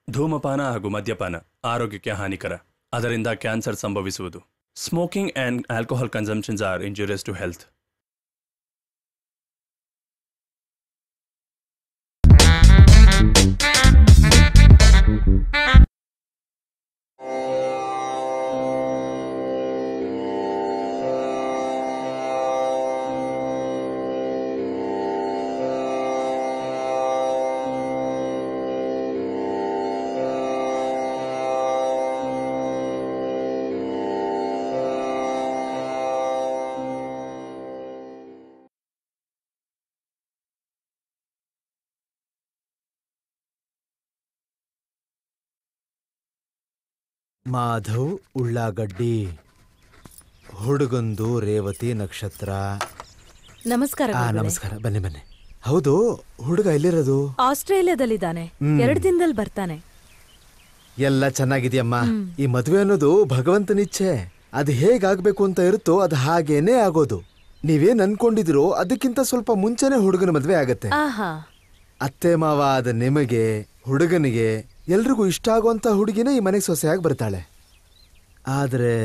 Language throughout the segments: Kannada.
ಧೂಮಪಾನ ಹಾಗೂ ಮದ್ಯಪಾನ ಆರೋಗ್ಯಕ್ಕೆ ಹಾನಿಕರ ಅದರಿಂದ ಕ್ಯಾನ್ಸರ್ ಸಂಭವಿಸುವುದು smoking and alcohol consumptions are injurious to health Madhav ಉಳ್ಳಾಗಡ್ಡಿ ಹುಡುಗಂದು ರೇವತಿ ನಕ್ಷತ್ರ ನಮಸ್ಕಾರ ಆ ಗುರುಗಳೇ. ನಮಸ್ಕಾರ ಬನ್ನಿ ಬನ್ನಿ ಹೌದು ಹುಡುಗ ಎಲ್ಲಿರೋದು ಆಸ್ಟ್ರೇಲಿಯಾದಲ್ಲಿದ್ದಾನೆ ಹ್ಮ್. ಎರಡು ದಿನದಲ್ಲಿ ಬರ್ತಾನೆ ಎಲ್ಲ ಚೆನ್ನಾಗಿದ್ಯಮ್ಮ ಈ ಮದುವೆ ಅನ್ನೋದು ಭಗವಂತನಿಚ್ಛೆ ಅದು ಹೇಗಾಗ್ಬೇಕು ಅಂತ ಇರುತ್ತೋ ಅದು ಹಾಗೇನೇ ಆಗೋದು ನೀವೇನ್ ಅನ್ಕೊಂಡಿದಿರೋ ಅದಕ್ಕಿಂತ ಸ್ವಲ್ಪ ಮುಂಚೆನೆ ಹುಡುಗನ ಮದುವೆ ಆಗತ್ತೆ ಆಹಾ ಅತ್ತೆ ಮಾವ ಆದ ನಿಮಗೆ ಹುಡುಗನಿಗೆ ಎಲ್ರಿಗೂ ಇಷ್ಟ ಆಗುವಂತ ಹುಡುಗಿನೇ ಈ ಮನೆಗೆ ಸೊಸೆಯಾಗಿ ಬರ್ತಾಳೆ ಆದ್ರೆ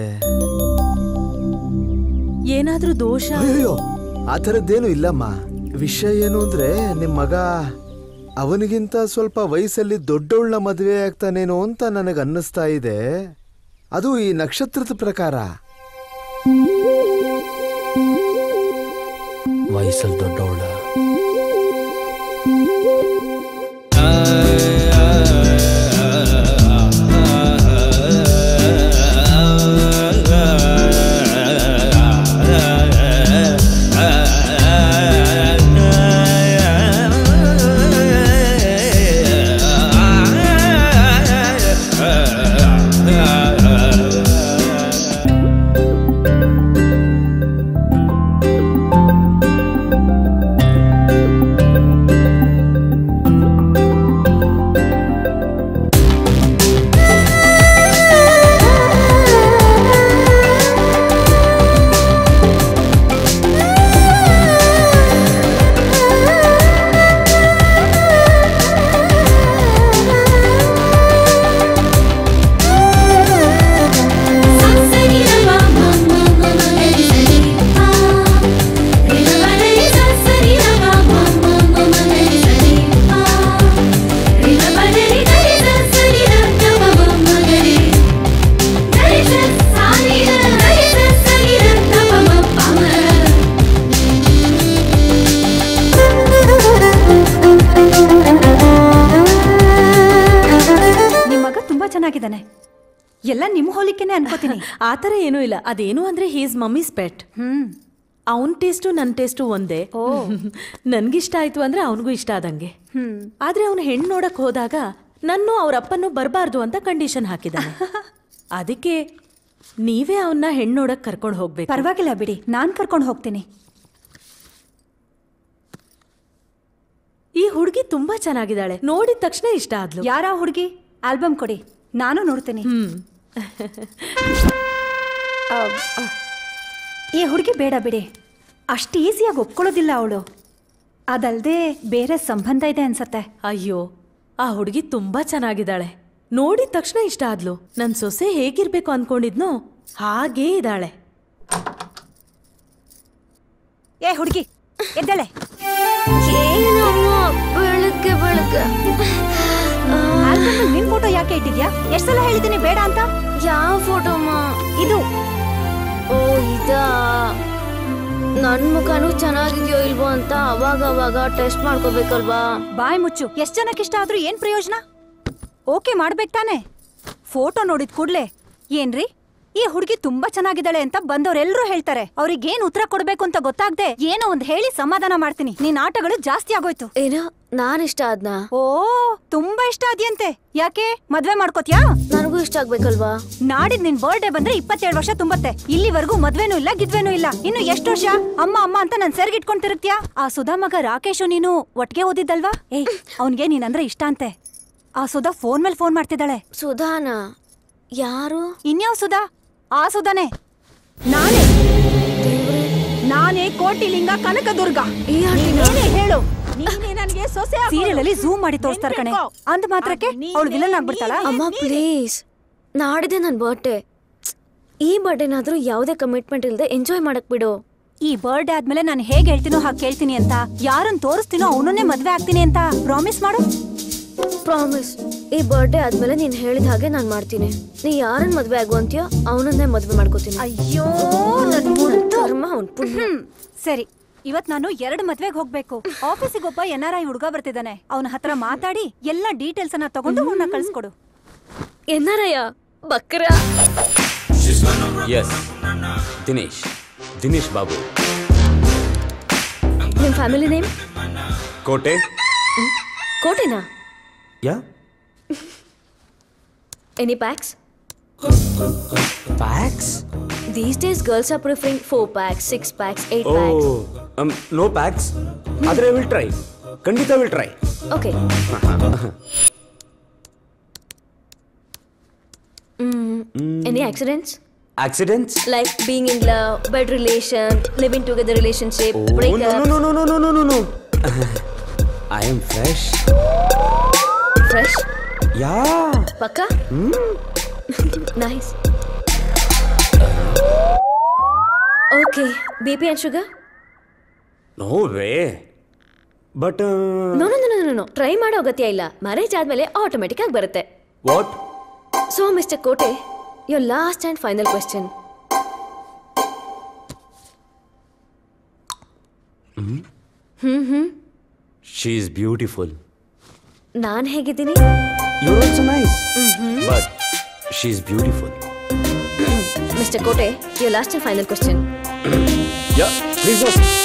ಏನಾದ್ರೂ ದೋಷ ಅಯ್ಯೋ ಆ ಥರದ್ದೇನು ಇಲ್ಲಮ್ಮ ವಿಷಯ ಏನು ಅಂದ್ರೆ ನಿಮ್ ಮಗ ಅವನಿಗಿಂತ ಸ್ವಲ್ಪ ವಯಸ್ಸಲ್ಲಿ ದೊಡ್ಡವಳನ್ನ ಮದುವೆ ಆಗ್ತಾನೇನೋ ಅಂತ ನನಗೆ ಅನ್ನಿಸ್ತಾ ಇದೆ ಅದು ಈ ನಕ್ಷತ್ರದ ಪ್ರಕಾರ ವಯಸ್ಸಲ್ಲಿ ದೊಡ್ಡವಳ ನಿಮ್ ಮಗ ತುಂಬಾ ಚೆನ್ನಾಗಿದ್ದಾನೆ ಎಲ್ಲ ನಿಮ್ ಹೋಲಿಕೆನೆ ಅನ್ಕೋತೀನಿ ಆತರ ಏನೂ ಇಲ್ಲ ಅದೇನು ಅಂದ್ರೆ ಹೀಸ್ ಮಮ್ಮೀಸ್ ಪೆಟ್ ಹ್ಮ್ ಅವನ್ ಟೇಸ್ಟು ನನ್ನ ಟೇಸ್ಟು ಒಂದೇ ನನ್ಗಿಷ್ಟ ಆಯ್ತು ಅಂದ್ರೆ ಅವನಿಗೂ ಇಷ್ಟ ಆದಂಗೆ ಹ್ಮ್ ಆದ್ರೆ ಅವನು ಹೆಣ್ಣು ನೋಡಕ್ ಹೋದಾಗ ನನ್ನೂ ಅವ್ರ ಅಪ್ಪನ್ನು ಬರಬಾರ್ದು ಅಂತ ಕಂಡೀಷನ್ ಹಾಕಿದ್ದಾನೆ ಅದಕ್ಕೆ ನೀವೇ ಅವನ್ನ ಹೆಣ್ಣು ನೋಡಕ್ ಕರ್ಕೊಂಡು ಹೋಗ್ಬೇಕು ಪರವಾಗಿಲ್ಲ ಬಿಡಿ ನಾನ್ ಕರ್ಕೊಂಡು ಹೋಗ್ತೀನಿ ಈ ಹುಡುಗಿ ತುಂಬಾ ಚೆನ್ನಾಗಿದ್ದಾಳೆ ನೋಡಿದ ತಕ್ಷಣ ಇಷ್ಟ ಆದ್ಲು ಯಾರ ಹುಡುಗಿ ಆಲ್ಬಮ್ ಕೊಡಿ ನಾನು ನೋಡ್ತೀನಿ ಹ್ಮ್ ಆ, ಆ, ಈ ಹುಡುಗಿ ಬೇಡ ಬಿಡಿ ಅಷ್ಟು ಈಸಿಯಾಗಿ ಒಪ್ಕೊಳ್ಳೋದಿಲ್ಲ ಅವಳು ಅದಲ್ದೆ ಬೇರೆ ಸಂಬಂಧ ಇದೆ ಅನ್ಸತ್ತೆ ಅಯ್ಯೋ ಆ ಹುಡುಗಿ ತುಂಬಾ ಚೆನ್ನಾಗಿದ್ದಾಳೆ ನೋಡಿದ ತಕ್ಷಣ ಇಷ್ಟ ಆದ್ಲು ನನ್ ಸೊಸೆ ಹೇಗಿರ್ಬೇಕು ಅನ್ಕೊಂಡಿದ್ನೋ ಹಾಗೇ ಇದ್ದಾಳೆ ಏ ಹುಡುಗಿ ಎದ್ದಳೆ ಬೆಳಗ್ಗೆ ಬೆಳಗ್ಗೆ ಆಲ್ಬಮ್ ನಿನ್ ಫೋಟೋ ಯಾಕೆ ಇಟ್ಟಿದ್ಯಾ ಎಷ್ಟ್ ಸಲ ಹೇಳಿದ್ದೀನಿ ಬೇಡ ಅಂತ ಯಾವ ಫೋಟೋಮ್ಮ ಇದು ಓ ಇದಾ ನನ್ ಮುಖನೂ ಚೆನ್ನಾಗಿದ್ಯೋ ಇಲ್ವೋ ಅಂತ ಅವಾಗ ಅವಾಗ ಟೆಸ್ಟ್ ಮಾಡ್ಕೋಬೇಕಲ್ವಾ ಬಾಯ್ ಮುಚ್ಚು ಎಷ್ಟ್ ಜನಕ್ಕೆ ಇಷ್ಟ ಆದ್ರೂ ಏನ್ ಪ್ರಯೋಜನ ಓಕೆ ಮಾಡ್ಬೇಕು ತಾನೆ ಫೋಟೋ ನೋಡಿದ ಕೂಡ್ಲೆ ಏನ್ರಿ ಈ ಹುಡುಗಿ ತುಂಬಾ ಚೆನ್ನಾಗಿದ್ದಾಳೆ ಅಂತ ಬಂದವರೆಲ್ಲರೂ ಹೇಳ್ತಾರೆ ಅವ್ರಿಗೇನ್ ಉತ್ತರ ಕೊಡ್ಬೇಕು ಅಂತ ಗೊತ್ತಾಗ್ದೆ ಏನೋ ಒಂದ್ ಹೇಳಿ ಸಮಾಧಾನ ಮಾಡ್ತೀನಿ ನಿನ್ ಆಟಗಳು ಜಾಸ್ತಿ ಆಗೋಯ್ತು ಏನೋ ನಾನ್ ಇಷ್ಟ ಆದ್ನಾ ಓ ತುಂಬಾ ಇಷ್ಟ ಆದ್ಯಂತೆ ಯಾಕೆ ಮದ್ವೆ ಮಾಡ್ಕೋತ್ಯಾ ನನಗೂ ಇಷ್ಟ ಆಗ್ಬೇಕಲ್ವಾ ನಾಡಿದ್ ನಿನ್ ಬರ್ಡೇ ಬಂದ್ರೆ ಇಪ್ಪತ್ತೇಳು ವರ್ಷ ತುಂಬತ್ತೆ ಇಲ್ಲಿವರೆಗೂ ಮದ್ವೆನೂ ಇಲ್ಲ ಗಿದ್ವೆನೂ ಇಲ್ಲ ಇನ್ನು ಎಷ್ಟು ವರ್ಷ ಅಮ್ಮ ಅಮ್ಮ ಅಂತ ನನ್ ಸೆರ್ಗಿಟ್ಕೊಂಡ್ ತಿರುಗ್ತ್ಯಾ ಆ ಸುಧಾ ಮಗ ರಾಕೇಶು ನೀನು ಒಟ್ಟಿಗೆ ಓದಿದ್ದಲ್ವಾ ಏಯ್ ಅವ್ನ್ಗೆ ನೀನಂದ್ರೆ ಇಷ್ಟ ಅಂತೆ ಆ ಸುಧಾ ಫೋನ್ ಮೇಲೆ ಫೋನ್ ಮಾಡ್ತಿದ್ದಾಳೆ ಸುಧಾನಾ ಯಾರು ಇನ್ಯಾವ್ ಸುಧಾ ಆ ಸುಧಾನೆ ನಾನೇ ನಾನೇ ಕೋಟಿಲಿಂಗ ಕನಕದುರ್ಗ ಈ ಆಂಟಿನಾ? ನೀನೇ ಹೇಳು ಸೀರಿಯಲ್ ಅಲ್ಲಿ ಝೂಮ್ ಮಾಡಿ ತೋರಿಸ್ತಾರ ಕಣೆ ಅಂದ ಮಾತ್ರಕ್ಕೆ ಅವಳು ವಿಲನ್ ಆಗ್ಬಿಡ್ತಾಳ ಅಮ್ಮ ಪ್ಲೀಸ್ ನಾಡಿದೆ ನನ್ನ ಬರ್ಡೇ ಈ ಬರ್ಡೇನಾದ್ರೂ ಯಾವುದೇ ಕಮಿಟ್ಮೆಂಟ್ ಇಲ್ಲದೆ ಎಂಜಾಯ್ ಮಾಡಕ್ ಬಿಡು ಈ ಬರ್ಡೇ ಆದ್ಮೇಲೆ ನಾನು ಹೇಗ್ ಹೇಳ್ತೀನೋ ಹಾಗೆ ಕೇಳ್ತೀನಿ ಅಂತ ಯಾರನ್ನ ತೋರಿಸ್ತೀನೋ ಅವನನ್ನೇ ಮದ್ವೆ ಆಗ್ತೀನಿ ಅಂತ ಪ್ರಾಮಿಸ್ ಮಾಡು ಪ್ರಾಮಿಸ್ ಈ ಬರ್ಡೇ ಆದ್ಮೇಲೆ ನೀನ್ ಹೇಳಿದ ಹಾಗೆ ನಾನ್ ಮಾಡ್ತೀನಿ ನೀ ಯಾರನ್ನ ಮದ್ವೆ ಆಗುವಂತೀಯೋ ಅವನನ್ನೇ ಮದ್ವೆ ಮಾಡ್ಕೋತೀನಿ ಅಯ್ಯೋ ನನ್ ನನ್ ಮುದ್ದು. ಕರ್ಮ ಅವ್ನ್ ಪುಣ್ಯ ಹ್ಮ್ ಸರಿ ಇವತ್ ನಾನು ಎರಡು ಮದ್ವೆಗೆ ಹೋಗ್ಬೇಕು ಆಫೀಸಿಗೆ ಒಬ್ಬ ಎನ್ ಆರ್ ಐ ಹುಡುಗ ಬರ್ತಿದ್ದಾನೆ ಅವನ ಹತ್ರ ಮಾತಾಡಿ ಎಲ್ಲ ಡೀಟೇಲ್ಸ್ ಅನ್ನ ತಗೊಂಡು ಅವನ್ನ ಕಳ್ಸ್ಕೊಡು ಎನ್ನಾರಯ್ಯ ಬಕ್ರ ಎಸ್ ದಿನೇಶ್ ದಿನೇಶ್ ಬಾಬು ನಿಮ್ ಫ್ಯಾಮಿಲಿ ನೇಮ್ ಕೋಟೆ ಕೋಟೆನಾ yeah any packs packs these days girls are preferring four packs six packs eight oh packs no packs ಆದರೆ ವಿಲ್ ಟ್ರೈ ಖಂಡಿತ will try okay any accidents accidents like being in love, bed relation, living together relationship, breakup, no no no no no no no I am fresh fresh, yeah paka. nice. Okay, BP and sugar? No way but No, no, no, no, no, no. Try ಮಾಡೋ ಅಗತ್ಯ ಇಲ್ಲ ಮ್ಯಾರೇಜ್ ಆದ್ಮೇಲೆ ಆಟೋಮೆಟಿಕ್ ಆಗಿ ಬರುತ್ತೆ what so mister Kote your last and final question she is beautiful ನಾನ್ ಹೇಗಿದ್ದೀನಿ you also nice but she is beautiful mister Kote your last and final question yeah please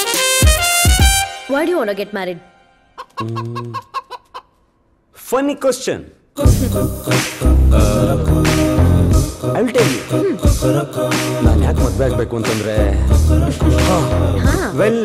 Y do want get married funny question I will tell you ನಾನು ಯಾಕೆ ಮದುವೆ ಆಗಬೇಕು ಅಂತಂದ್ರೆ ವೆಲ್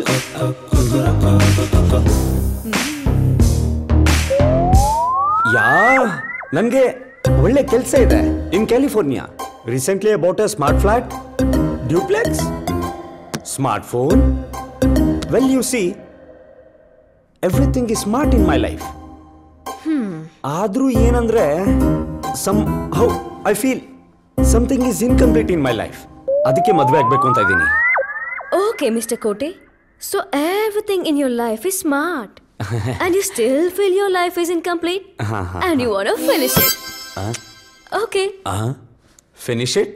ಯಾ ನನಗೆ ಒಳ್ಳೆ ಕೆಲಸ ಇದೆ in California recently about a smart flat duplex smartphone well you see everything is smart in my life ಆದ್ರೂ ಏನಂದ್ರೆ somehow I feel something is incomplete in my life ಅದಕ್ಕೆ ಮದುವೆ ಆಗ್ಬೇಕು ಅಂತ ಇದ್ದೀನಿ Okay, Mr. Kote. So everything in your life is smart. and you still feel your life is incomplete? and you want to finish it? Okay. Finish it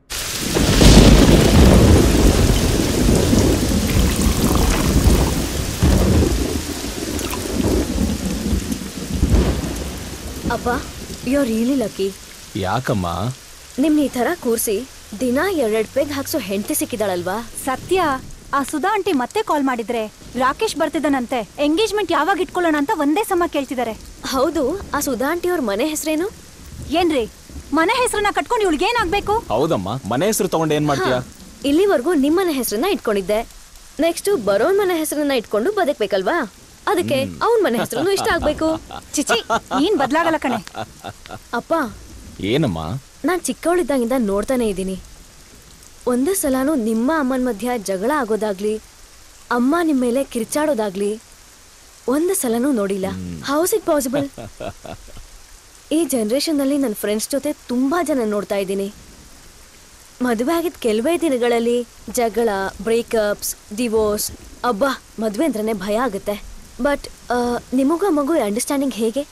ಅಪ್ಪ ಯು ಆರ್ ರಿಯಲಿ ಲಕ್ಕಿ ಯಾಕಮ್ಮ ನಿಮ್ನ ಈ ಥರ ಕೂರಿಸಿ ದಿನ ಎರಡೆರಡು ಪೆಗ್ ಹಾಕ್ಸೋ ಹೆಂಡತಿ ಸಿಕ್ಕಿದಾಳಲ್ವಾ ಸತ್ಯ ಆ ಸುಧಾ ಆಂಟಿ ಮತ್ತೆ ಕಾಲ್ ಮಾಡಿದ್ರೆ ರಾಕೇಶ್ ಬರ್ತಿದ್ದಾನಂತೆ ಎಂಗೇಜ್ಮೆಂಟ್ ಯಾವಾಗ ಇಟ್ಕೊಳ್ಳೋಣ ಅಂತ ಒಂದೇ ಸಮ ಕೇಳ್ತಿದ್ದಾರೆ ಹೌದು ಆ ಸುಧಾ ಆಂಟಿ ಅವ್ರ ಮನೆ ಹೆಸರೇನು ಏನ್ರಿ ಮನೆ ಹೆಸರನ್ನ ಕಟ್ಕೊಂಡು ಇವಳಿಗೆ ಏನಾಗ್ಬೇಕು ಹೌದಮ್ಮ ಮನೆ ಹೆಸರು ತಗೊಂಡು ಏನ್ ಮಾಡ್ತೀಯಾ ಇಲ್ಲಿವರೆಗೂ ನಿಮ್ಮನೆ ಹೆಸರನ್ನ ಇಟ್ಕೊಂಡಿದ್ದೆ ನೆಕ್ಸ್ಟ್ ಬರೋನ್ ಮನೆ ಹೆಸರನ್ನ ಇಟ್ಕೊಂಡು ಬದುಕ್ಬೇಕಲ್ವಾ ಅದಕ್ಕೆ ಅವನ್ ಮನೆ ಹೆಸರನ್ನು ಇಷ್ಟ ಆಗ್ಬೇಕು ಚಿಚಿ ಏನ್ ಬದ್ಲಾಗಲ್ಲ ಕಣೆ ಅಪ್ಪ ಏನಮ್ಮ ನಾನ್ ಚಿಕ್ಕವಳಿದ್ದಾಗಿಂದ ನೋಡ್ತಾನೆ ಇದ್ದೀನಿ ಒಂದೇ ಸಲನೂ ನಿಮ್ಮ ಅಮ್ಮನ ಮಧ್ಯ ಜಗಳ ಆಗೋದಾಗ್ಲಿ ಅಮ್ಮ ನಿಮ್ಮ ಮೇಲೆ ಕಿರ್ಚಾಡೋದಾಗ್ಲಿ ಒಂದು ಸಲನೂ ನೋಡಿಲ್ಲ ಹೌಸ್ ಇಟ್ ಪಾಸಿಬಲ್ ಈ ಜನ್ರೇಷನ್ನಲ್ಲಿ ನನ್ನ ಫ್ರೆಂಡ್ಸ್ ಜೊತೆ ತುಂಬಾ ಜನ ನೋಡ್ತಾ ಇದ್ದೀನಿ ಮದುವೆ ಆಗಿದ್ದ ಕೆಲವೇ ದಿನಗಳಲ್ಲಿ ಜಗಳ ಬ್ರೇಕಪ್ಸ್ ಡಿವೋರ್ಸ್ ಅಬ್ಬಾ ಮದುವೆ ಅಂದ್ರೇ ಭಯ ಆಗುತ್ತೆ ಬಟ್ ನಿಮಗೂ ಆ ಮಗು ಅಂಡರ್ಸ್ಟ್ಯಾಂಡಿಂಗ್ ಹೇಗೆ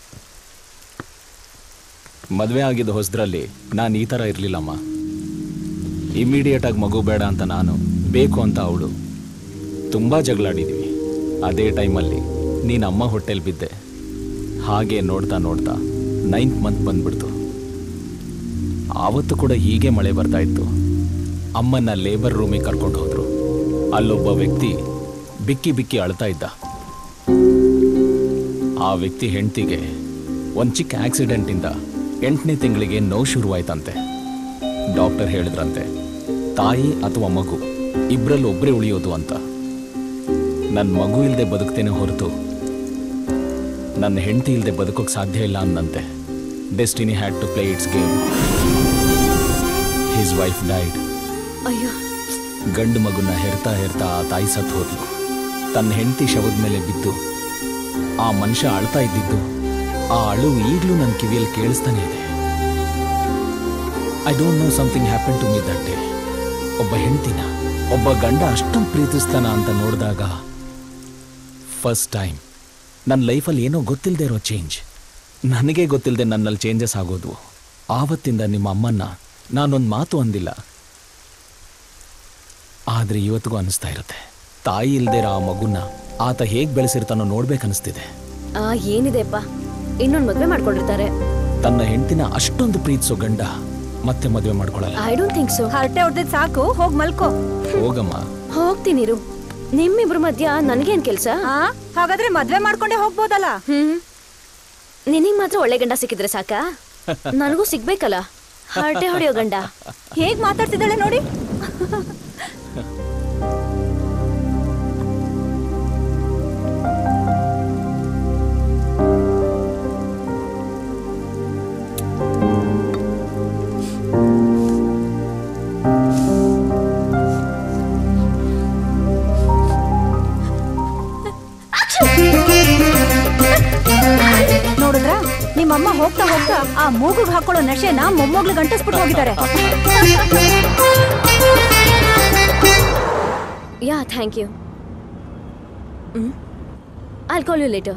ಮದ್ವೆ ಆಗಿದ್ದ ಹೊಸದ್ರಲ್ಲಿ ನಾನು ಈ ಥರ ಇರಲಿಲ್ಲಮ್ಮ ಇಮಿಡಿಯೇಟ್ ಆಗಿ ಮಗು ಬೇಡ ಅಂತ ನಾನು ಬೇಕು ಅಂತ ಅವಳು ತುಂಬ ಜಗಳಾಡಿದ್ವಿ ಅದೇ ಟೈಮಲ್ಲಿ ನೀನು ಅಮ್ಮ ಹೊಟ್ಟೆಲ್ ಬಿದ್ದೆ ಹಾಗೆ ನೋಡ್ತಾ ನೋಡ್ತಾ ನೈನ್ತ್ ಮಂತ್ ಬಂದ್ಬಿಡ್ತು ಆವತ್ತು ಕೂಡ ಹೀಗೆ ಮಳೆ ಬರ್ತಾ ಇತ್ತು ಅಮ್ಮನ್ನ ಲೇಬರ್ ರೂಮಿಗೆ ಕರ್ಕೊಂಡು ಹೋದ್ರು ಅಲ್ಲೊಬ್ಬ ವ್ಯಕ್ತಿ ಬಿಕ್ಕಿ ಬಿಕ್ಕಿ ಅಳ್ತಾ ಇದ್ದ ಆ ವ್ಯಕ್ತಿ ಹೆಂಡ್ತಿಗೆ ಒಂದು ಚಿಕ್ಕ ಆಕ್ಸಿಡೆಂಟಿಂದ ಎಂಟನೇ ತಿಂಗಳಿಗೆ ನೋವು ಶುರುವಾಯ್ತಂತೆ ಡಾಕ್ಟರ್ ಹೇಳಿದ್ರಂತೆ ತಾಯಿ ಅಥವಾ ಮಗು ಇಬ್ಬರಲ್ಲಿ ಒಬ್ಬರೇ ಉಳಿಯೋದು ಅಂತ ನನ್ನ ಮಗು ಇಲ್ಲದೆ ಬದುಕ್ತೇನೆ ಹೊರತು ನನ್ನ ಹೆಂಡತಿ ಇಲ್ಲದೆ ಬದುಕೋಕೆ ಸಾಧ್ಯ ಇಲ್ಲ ಅಂದಂತೆ destiny had to play its game his wife died ಅಯ್ಯೋ ಗಂಡು ಮಗುನ ಹೆರ್ತಾ ಹೆರ್ತಾ ಆ ತಾಯಿ ಸತ್ತು ಹೋದ್ಲು ತನ್ನ ಹೆಂಡತಿ ಶವದ ಮೇಲೆ ಬಿದ್ದು ಆ ಮನುಷ್ಯ ಅಳ್ತಾ ಇದ್ದಿದ್ದು ಆ ಅಳು ಈಗಲೂ ನನ್ನ ಕಿವಿಯಲ್ಲಿ ಕೇಳಿಸ್ತಾನೆ ಇದೆ I don't know something happen to me that day ಒಬ್ಬ ಹೆಂಡ್ತಿನ ಒಬ್ಬ ಗಂಡ ಅಷ್ಟೊಂದು ಪ್ರೀತಿಸ್ತಾನ ಅಂತ ನೋಡಿದಾಗ ಫಸ್ಟ್ ಟೈಮ್ ನನ್ನ ಲೈಫಲ್ಲಿ ಏನೋ ಗೊತ್ತಿಲ್ಲದೆ ಇರೋ ಚೇಂಜ್ ನನಗೆ ಗೊತ್ತಿಲ್ಲದೆ ನನ್ನಲ್ಲಿ ಚೇಂಜಸ್ ಆಗೋದು ಆವತ್ತಿಂದ ನಿಮ್ಮ ಅಮ್ಮನ್ನ ನಾನೊಂದು ಮಾತು ಅಂದಿಲ್ಲ ಆದರೆ ಇವತ್ತಿಗೂ ಅನಿಸ್ತಾ ಇರುತ್ತೆ ತಾಯಿ ಇಲ್ದೇ ಇರೋ ಆ ಮಗುನ ಆತ ಹೇಗೆ ಬೆಳೆಸಿರ್ತಾನೋ ನೋಡ್ಬೇಕನ್ನಿಸ್ತಿದೆ ಆ ಏನಿದೆಪ್ಪ ಇನ್ನೊಂದು ಮದ್ವೆ ಮಾಡ್ಕೊಂಡಿರ್ತಾರೆ ತನ್ನ ಹೆಂಡತಿನ ಅಷ್ಟೊಂದು ಪ್ರೀತಿಸೋ ಗಂಡ ಮತ್ತೆ ಮದುವೆ ಮಾಡ್ಕೊಳ್ಳಲ್ಲ ಐ ಡೋಂಟ್ ಥಿಂಕ್ ಸೊ ಹರಟೆ ಹೊಡೆದ್ ಸಾಕು ಹೋಗ್ ಮಲ್ಕೋ ಹೋಗಮ್ಮ ಹೋಗ್ತೀನಿರು ನಿಮ್ಮಿಬ್ರ ಮಧ್ಯ ನನಗೇನ್ ಕೆಲ್ಸ ಆ ಹಾಗಾದ್ರೆ ಮದ್ವೆ ಮಾಡ್ಕೊಂಡೆ ಹೋಗ್ಬೋದಲ್ಲ ಹ್ಮ್ ನಿನಗ್ ಮಾತ್ರ ಒಳ್ಳೆ ಗಂಡ ಸಿಕ್ಕಿದ್ರೆ ಸಾಕಾ ನನಗೂ ಸಿಗ್ಬೇಕಲ್ಲ ಹರಟೆ ಹೊಡೆಯೋ ಗಂಡ ಹೇಗ್ ಮಾತಾಡ್ತಿದ್ದಾಳೆ ನೋಡಿ ನೋಡಿದ್ರ ನಿಮ್ಮಮ್ಮ ಹೋಗ್ತಾ ಹೋಗ್ತಾ ಆ ಮೂಗುಗ್ ಹಾಕೊಳ್ಳೋ ನಶೆನ ಮೊಮ್ಮಗ್ಳು ಗಂಟಿಸ್ಬಿಟ್ಟು ಹೋಗಿದ್ದಾರೆ yeah thank you I'll call you later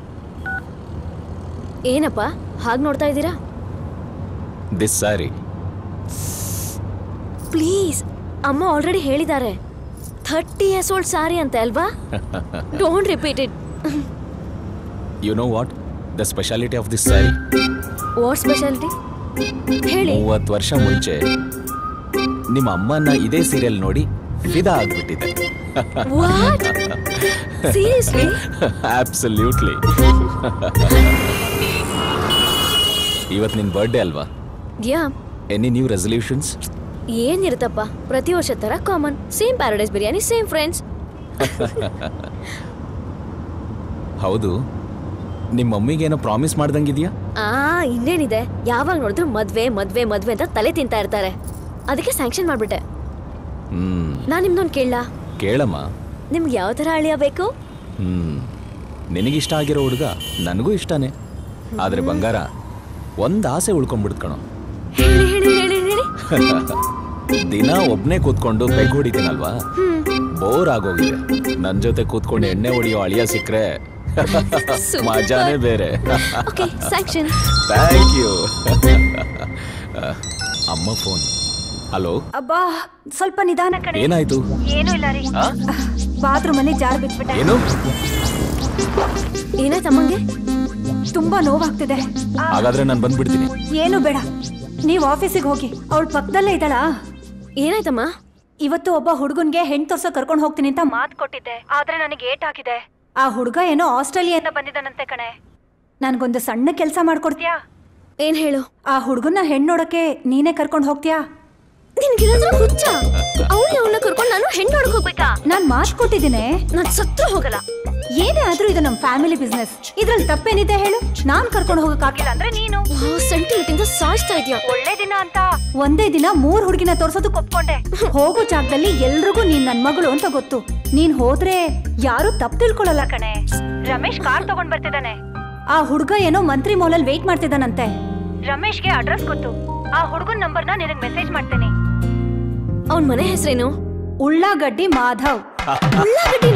ಏನಪ್ಪ ಹಾಗೆ ನೋಡ್ತಾ ಇದ್ದೀರಾ ದಿಸ್ ಸಾರಿ ಪ್ಲೀಸ್ ಅಮ್ಮ ಆಲ್ರೆಡಿ ಹೇಳಿದ್ದಾರೆ ಥರ್ಟಿ ಇಯರ್ಸ್ ಓಲ್ಡ್ ಸಾರಿ ಅಂತ ಅಲ್ವಾ don't repeat it you know what the speciality of this sari what speciality ಹೇಳಿ ಮೂವತ್ತು ವರ್ಷ ಮುಂಚೆ ನಿಮ್ಮ ಅಮ್ಮನ ಇದೇ ಸೀರಿಯಲ್ ನೋಡಿ ಫಿದಾ ಆಗ್ಬಿಟ್ಟಿದೆ ವಾಟ್ ಸೀರಿಯಸ್ಲಿ ಆಬ್ಸಲ್ಯೂಟ್ಲಿ ಇವತ್ತು ನಿನ್ ಬರ್ಡೇ ಅಲ್ವಾ ಯಾ ಎನಿ ನ್ಯೂ ರೆಸಲ್ಯೂಷನ್ಸ್ ಏನಿರುತ್ತಪ್ಪ ಪ್ರತಿ ವರ್ಷ ತರ common same Paradise biryani same friends ಹೌದು ನಿಮ್ಮ ಮಮ್ಮಿಗೇನೋ ಪ್ರಾಮಿಸ್ ಮಾಡ್ದಂಗಿದ್ಯಾ ಆ ಇನ್ನೇನಿದೆ ಯಾವಾಗ ನೋಡಿದ್ರು ಮದ್ವೆ ಮದ್ವೆ ಮದ್ವೆ ಅಂತ ತಲೆ ತಿಂತಾ ಇರ್ತಾರೆ ಅದಕ್ಕೆ ಸ್ಯಾಂಕ್ಷನ್ ಮಾಡ್ಬಿಟ್ಟೆ ಹ್ಮ್ ನಾನ್ ನಿಮ್ದೊಂದು ಕೇಳಲ್ಲ ಕೇಳಮ್ಮ ನಿಮ್ಗೆ ಯಾವ ಥರ ಅಳಿಯ ಬೇಕು ಹ್ಮ್ ನಿನಗಿಷ್ಟ ಆಗಿರೋ ಹುಡುಗ ನನಗೂ ಇಷ್ಟನೇ ಆದ್ರೆ ಬಂಗಾರ ಒಂದ್ ಆಸೆ ಉಳ್ಕೊಂಡ್ಬಿಡ್ತು ಕಣೋ ಹೇಳಿ ಹೇಳಿ ಹೇಳಿ ಹೇಳಿ ದಿನ ಒಬ್ನೇ ಕೂತ್ಕೊಂಡು ಪೆಗ್ ಹೊಡಿತೀನಲ್ವಾ ಬೋರ್ ಆಗೋಗಿದೆ ನನ್ ಜೊತೆ ಕೂತ್ಕೊಂಡು ಎಣ್ಣೆ ಹೊಡಿಯೋ ಅಳಿಯ ಸಿಕ್ರೆ ಮಜಾನೇ ಬೇರೆ ಓಕೆ ಸ್ಯಾಂಕ್ಷನ್ ಥ್ಯಾಂಕ್ ಯು ಅಮ್ಮ ಫೋನ್ ಹಲೋ ಅಬ್ಬಾ ಸ್ವಲ್ಪ ನಿಧಾನ ಕಡೆ ಏನಾಯ್ತು ಏನು ಇಲ್ಲ ರೀ ಬಾತ್ರೂಮ್ ಅಲ್ಲಿ ಜಾರ್ ಬಿಟ್ಬಿಟ್ಟೆ ಏನು ಏನಾಯ್ತಮ್ಮಂಗೆ ತುಂಬಾ ನೋವಾಗ್ತಿದೆ ಆ, ಹಾಗಾದ್ರೆ ನಾನು ಬಂದ್ಬಿಡ್ತೀನಿ ಏನು ಬೇಡ ನೀವ್ ಆಫೀಸಿಗೆ ಹೋಗಿ ಅವಳ ಪಕ್ಕದಲ್ಲೇ ಇದ್ದಾಳಾ ಏನಾಯ್ತಮ್ಮ ಇವತ್ತು ಒಬ್ಬ ಹುಡುಗನ್ಗೆ ಹೆಣ್ ತೋರ್ಸೋ ಕರ್ಕೊಂಡು ಹೋಗ್ತೀನಿ ಅಂತ ಮಾತ್ ಕೊಟ್ಟಿದ್ದೆ ಆದ್ರೆ ನನಗೆ ಏಟ್ ಆಗಿದೆ ಆ ಹುಡುಗ ಏನೋ ಆಸ್ಟ್ರೇಲಿಯಾದಿಂದ ಬಂದಿದ್ದಾನಂತೆ ಕಣೆ ನನ್ಗೊಂದು ಸಣ್ಣ ಕೆಲಸ ಮಾಡ್ಕೊಡ್ತೀಯಾ ಏನ್ ಹೇಳು ಆ ಹುಡುಗನ್ನ ಹೆಣ್ ನೋಡಕ್ಕೆ ನೀನೇ ಕರ್ಕೊಂಡು ಹೋಗ್ತೀಯಾ ನಿನ್ಗಿರೋದ್ರ ಹುಚ್ಚ ಅವಳು ಅವನ್ನ ಕರ್ಕೊಂಡು ನಾನು ಹೆಣ್ಣು ನೋಡಕ್ ಹೋಗ್ಬೇಕಾ ನಾನ್ ಮಾತ್ ಕೊಟ್ಟಿದ್ದೀನಿ ನಾನ್ ಸತ್ರು ಹೋಗಲ್ಲ ಏನೇ ಆದ್ರೂ ಇದು ನಮ್ ಫ್ಯಾಮಿಲಿ ಬಿಸ್ನೆಸ್ ಇದ್ರಲ್ಲಿ ತಪ್ಪೇನಿದೆ ಹೇಳು ನಾನ್ ಕರ್ಕೊಂಡು ಹೋಗಕ್ಕಾಗಿಲ್ಲ ಅಂದ್ರೆ ನೀನು ಸೆಂಟಿಮೆಂಟ್ ಇಂದ ಸಾಯಿಸ್ತಾ ಇದೆಯಾ ಒಳ್ಳೆ ದಿನ ಅಂತ ಒಂದೇ ದಿನ ಮೂರ್ ಹುಡುಗಿನ ತೋರ್ಸೋದಕ್ಕೆ ಒಪ್ಕೊಂಡೆ ಹೋಗೋ ಜಾಗದಲ್ಲಿ ಎಲ್ರಿಗೂ ನೀನ್ ನನ್ ಮಗಳು ಅಂತ ಗೊತ್ತು ನೀನ್ ಹೋದ್ರೆ ಯಾರು ತಪ್ಪು ತಿಳ್ಕೊಳಲ್ಲ ಕಣೆ ರಮೇಶ್ ಕಾರ್ ತಗೊಂಡ್ ಬರ್ತಿದ್ದಾನೆ ಆ ಹುಡ್ಗ ಏನೋ ಮಂತ್ರಿ ಮಾಲಲ್ಲಿ ವೇಟ್ ಮಾಡ್ತಿದ್ದಾನಂತೆ ರಮೇಶ್ಗೆ ಅಡ್ರೆಸ್ ಗೊತ್ತು ಆ ಹುಡುಗನ್ ನಂಬರ್ನ ನಿನಗ್ ಮೆಸೇಜ್ ಮಾಡ್ತೀನಿ ಅವನ್ ಮನೆ ಹೆಸರೇನು ಉಳ್ಳಾಗಡ್ಡಿ ಮಾಧವ್ ಉಳ್ಳಾಗಡ್ಡಿನ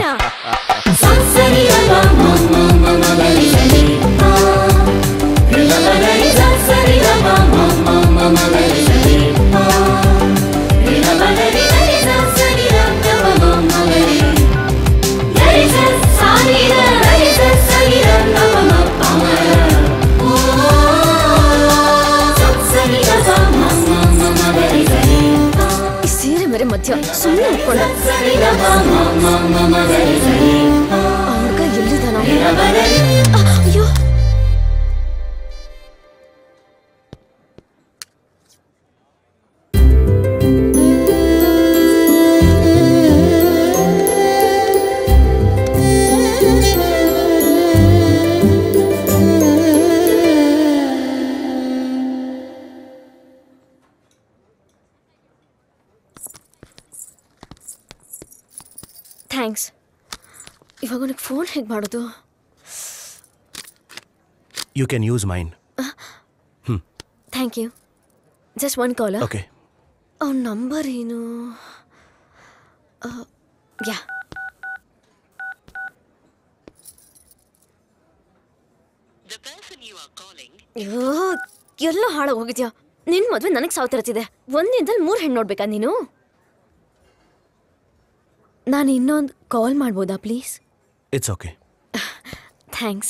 ಈ ಸೀರೆ ಮೇರೆ ಮಧ್ಯ ಸುಮ್ಮನೆ ಉಟ್ಕೊಂಡ ಆ ಹುಡ್ಗ ಎಲ್ಲಿದ್ದಾನ ಆ, ಅಯ್ಯೋ ಥ್ಯಾಂಕ್ಸ್ ಇವಾಗ ಅವನಿಗೆ ಫೋನ್ ಹೇಗೆ ಮಾಡೋದು you can use mine thank you just one call okay ಅವ್ನ ನಂಬರ್ ಏನು ಯಾ ಅಯ್ಯೋ ಎಲ್ಲ ಹಾಳಾಗಿ ಹೋಗಿದ್ಯಾ ನಿನ್ ಮದ್ವೆ ನನಗೆ ಸಾವು ತರತಿದೆ ಒಂದಿನದಲ್ಲಿ ಮೂರು ಹೆಣ್ಣು ನೋಡ್ಬೇಕಾ ನೀನು ನಾನು ಇನ್ನೊಂದು ಕಾಲ್ ಮಾಡ್ಬೋದಾ ಪ್ಲೀಸ್ ಇಟ್ಸ್ ಓಕೆ ಥ್ಯಾಂಕ್ಸ್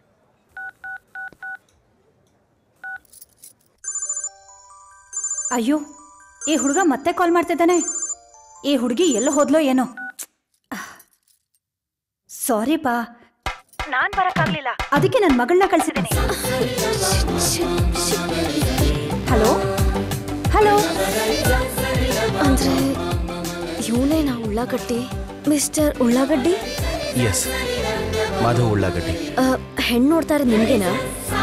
ಅಯ್ಯೋ ಈ ಹುಡುಗ ಮತ್ತೆ ಕಾಲ್ ಮಾಡ್ತಿದ್ದಾನೆ ಈ ಹುಡುಗಿ ಎಲ್ಲಿ ಹೋದ್ಲೋ ಏನೋ ಸಾರಿ ಪಾ ನಾನ್ ಬರಕ್ಕಾಗ್ಲಿಲ್ಲ ಅದಕ್ಕೆ ನನ್ನ ಮಗಳನ್ನ ಕಳ್ಸಿದ್ದೀನಿ ಹಲೋ ಹಲೋ ಅಂದ್ರೆ ಇವನೇ ನಾ ಉಳ್ಳಾಗಡ್ಡಿ ಮಿಸ್ಟರ್ ಉಳ್ಳಾಗಡ್ಡಿ ಎಸ್ ಮಾಧವ್ ಉಳ್ಳಾಗಡ್ಡಿ ಆ, ಹೆಣ್ಣು ನೋಡ್ತಾ ಇರೋದು ನಿಮ್ಗೇನಾ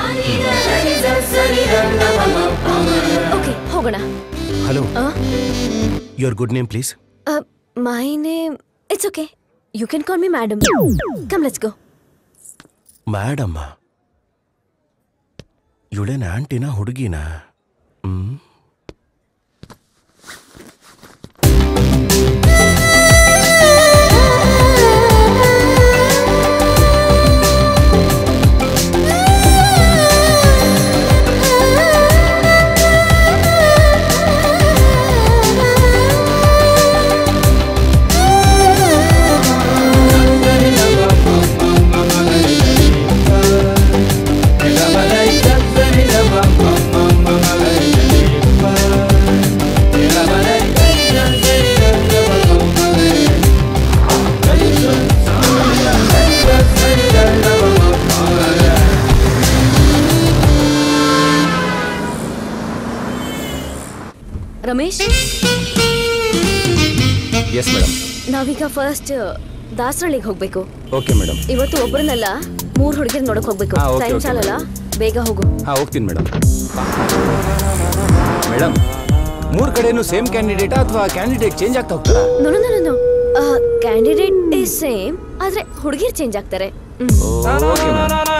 ಓಕೆ ಹೋಗೋಣ ಹಲೋ ಆ? Your good name please my name it's okay you can call me madam come let's go ಮೇಡಮ್ಮ ಇವಳೇನ ಆಂಟಿನ ಹುಡುಗಿನ ಹ್ಮ್ ರಮೇಶ್ ಎಸ್ ಮೇಡಮ್ ನಾವೀಗ ಫಸ್ಟ್ ದಾಸರಳ್ಳಿಗೆ ಹೋಗ್ಬೇಕು ಓಕೆ ಮೇಡಮ್ ಇವತ್ತು ಒಬ್ಬರನ್ನಲ್ಲ ಮೂರ್ ಹುಡುಗಿರ್ ನೋಡಕ್ ಹೋಗ್ಬೇಕು ಹಾ, okay, ಟೈಮ್ okay, ಸಾಲಲ್ಲ ಬೇಗ ಹೋಗು ಹಾಂ ಹೋಗ್ತೀನಿ ಮೇಡಮ್ ಮೇಡಮ್ ಮೂರು ಕಡೆನೂ ಸೇಮ್ ಕ್ಯಾಂಡಿಡೇಟಾ ಅಥವಾ ಕ್ಯಾಂಡಿಡೇಟ್ ಚೇಂಜ್ ಆಗ್ತಾ ಹೋಗ್ತಾರಾ no no no candidate is same ಆದ್ರೆ ಹುಡುಗಿರ್ ಚೇಂಜ್ ಆಗ್ತಾರೆ ಹ್ಮ್. ಓಕೆ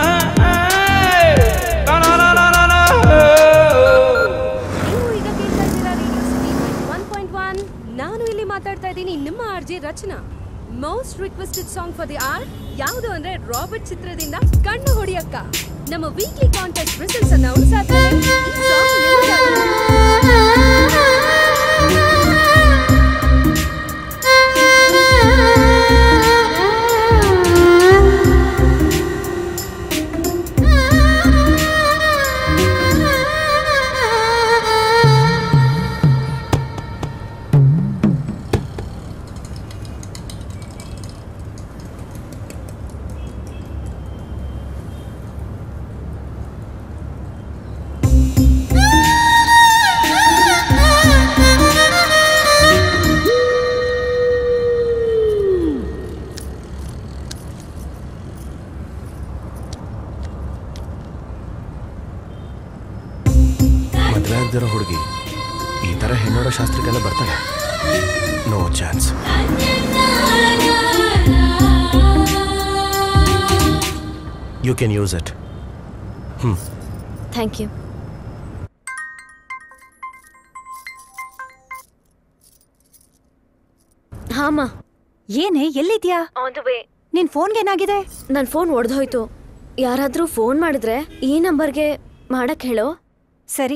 ನೀವು ಈಗ ಕೇಳ್ತಾ ಇದ್ದೀರಾ radio city one point one ನಾನು ಇಲ್ಲಿ ಮಾತಾಡ್ತಾ ಇದ್ದೀನಿ ನಿಮ್ಮ RJ Rachana most requested song for the hour ಯಾವುದು ಅಂದ್ರೆ ರಾಬರ್ಟ್ ಚಿತ್ರದಿಂದ ಕಣ್ಣು ಹೊಡಿಯಕ್ಕ ನಮ್ಮ ವೀಕ್ಲಿ ಕಾಂಟೆಸ್ಟ್ ರಿಸಲ್ಟ್ಸ್ ಅನೌನ್ಸ್ ಆಗಿದೆ ಈ ಸಾಂಗ್ ನಿಮಗಾಗಿ. ಮದುವೆ ಆಗದಿರೋ ಹುಡುಗಿ ಈ ಥರ ಹೆಣ್ಣೋಡೋ ಶಾಸ್ತ್ರಕ್ಕೆಲ್ಲ ಬರ್ತಾಳೆ no chance you can use it ಹ್ಞೂ ಥ್ಯಾಂಕ್ ಯು ಹಾಮ ಏನೇ ಎಲ್ಲಿದ್ಯಾ ಆನ್ ದ ವೇ ನಿನ್ ಫೋನ್ಗೆ ಏನಾಗಿದೆ ನನ್ನ ಫೋನ್ ಒಡೆದೋಯ್ತು ಯಾರಾದರೂ ಫೋನ್ ಮಾಡಿದ್ರೆ ಈ ನಂಬರ್ಗೆ ಮಾಡಕ್ ಹೇಳೋ ಸರಿ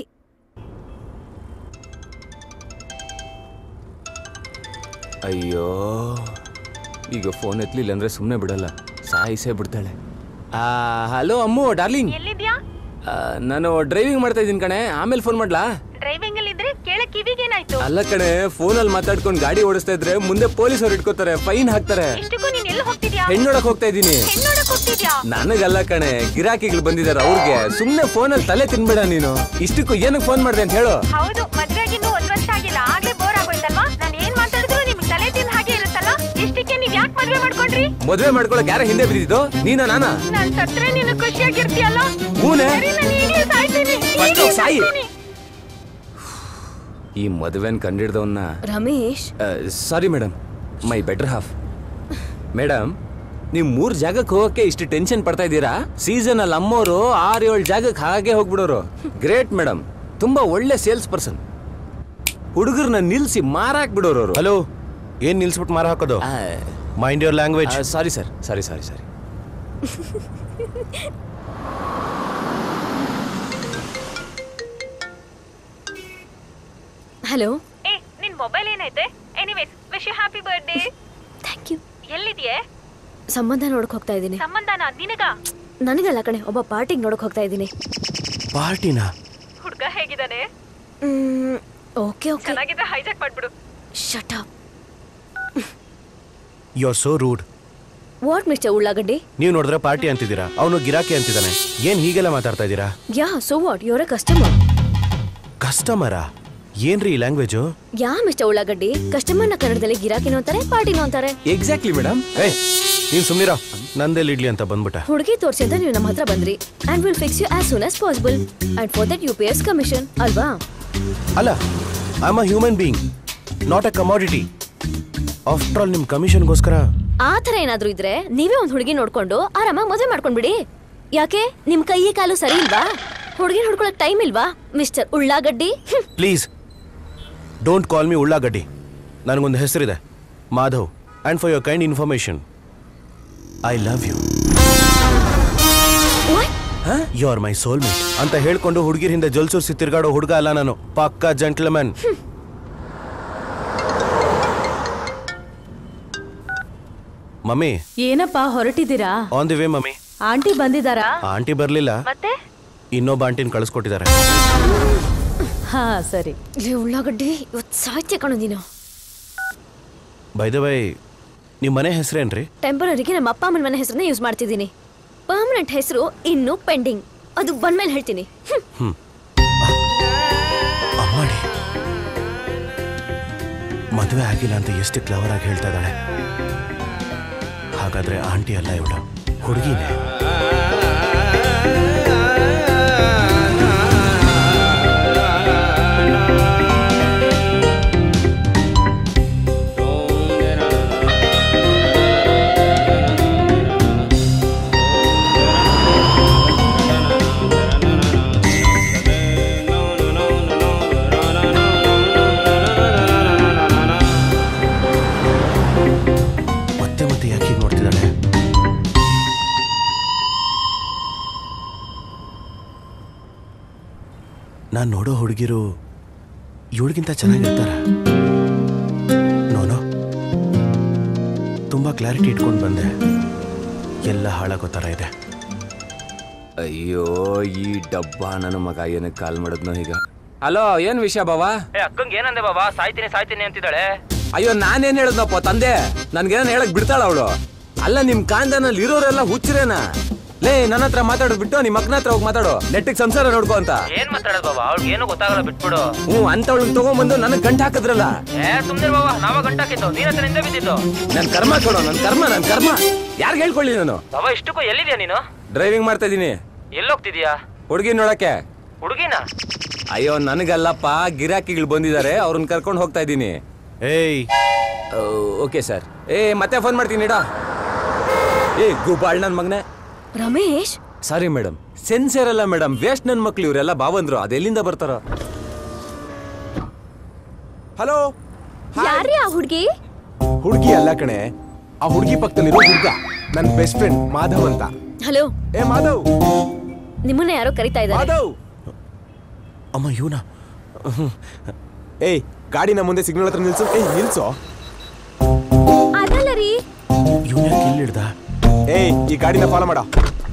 ಅಯ್ಯೋ ಈಗ ಫೋನ್ ಎತ್ತಲಿಲ್ಲ ಅಂದ್ರೆ ಸುಮ್ಮನೆ ಬಿಡಲ್ಲ ಸಾಯಿಸೇ ಬಿಡ್ತಾಳೆ ಹಲೋ ಅಮ್ಮು ಡಾರ್ಲಿಂಗ್ ನಾನು ಡ್ರೈವಿಂಗ್ ಮಾಡ್ತಾ ಇದ್ದೀನಿ ಕಣೆ ಆಮೇಲೆ ಫೋನ್ ಮಾಡ್ಲಾ ಡ್ರೈವಿಂಗ್ ಅಲ್ಲಿ ಇದ್ರೆ ಕೇಳಕ್ ಕಿವಿಗೇನಾಯ್ತು ಅಲ್ಲ ಕಣೆ ಫೋನಲ್ಲಿ ಮಾತಾಡ್ಕೊಂಡು ಗಾಡಿ ಓಡಿಸ್ತಾ ಇದ್ರೆ ಮುಂದೆ ಪೊಲೀಸರು ಇಟ್ಕೋತಾರೆ ಫೈನ್ ಹಾಕ್ತಾರೆ ಇಷ್ಟಕ್ಕೂ ನೀನ್ ಎಲ್ಲಿ ಹೋಗ್ತಿದ್ಯಾ ಹೆಣ್ಣೋಡಕ್ ಹೋಗ್ತಾ ಇದ್ದೀನಿ ನೋಡಕ್ ಹೋಗ್ತಿದ್ಯಾ ನನಗಲ್ಲ ಕಣೆ ಗಿರಾಕಿಗಳು ಬಂದಿದ್ದಾರೆ ಅವ್ರಿಗೆ ಸುಮ್ನೆ ಫೋನಲ್ಲಿ ತಲೆ ತಿನ್ಬೇಡ ನೀನು ಇಷ್ಟಕ್ಕೂ ಏನಕ್ಕೆ ಫೋನ್ ಮಾಡಿದೆ ಅಂತ ಹೇಳು ಹೌದು ಮದ್ವೆಗಿನ್ನೂ ಒಂದ್ ವರ್ಷ ಆಗಿಲ್ಲ ಆಗ್ಲೇ ಬೋರ್ ಆಗೋಯ್ತಲ್ವಾ ನಾನ್ ಏನ್ ಮಾತಾಡಿದ್ರು ನಿಮ್ಗೆ ತಲೆ ತಿನ್ ಹಾಗೆ ಇರುತ್ತಲ್ಲ ಇಷ್ಟಕ್ಕೆ ನೀವ್ ಯಾಕೆ ಮದ್ವೆ ಮಾಡ್ಕೊಂಡ್ರಿ ಮದ್ವೆ ಮಾಡ್ಕೊಳಕ್ ಯಾರ ಹಿಂದೆ ಬಿದ್ದಿದ್ದು ನೀನ ನಾನಾ ನಾನ್ ಸತ್ರೆ ನೀನು ಖುಷಿಯಾಗಿರ್ತೀಯಲ್ಲ ಹೂನೆ ಸರಿ ನಾನು ಈಗಲೇ ಸಾಯ್ತೀನಿ First ಈಗ್ಲೇ ಹೋಗ್ ಸಾಯಿ. ಸಾಯ್ತೀನಿ. ಈ ಮದುವೆನ್ ಕಂಡಿಡ್ದವನ್ನ Ramesh sorry madam my better half madam ನೀವು ಮೂರ್ ಜಾಗಕ್ಕೆ ಹೋಗಕ್ಕೆ ಇಷ್ಟು ಟೆನ್ಷನ್ ಪಡ್ತಾ ಇದ್ದೀರಾ ಸೀಸನ್ ಅಲ್ಲಿ ಅಮ್ಮೋರು ಆರ್ ಏಳು ಜಾಗಕ್ಕೆ ಹಾಗೆ ಹೋಗ್ಬಿಡೋರು ಗ್ರೇಟ್ ಮೇಡಮ್ ತುಂಬಾ ಒಳ್ಳೆ ಸೇಲ್ಸ್ ಪರ್ಸನ್ ಹುಡುಗರನ್ನ ನಿಲ್ಸಿ ಮಾರಾಕ್ ಬಿಡೋರು ಅವರು ಹಲೋ ಏನ್ ನಿಲ್ಸ್ಬಿಟ್ಟು ಮಾರ ಹಾಕೋದು mind your language sorry sir sorry sorry sorry hello ಏ ನಿನ್ ಮೊಬೈಲ್ ಏನೈತೆ anyways wish you happy birthday thank you ಎಲ್ಲಿದ್ಯೆ ಸಂಬಂಧ ನೋಡಕ್ ಹೋಗ್ತಾ ಇದ್ದೀನಿ ಸಂಬಂಧನ ನಿನಗ ನನಗಲ್ಲ ಕಣೆ ಒಬ್ಬ ಪಾರ್ಟಿಗೆ ನೋಡಕ್ ಹೋಗ್ತಾ ಇದ್ದೀನಿ ಪಾರ್ಟಿನಾ ಹುಡ್ಗ ಹೇಗಿದಾನೆ ಓಕೆ ಓಕೆ ಚೆನ್ನಾಗಿದ್ರೆ ಹೈಜಾಕ್ ಮಾಡ್ಬಿಡು shut up you are so rude what mister Ullagaddi ನೀವು ನೋಡಿದ್ರೆ ಪಾರ್ಟಿ ಅಂತಿದ್ದೀರಾ ಅವನು ಗಿರಾಕಿ ಅಂತಿದ್ದಾನೆ ಏನ್ ಹೀಗೆಲ್ಲ ಮಾತಾಡ್ತಾ ಇದ್ದೀರಾ yeah so what your uh customer ಕಸ್ಟಮರಾ ಏನ್ರಿ ಈ ಲ್ಯಾಂಗ್ವೇಜು ಯಾ ಮಿಸ್ಟರ್ ಉಳ್ಳಾಗಡ್ಡಿ ಕಸ್ಟಮರ್ನ ಕನ್ನಡದಲ್ಲಿ ಗಿರಾಕಿನೂ ಅಂತಾರೆ ಪಾರ್ಟಿನೂ ಅಂತಾರೆ ಎಕ್ಸಾಕ್ಟ್ಲಿ ಮೇಡಮ್ ಏ ನೀನ್ ಸುಮ್ನಿರೋ ನಂದೆಲ್ ಇಡ್ಲಿ ಅಂತ ಬಂದ್ಬಿಟ್ಟ ಹುಡುಗಿ ತೋರ್ಸಿ ಅಂತ ನೀವು ನಮ್ಮ ಹತ್ರ ಬಂದ್ರಿ and will fix you as soon as possible and for that you pay us commission ಅಲ್ವಾ ಅಲ್ಲ I am a human being not a commodity after all ನಿಮ್ ಕಮಿಷನ್ಗೋಸ್ಕರ ಆ ಥರ ಏನಾದ್ರೂ ಇದ್ರೆ ನೀವೇ ಒಂದ್ ಹುಡುಗಿ ನೋಡ್ಕೊಂಡು ಆರಾಮಾಗಿ ಮದುವೆ ಮಾಡ್ಕೊಂಡ್ಬಿಡಿ ಯಾಕೆ ನಿಮ್ ಕೈ ಕಾಲು ಸರಿ ಇಲ್ವಾ ಹುಡುಗಿ ನೋಡ್ಕೊಳಕ್ ಟೈಮ್ ಇಲ್ವಾ ಮಿಸ್ಟರ್ ಉಳ್ಳಾಗಡ್ಡಿ ಹ್ಮ್. ಪ್ಲೀಸ್ ಡೋಂಟ್ ಕಾಲ್ ಮಿ ಉಳ್ಳಾಗಡ್ಡಿ ನನಗೊಂದು ಹೆಸರಿದೆ Madhav and for your kind information I love you you are my soulmate ಅಂತ ಹೇಳ್ಕೊಂಡು ಹುಡುಗಿರ ಹಿಂದೆ ಜಲ್ಸೂರ್ಸಿ ತಿರ್ಗಾಡೋ ಹುಡುಗ ಅಲ್ಲ ನಾನು ಪಕ್ಕಾ ಜಂಟ್ಲ್ಮನ್ ಮಮ್ಮಿ ಏನಪ್ಪ ಹೊರಟಿದ್ದೀರಾ on the way mummy aunty ಬಂದಿದ್ದಾರಾ ಆಂಟಿ ಬರ್ಲಿಲ್ಲ ಮತ್ತೆ ಇನ್ನೊಬ್ಬ ಆಂಟಿನ ಕಳಿಸ್ಕೊಟ್ಟಿದ್ದಾರೆ ಹಾ ಸರಿ ಲೇ ಉಳ್ಳಾಗಡ್ಡಿ ಇವತ್ತು ಸಾಹಿತ್ಯ ಕಣೋ ನೀನು ಬೈ ದ ವೈ ನಿಮ್ಮ ಮನೆ ಹೆಸರೇನ್ರಿ ಟೆಂಪರರಿಗೆ ನಮ್ಮ ಅಪ್ಪ ಅಮ್ಮನ ಮನೆ ಹೆಸರನ್ನ ಯೂಸ್ ಮಾಡ್ತಿದ್ದೀನಿ ಪರ್ಮನೆಂಟ್ ಹೆಸರು ಇನ್ನು ಪೆಂಡಿಂಗ್ ಅದು ಬಂದ್ಮೇಲೆ ಹೇಳ್ತೀನಿ ಹ್ಮ್. ಹ್ಮ್ ಅಮ್ಮಡಿ ಮದುವೆ ಆಗಿಲ್ಲ ಅಂತ ಎಷ್ಟು ಕ್ಲವರ್ ಆಗಿ ಹೇಳ್ತಾ ಇದ್ದಾಳೆ ಹಾಗಾದ್ರೆ ಆಂಟಿ ಅಲ್ಲ ಇವಳು ಹುಡುಗಿನೇ ಮತ್ತೆ ಮತ್ತೆ ಯಾಕೆ ಹೀಗೆ ನೋಡ್ತಿದ್ದಾಳೆ ನಾನು ನೋಡೋ ಹುಡುಗಿರು ಇವಳಿಗಿಂತ ಚೆನ್ನಾಗಿರ್ತಾರ ನೋನೋ ತುಂಬಾ ಕ್ಲಾರಿಟಿ ಇಟ್ಕೊಂಡು ಬಂದೆ ಎಲ್ಲ ಹಾಳಾಗೋ ಥರ ಇದೆ ಅಯ್ಯೋ ಈ ಡಬ್ಬ ನನ್ನ ಮಗ ಏನಕ್ಕೆ ಕಾಲ್ ಮಾಡಿದ್ನೋ ಈಗ ಹಲೋ ಏನ್ ವಿಷಯ ಬಾವಾ ಅಕ್ಕಂಗೆ ಏನಂದೆ ಬಾಬಾ ಸಾಯ್ತೀನಿ ಸಾಯ್ತೀನಿ ಅಂತಿದ್ದಾಳೆ ಅಯ್ಯೋ ನಾನೇನ್ ಹೇಳಿದ್ನಪ್ಪ ತಂದೆ ನನ್ಗೇನ ಹೇಳಕ್ ಬಿಡ್ತಾಳ ಅವಳು ಅಲ್ಲ ನಿಮ್ ಕಾಂದನಲ್ಲಿ ಇರೋರೆಲ್ಲ ಹುಚ್ಚರೇನ ಲೇ ನನ್ನ ಹತ್ರ ಮಾತಾಡೋದ್ ಬಿಟ್ಟು ನಿಮ್ ಅಕ್ಕನ ಹತ್ರ ಹೋಗಿ ಮಾತಾಡು ನೆಟ್ಟಿಗೆ ಸಂಸಾರ ನೋಡ್ಕೋ ಅಂತ ಏನ್ ಮಾತಾಡೋದು ಬಾಬಾ ಅವ್ಳಿಗೆ ಏನು ಗೊತ್ತಾಗಲ್ಲ ಬಿಟ್ಬಿಡು ಹ್ಞೂ ಅಂತವಳನ್ನ ತಗೊಂಬಂದು ನನಗ್ ಗಂಟ ಹಾಕಿದ್ರಲ್ಲ ಏ ಸುಮ್ನೆ ಬಾಬಾ ನಾವ ಗಂಟಾಕಿದ್ದು ನೀನ್ ಹತ್ರ ನಿಂದೆ ಬಿದ್ದಿದ್ದು ನನ್ ಕರ್ಮ ಕೊಡೋ ನನ್ ಕರ್ಮ ನನ್ ಕರ್ಮ ಯಾರ್ಗ್ ಹೇಳ್ಕೊಳ್ಳಿ ನಾನು ಬಾಬಾ ಇಷ್ಟಕ್ಕೂ ಎಲ್ಲಿದ್ಯಾ ನೀನು ಡ್ರೈವಿಂಗ್ ಮಾಡ್ತಾ ಇದೀನಿ ಎಲ್ಲೋಗ್ತಿದ್ಯಾ ಹುಡುಗಿ ನೋಡಕ್ಕೆ ಹುಡುಗಿನ ಅಯ್ಯೋ ನನಗಲ್ಲಪ್ಪ ಗಿರಾಕಿಗಳು ಬಂದಿದ್ದಾರೆ ಅವ್ರನ್ನ ಕರ್ಕೊಂಡು ಹೋಗ್ತಾ ಇದ್ದೀನಿ ಏಯ್ ಓಕೆ ಸರ್ ಏ ಮತ್ತೆ ಫೋನ್ ಮಾಡ್ತೀನಿ ಇಡ ಏ ಗುಬಾಳ್ ನನ್ ಮಗನೇ ರಮೇಶ್ ಸಾರಿ ಮೇಡಮ್ ಸೆನ್ಸರ್ ಅಲ್ಲ ಮೇಡಮ್ ವೇಸ್ಟ್ ನನ್ ಮಕ್ಳು ಇವರೆಲ್ಲ ಬಾವಂದ್ರು ಅದೆಲ್ಲಿಂದ ಬರ್ತಾರ ಹಲೋ ಯಾರ್ರೀ ಆ ಹುಡುಗಿ ಹುಡುಗಿ ಅಲ್ಲ ಕಣೆ ಆ ಹುಡುಗಿ ಪಕ್ಕದಲ್ಲಿರೋ ಹುಡುಗ ನನ್ನ ಬೆಸ್ಟ್ ಫ್ರೆಂಡ್ ಮಾಧವ್ ಅಂತ ಹಲೋ ಏ ಮಾಧವ್ ನಿಮ್ಮನ್ನ ಯಾರೋ ಕರಿತಾ ಇದ್ದಾರೆ ಮಾಧವ್ ಅಮ್ಮ ಇವನ ಏಯ್ ಗಾಡಿನ ಮುಂದೆ ಸಿಗ್ನಲ್ ಹತ್ರ ನಿಲ್ಸು ಏಯ್ ನಿಲ್ಸು ಅದಲ್ಲ ರೀ ಇವನ ಯಾಕೆ ಹಿಡ್ದ ಏಯ್ ಈ ಗಾಡಿನ ಫಾಲೋ ಮಾಡ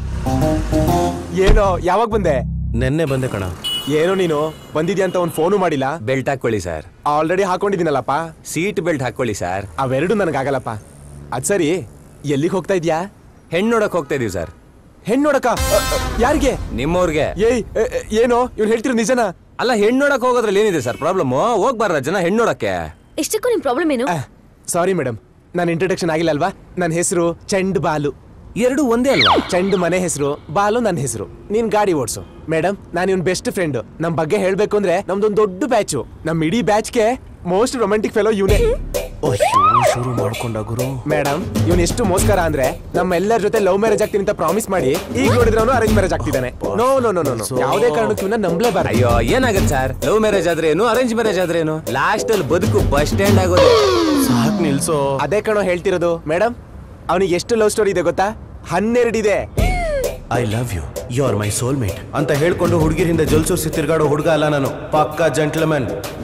ಏನೋ ಯಾವಾಗ ಬಂದೆ ನೆನ್ನೆ ಬಂದೆ ಕಣ ಏನೋ ನೀನು ಬಂದಿದ್ಯಾ ಅಂತ ಒಂದು ಫೋನು ಮಾಡಿಲ್ಲ ಬೆಲ್ಟ್ ಹಾಕೊಳ್ಳಿ ಸರ್ ಆಲ್ರೆಡಿ ಹಾಕೊಂಡಿದ್ದೀನಲ್ಲಪ್ಪ ಸೀಟ್ ಬೆಲ್ಟ್ ಹಾಕೊಳ್ಳಿ ಸರ್ ಅವೆರಡು ನನಗಾಗಲ್ಲಪ್ಪ ಅದ್ ಸರಿ ಎಲ್ಲಿಗೆ ಹೋಗ್ತಾ ಇದ್ಯಾ ಹೆಣ್ಣು ನೋಡಕ್ ಹೋಗ್ತಾ ಇದೀವಿ ಸರ್ ಹೆಣ್ಣು ನೋಡಕ ಯಾರಿಗೆ ನಿಮ್ಮವ್ರಿಗೆ ಏಯ್ ಎ, ಎ, ಏನೋ ಇವ್ನು ಹೇಳ್ತಿರೋ ನಿಜನಾ ಅಲ್ಲ ಹೆಣ್ಣು ನೋಡಕ್ ಹೋಗೋದ್ರಲ್ಲಿ ಏನಿದೆ ಸರ್ ಪ್ರಾಬ್ಲಮ್ ಹೋಗ್ಬಾರ ಜನ ಹೆಣ್ಣು ನೋಡಕ್ಕೆ ಇಷ್ಟಕ್ಕೂ ನಿಮ್ ಪ್ರಾಬ್ಲಮ್ ಏನು ಸಾರಿ ಮೇಡಮ್ ನನ್ನ ಇಂಟ್ರೊಡಕ್ಷನ್ ಆಗಿಲ್ಲ ಅಲ್ವಾ ನನ್ನ ಹೆಸರು ಚಂಡ್ ಬಾಲು ಎರಡು ಒಂದೇ ಅಲ್ವಾ ಚಂಡ್ ಮನೆ ಹೆಸರು ಬಾಲು ನನ್ನ ಹೆಸರು ನೀನ್ ಗಾಡಿ ಓಡಿಸು ಮೇಡಮ್ ನಾನು ಇವನ್ ಬೆಸ್ಟ್ ಫ್ರೆಂಡ್ ನಮ್ ಬಗ್ಗೆ ಹೇಳ್ಬೇಕು ಅಂದ್ರೆ ನಮ್ದೊಂದು ದೊಡ್ಡ ಬ್ಯಾಚು ನಮ್ ಇಡೀ ಬ್ಯಾಚ್ಗೆ ಮೋಸ್ಟ್ ರೊಮ್ಯಾಂಟಿಕ್ ಫೆಲೋ ಇವನೇ ಶುರು ಮಾಡ್ಕೊಂಡ ಗುರು ಮೇಡಮ್ ಇವನ್ ಎಷ್ಟು ಮೋಸ್ಕರ ಅಂದ್ರೆ ನಮ್ಮೆಲ್ಲರ ಜೊತೆ ಲವ್ ಮ್ಯಾರೇಜ್ ಆಗ್ತೀನಿ ಅಂತ ಪ್ರಾಮಿಸ್ ಮಾಡಿ ಈಗ ನೋಡಿದ್ರೆ ಅವನು ಅರೇಂಜ್ ಮ್ಯಾರೇಜ್ ಆಗ್ತಿದ್ದಾನೆ ನೋ ನೋ ನೋ ನೋ ಯಾವುದೇ ಕಾರಣಕ್ಕೂ ಇವನ್ನ ನಂಬಲೇಬಾರ್ದು ಅಯ್ಯೋ ಏನಾಗತ್ತೆ ಸರ್ ಲವ್ ಮ್ಯಾರೇಜ್ ಆದ್ರೆ ಏನು ಅರೇಂಜ್ ಮ್ಯಾರೇಜ್ ಆದ್ರೆ ಏನು ಲಾಸ್ಟ್ ಅಲ್ಲಿ ಬದುಕು ಬಸ್ ಸ್ಟ್ಯಾಂಡ್ ಆಗೋದು ಸಾಕ್ ನಿಲ್ಸೋ ಅದೇ ಕಣೋ ಹೇಳ್ತಿರೋದು ಮೇಡಮ್ ಅವನಿಗೆ ಎಷ್ಟು ಲವ್ ಸ್ಟೋರಿ ಇದೆ ಗೊತ್ತಾ ಹನ್ನೆರಡಿದೆ I love you you are my soulmate ಅಂತ ಹೇಳ್ಕೊಂಡು ಹುಡುಗಿರ ಹಿಂದೆ ಜಲ್ಸೂರ್ಸಿ ತಿರ್ಗಾಡೋ ಹುಡುಗ ಅಲ್ಲ ನಾನು ಪಕ್ಕಾ ಜಂಟ್ಲ್ಮನ್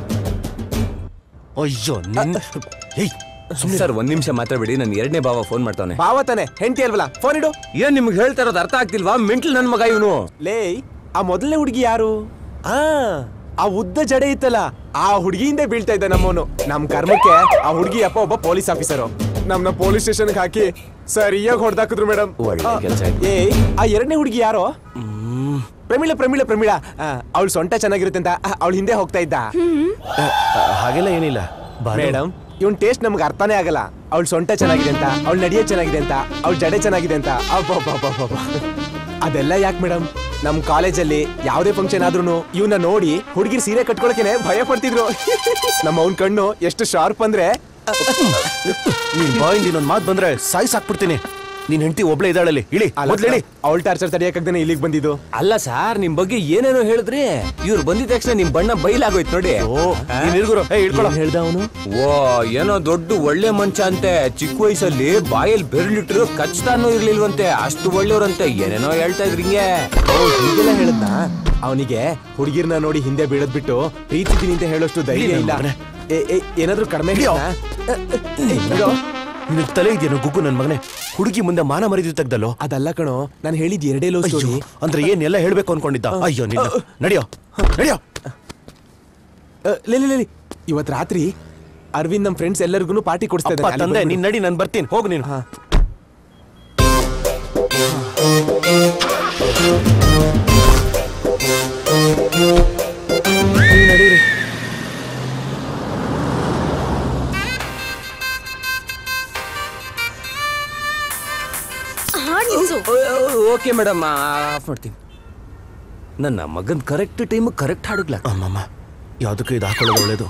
ಅಯ್ಯೋ ನಿನ್ ಏಯ್ ಸರ್ ಒಂದ್ ನಿಮಿಷ ಮಾತಾಡ್ಬಿಡಿ ನನ್ ಎರಡನೇ ಭಾವ ಫೋನ್ ಮಾಡ್ತಾನೆ ಬಾವ ತಾನೆ ಹೆಂಡತಿ ಅಲ್ವಲ್ಲ ಫೋನ್ ಇಡು ಏನ್ ನಿಮ್ಗೆ ಹೇಳ್ತಾ ಇರೋದು ಅರ್ಥ ಆಗ್ತಿಲ್ವಾ ಮೆಂಟ್ಲ್ ನನ್ ಮಗ ಇವನು ಲೇ ಆ ಮೊದಲನೇ ಹುಡುಗಿ ಯಾರು ಆ ಆ ಉದ್ದ ಜಡೆ ಇತ್ತಲ್ಲ ಆ ಹುಡುಗಿಯಿಂದ ಬೀಳ್ತಾ ಇದ್ದ ನಮ್ಮವನು ನಮ್ ಕರ್ಮಕ್ಕೆ ಆ ಹುಡುಗಿ ಅಪ್ಪ ಒಬ್ಬ ಪೊಲೀಸ್ ಆಫೀಸರು ನಮ್ನ ಪೊಲೀಸ್ ಸ್ಟೇಷನ್ ಹಾಕಿ ಸರಿಯಾಗಿ ಹೊಡೆದಾಕಿದ್ರು ಮೇಡಮ್ ಒಳ್ಳೆ ಕೆಲ್ಸ ಆಯ್ತು. ಏ ಆ ಎರಡನೇ ಹುಡುಗಿ ಯಾರೋ ಪ್ರಮೀಳ ಪ್ರಮೀಳ ಪ್ರಮೀಳ ಅವಳು ಸೊಂಟ ಚೆನ್ನಾಗಿರುತ್ತೆ ಅಂತ ಅವಳು ಹಿಂದೆ ಹೋಗ್ತಾ ಇದ್ದ ಹಾಗೆಲ್ಲ ಏನಿಲ್ಲ ಬಾನು. ಮೇಡಮ್ ಇವನ್ ಟೇಸ್ಟ್ ನಮ್ಗೆ ಅರ್ಥನೇ ಆಗಲ್ಲ ಅವಳ ಸೊಂಟ ಚೆನ್ನಾಗಿದೆ ಅಂತ ಅವಳ ನಡಿಯೋ ಚೆನ್ನಾಗಿದೆ ಅಂತ ಅವಳ ಜಡೆ ಚೆನ್ನಾಗಿದೆ ಅಂತ ಅಬ್ಬಬ್ಬಬ್ಬಬ್ಬ. ಅದೆಲ್ಲ ಯಾಕೆ ಮೇಡಮ್ ನಮ್ ಕಾಲೇಜಲ್ಲಿ ಯಾವ್ದೇ ಫಂಕ್ಷನ್ ಆದ್ರೂ ಇವನ್ನ ನೋಡಿ ಹುಡುಗಿರ್ ಸೀರೆ ಕಟ್ಕೊಳಕೆನೆ ಭಯ ಪಡ್ತಿದ್ರು ನಮ್ಮ ಅವ್ನ್ ಕಣ್ಣು ಎಷ್ಟು ಶಾರ್ಪ್ ಅಂದ್ರೆ ನೀನ್ ಬಾಯಿಂದ ಇನ್ನೊಂದ್ ಮಾತು ಬಂದ್ರೆ ಸಾಯಿ ಸಾಕ್ಬಿಡ್ತೀನಿ ನಿನ್ ಹೆಂಡತಿ ಒಬ್ಳೆ ಇದ್ದಾಳಲ್ಲಿ ಇಳಿ ಮೊದ್ಲು ಇಳಿ ಅವಳ ಟಾರ್ಚರ್ ತಡಿಯಕ್ಕಾಗ್ದೇನೆ ಇಲ್ಲಿಗೆ ಬಂದಿದ್ದು ಅಲ್ಲ ಸರ್ ನಿಮ್ ಬಗ್ಗೆ ಏನೇನೋ ಹೇಳಿದ್ರಿ ಇವ್ರು ಬಂದಿದ ತಕ್ಷಣ ನಿಮ್ ಬಣ್ಣ ಬೈಲಾಗೋಯ್ತು ನೋಡಿ ನೀನ್ ಇರ್ಗುರು ಏ ಇಳ್ಕೊಳ ಹೇಳ್ದ ಅವನು ಓ ಏನೋ ದೊಡ್ಡ ಒಳ್ಳೆ ಮಂಚ ಅಂತೆ ಚಿಕ್ಕ ವಯಸ್ಸಲ್ಲಿ ಬಾಯಲ್ಲಿ ಬೆರಳಿಟ್ರು ಕಚ್ತಾನೂ ಇರ್ಲಿಲ್ವಂತೆ ಅಷ್ಟು ಒಳ್ಳೆಯವ್ರಂತೆ ಏನೇನೋ ಹೇಳ್ತಾ ಇದ್ರಿ ಹಿಂಗೆ ಹೀಗೆಲ್ಲ ಹೇಳದ್ನ ಅವನಿಗೆ ಹುಡುಗಿರ್ನ ನೋಡಿ ಹಿಂದೆ ಬೀಳದ್ ಬಿಟ್ಟು ಪ್ರೀತಿದ್ದೀನಿ ಅಂತ ಹೇಳೋಷ್ಟು ಧೈರ್ಯ ಇಲ್ಲ ಏ, ಏ, ಏನಾದ್ರೂ ಕಡಿಮೆ ನಿನಗ್ ತಲೆ ಇದೆಯೇನೋ ಗುಗ್ಗು ನನ್ ಮಗನೇ ಹುಡುಗಿ ಮುಂದೆ ಮಾನ ಮರಿದು ತೆಗ್ದಲ್ಲೋ ಅದಲ್ಲ ಕಣೋ ನಾನು ಹೇಳಿದ್ ಎರಡೇ ಲವ್ ಅಯ್ಯೋ, ಸ್ಟೋರಿ ಅಂದ್ರೆ ಏನ್ ಎಲ್ಲ ಹೇಳ್ಬೇಕು ಅನ್ಕೊಂಡಿದ್ದ ಅಯ್ಯೋ ನಿನ್ನ ನಡಿಯೋ ನಡಿಯೋ ಲೇಲಿ ಲೇಲಿ ಇವತ್ ರಾತ್ರಿ ಅರವಿಂದ್ ನಮ್ ಫ್ರೆಂಡ್ಸ್ ಎಲ್ಲರಿಗೂ ಪಾರ್ಟಿ ಕೊಡಿಸ್ತಾ ಅಪ್ಪ ಇದ್ದಾನೆ. ಅಲ್ಲಿ ತಂದೆ ಬಂದ್ಬಿಡು. ನೀನ್ ನಡಿ ನಾನು ಬರ್ತೀನಿ ಹೋಗು ನೀನು ನಡೀರಿ ಹಾಡ್ ನಿಲ್ಸು ಓಕೆ ಮೇಡಮ್ ಆಫ್ ಮಾಡ್ತೀನಿ ನನ್ನ ಮಗನ್ ಕರೆಕ್ಟ್ ಟೈಮ್ ಕರೆಕ್ಟ್ ಹಾಡುಗ್ಲ ಅಮ್ಮಮ್ಮ ಯಾವ್ದಕ್ಕೂ ಇದು ಹಾಕೊಳ್ಳೋದು ಒಳ್ಳೇದು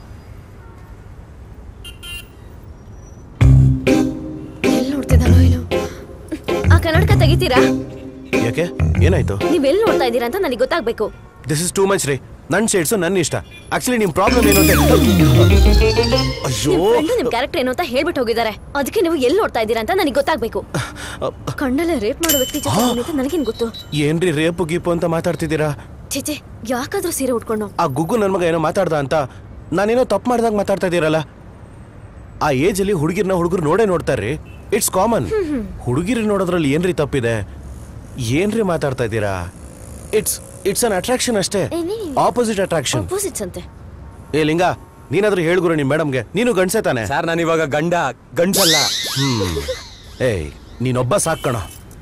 ಎಲ್ಲಿ ನೋಡ್ತಿದ್ದಾನೋ ಏನೋ ಆ ಕನ್ನಡಕ ತೆಗಿತೀರಾ ಯಾಕೆ ಏನಾಯ್ತು ನೀವ್ ಎಲ್ಲಿ ನೋಡ್ತಾ ಇದ್ದೀರಾ ಅಂತ ನನಗೆ ಗೊತ್ತಾಗ್ಬೇಕು ದಿಸ್ ಇಸ್ ಟೂ ಮಚ್ ರೀ ನನ್ ಶೇಡ್ಸು ನನ್ನ ಇಷ್ಟ ಆಕ್ಚುಲಿ ನಿಮ್ ಪ್ರಾಬ್ಲಮ್ ಏನು ಅಂತ ಅಯ್ಯೋ ನಿಮ್ ಫ್ರೆಂಡ್ ನಿಮ್ ಕ್ಯಾರೆಕ್ಟರ್ ಏನು ಅಂತ ಹೇಳ್ಬಿಟ್ಟು ಹೋಗಿದ್ದಾರೆ ಅದಕ್ಕೆ ನೀವು ಎಲ್ಲಿ ನೋಡ್ತಾ ಇದ್ದೀರಾ ಅಂತ ನನಗೆ ಗೊತ್ತಾಗ್ಬೇಕು ಕಣ್ಣಲ್ಲೇ ರೇಪ್ ಮಾಡೋ ವ್ಯಕ್ತಿ ಜೊತೆ ಇದ್ದೀನಿ ಅಂತ ನನಗೇನ್ ಗೊತ್ತು ಏನ್ರಿ ರೇಪು ಗೀಪು ಅಂತ ಮಾತಾಡ್ತಿದ್ದೀರಾ ಚೇಚೆ ಯಾಕಾದ್ರೂ ಸೀರೆ ಉಟ್ಕೊಂಡು ಆ ಗುಗ್ಗು ನನ್ನ ಮಗ ಏನೋ ಮಾತಾಡ್ದ ಅಂತ ನಾನೇನೋ ತಪ್ಪು ಮಾಡ್ದಾಗ ಮಾತಾಡ್ತಾ ಇದ್ದೀರಲ್ಲ ಆ ಏಜಲ್ಲಿ ಹುಡುಗಿರ್ನ ಹುಡುಗರು ನೋಡೇ ನೋಡ್ತಾರ್ರಿ ಇಟ್ಸ್ ಕಾಮನ್ ಹುಡುಗಿರ್ ನೋಡೋದ್ರಲ್ಲಿ ಏನ್ರಿ ತಪ್ಪಿದೆ ಏನ್ರಿ ಮಾತಾಡ್ತಾ ಇದ್ದೀರಾ ಇಟ್ಸ್ ಇಟ್ಸ್ ಅನ್ ಅಟ್ರಾಕ್ಷನ್ ಅಷ್ಟೇ ಆಪೋಸಿಟ್ ಅಟ್ರಾಕ್ಷನ್ ಅಪೋಸಿಟ್ಸ್ ಅಂತೆ ಏ ಲಿಂಗ ನೀನಾದ್ರೂ ಹೇಳ್ಗುರು ನಿಮ್ ಮೇಡಮ್ಗೆ ನೀನು ಗಂಡ್ಸೆ ತಾನೆ ಸರ್ ನಾನು ಇವಾಗ ಗಂಡ ಗಂಡಲ್ಲ ಹ್ಮ್ ಏಯ್ ನೀನೊಬ್ಬ ಸಾಕ್ಕಣ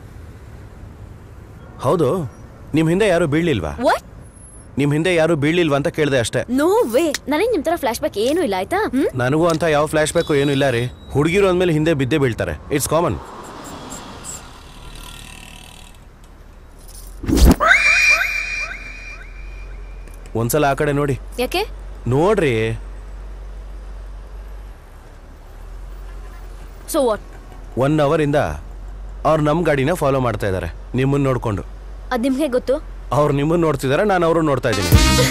ಹೌದು ನಿಮ್ ಹಿಂದೆ ಯಾರು ಬೀಳ್ಲಿಲ್ವಾ ವಾಟ್ ನಿಮ್ ಹಿಂದೆ ಯಾರು ಬೀಳ್ಲಿಲ್ವಾ ಅಂತ ಕೇಳ್ದೆ ಅಷ್ಟೇ ನೋ ವೇ ನನಗೆ ನಿಮ್ ತರ ಫ್ಲಾಶ್ ಬ್ಯಾಕ್ ಏನೂ ಇಲ್ಲ ಆಯ್ತಾ ಹ್ಮ್ ನನಗೂ ಅಂತ ಯಾವ ಫ್ಲಾಶ್ ಬ್ಯಾಕು ಏನು ಇಲ್ಲ ರೀ ಹುಡುಗಿರು ಅಂದ್ಮೇಲೆ ಹಿಂದೆ ಬಿದ್ದೇ ಬೀಳ್ತಾರೆ ಇಟ್ಸ್ ಕಾಮನ್ ಒಂದ್ಸಲ ಆ ಕಡೆ ನೋಡಿ ಯಾಕೆ ನೋಡ್ರಿ ಸೊ ವಾಟ್ ಒನ್ ಅವರಿಂದ ಅವ್ರು ನಮ್ಮ ಗಾಡಿನ ಫಾಲೋ ಮಾಡ್ತಾ ಇದ್ದಾರೆ ನಿಮ್ಮನ್ನ ನೋಡ್ಕೊಂಡು ಅದ್ ನಿಮ್ಗೆ ಗೊತ್ತು ಅವ್ರು ನಿಮ್ಮನ್ನ ನೋಡ್ತಿದ್ದಾರೆ ನಾನು ಅವರು ನೋಡ್ತಾ ಇದ್ದೀನಿ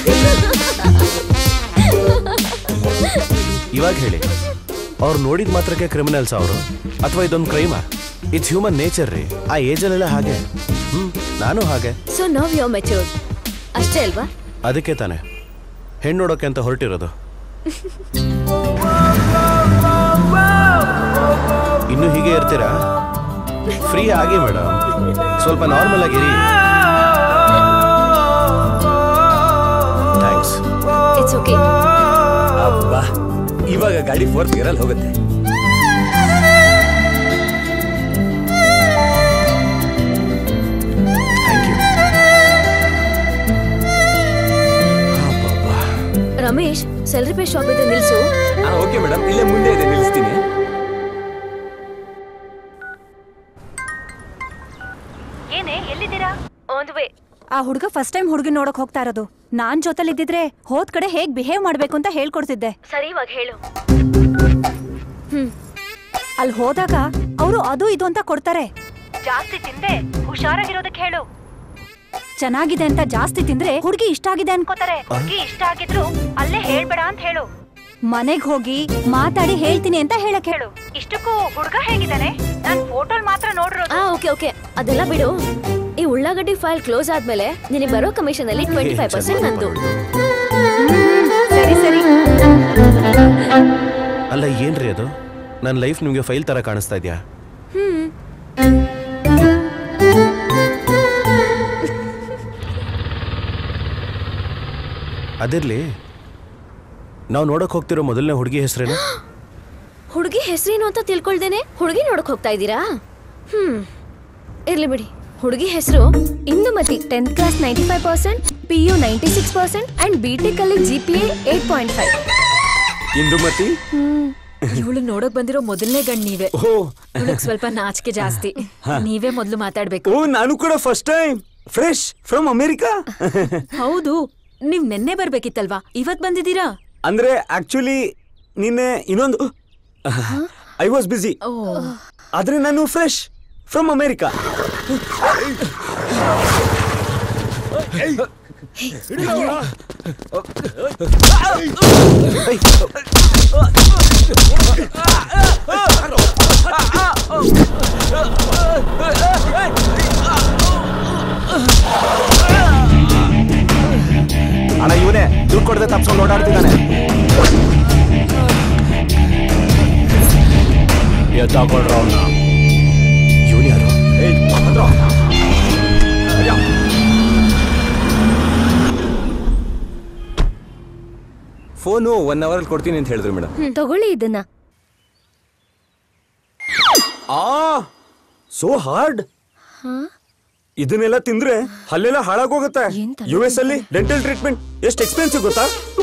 ಇವಾಗ ಹೇಳಿ ಅವ್ರು ನೋಡಿದ ಮಾತ್ರಕ್ಕೆ ಕ್ರಿಮಿನಲ್ಸ್ ಅವರು ಅಥವಾ ಇದೊಂದು ಕ್ರೈಮಾ ಇಟ್ಸ್ ಹ್ಯೂಮನ್ ನೇಚರ್ ರೀ ಆ ಏಜಲ್ಲೆಲ್ಲ ಹಾಗೆ ಹ್ಮ್ ನಾನು ಹಾಗೆ ಸೊ ನವ್ ಯೋ ಮೆಚ್ಯೂರ್ಡ್ ಅಷ್ಟೇ ಅಲ್ವಾ ಅದಕ್ಕೆ ತಾನೆ ಹೆಣ್ಣು ನೋಡೋಕೆ ಅಂತ ಹೊರಟಿರೋದು ಇನ್ನು ಹೀಗೆ ಇರ್ತೀರಾ ಫ್ರೀ ಆಗಿ ಮೇಡಮ್ ಸ್ವಲ್ಪ ನಾರ್ಮಲ್ ಆಗಿರಿ ಥ್ಯಾಂಕ್ಸ್ ಇಟ್ಸ್ ಓಕೆ ಅಬ್ಬಾ ಇವಾಗ ಗಾಡಿ ಫೋರ್ತ್ ಗೇರಲ್ಲಿ ಹೋಗುತ್ತೆ ಥ್ಯಾಂಕ್ ಯು ರಮೇಶ್ ಸೆಲ್ರಿ ಪೇ ಶಾಪ್ ಇದೆ ನಿಲ್ಸು ಓಕೆ ಮೇಡಮ್ ಇಲ್ಲೇ ಮುಂದೆ ಇದೆ ನಿಲ್ಲಿಸ್ತೀನಿ ಏನೇ ಎಲ್ಲಿದ್ದೀರಾ ಆನ್ ವೇ ಆ ಹುಡುಗ ಫಸ್ಟ್ ಟೈಮ್ ಹುಡುಗಿ ನೋಡಕ್ ಹೋಗ್ತಾ ಇರೋದು ನಾನ್ ಜೊತೆಲಿದ್ದಿದ್ರೆ ಹೋದ್ ಕಡೆ ಹೇಗ್ ಬಿಹೇವ್ ಮಾಡ್ಬೇಕು ಅಂತ ಹೇಳ್ಕೊಡ್ತಿದ್ದೆ ಸರಿ ಇವಾಗ ಹೇಳು ಅಲ್ಲಿ ಹೋದಾಗ ಅವರು ಅದು ಇದು ಅಂತ ಕೊಡ್ತಾರೆ ಜಾಸ್ತಿ ತಿಂದೆ ಹುಷಾರಾಗಿರೋದಕ್ಕೆ ಹೇಳು ಚೆನ್ನಾಗಿದೆ ಅಂತ ಜಾಸ್ತಿ ತಿಂದ್ರೆ ಹುಡುಗಿ ಇಷ್ಟ ಆಗಿದೆ ಅನ್ಕೋತಾರೆ ಹುಡುಗಿ ಇಷ್ಟ ಆಗಿದ್ರು ಅಲ್ಲೇ ಹೇಳ್ಬೇಡ ಅಂತ ಹೇಳು ಮನೆಗ್ ಹೋಗಿ ಮಾತಾಡಿ ಹೇಳ್ತೀನಿ ಅಂತ ಹೇಳಕ್ ಹೇಳು ಇಷ್ಟಕ್ಕೂ ಹುಡುಗ ಹೇಗಿದ್ದಾನೆ ನಾನ್ ಫೋಟೋಲ್ ಮಾತ್ರ ನೋಡಿರೋದು ಆ ಓಕೆ ಓಕೆ ಅದೆಲ್ಲ ಬಿಡು ಈ ಉಳ್ಳಾಗಡ್ಡಿ ಫೈಲ್ ಕ್ಲೋಸ್ ಆದ್ಮೇಲೆ ನಿನಗೆ ಬರೋ ಕಮಿಷನ್ ಅಲ್ಲಿ ಟ್ವೆಂಟಿ ಫೈವ್ ಪರ್ಸೆಂಟ್ ನಂದು ಸರಿ ಸರಿ ಅಲ್ಲ ಏನ್ರಿ ಅದು ನನ್ನ ಲೈಫ್ ನಿಮಗೆ ಫೈಲ್ ತರ ಕಾಣಿಸ್ತಾ ಇದೆಯಾ ಹ್ಮ್ ಅದಿರ್ಲಿ ನಾವು ನೋಡಕ್ ಹೋಗ್ತಿರೋ ಮೊದಲನೇ ಹುಡುಗಿ ಹೆಸರೇನು ಹುಡುಗಿ ಹೆಸರೇನು ಅಂತ ತಿಳ್ಕೊಳ್ದೇನೆ ಹುಡುಗಿ ನೋಡಕ್ ಹೋಗ್ತಾ ಇದ್ದೀರಾ ಹ್ಮ್ ಇರ್ಲಿ ಬಿಡಿ ಹುಡುಗಿ ಹೆಸರು Indumati tenth class ninety five percent P U ninety six percent and B tech ಅಲ್ಲಿ G P A eight point five Indumati ಇವಳು ನೋಡಕ್ ಬಂದಿರೋ ಮೊದಲನೇ ಗಂಡ್ ನೀವೇ ಓ ಇವಳಿಗ್ ಸ್ವಲ್ಪ ನಾಚಿಕೆ ಜಾಸ್ತಿ ಹಾ. ನೀವೇ ಮೊದ್ಲು ಮಾತಾಡ್ಬೇಕು ಓ ನಾನು ಕೂಡ first time fresh from America ಹೌದು ನೀವ್ ನೆನ್ನೆ ಬರ್ಬೇಕಿತ್ತಲ್ವಾ ಇವತ್ ಬಂದಿದ್ದೀರಾ ಅಂದ್ರೆ ಆಕ್ಚುಲಿ ನಿನ್ನೆ ಇನ್ನೊಂದು ಐ ವಾಸ್ ಬಿಸಿ ಓ ಆದ್ರೆ ನಾನು ಫ್ರೆಶ್ ಫ್ರಮ್ ಅಮೆರಿಕಾ ಅಣ್ಣ ಇವನೇ ದುಡ್ಡು ಕೊಡದೆ ತಪ್ಸ್ಕೊಂಡು ಓಡಾಡ್ತಿದ್ದಾನೆ ಎತ್ತಾಕೊಳ್ರ ಅವನ್ನ ಇವನು ಯಾರು ಫೋನು ಒನ್ ಅವರ್ ಕೊಡ್ತೀನಿ ಅಂತ ಹೇಳಿದ್ರು ಮೇಡಮ್ ತಗೊಳ್ಳಿ ಇದನ್ನ ಆ ಸೋ ಹಾರ್ಡ್ ಇದನ್ನೆಲ್ಲ ತಿಂದ್ರೆ ಹಲ್ಲೆಲ್ಲ ಹಾಳಾಗೋಗುತ್ತೆ ಯು ಎಸ್ ಅಲ್ಲಿ ಡೆಂಟಲ್ ಟ್ರೀಟ್ಮೆಂಟ್ ಎಷ್ಟು ಎಕ್ಸ್ಪೆನ್ಸಿವ್ ಗೊತ್ತಾ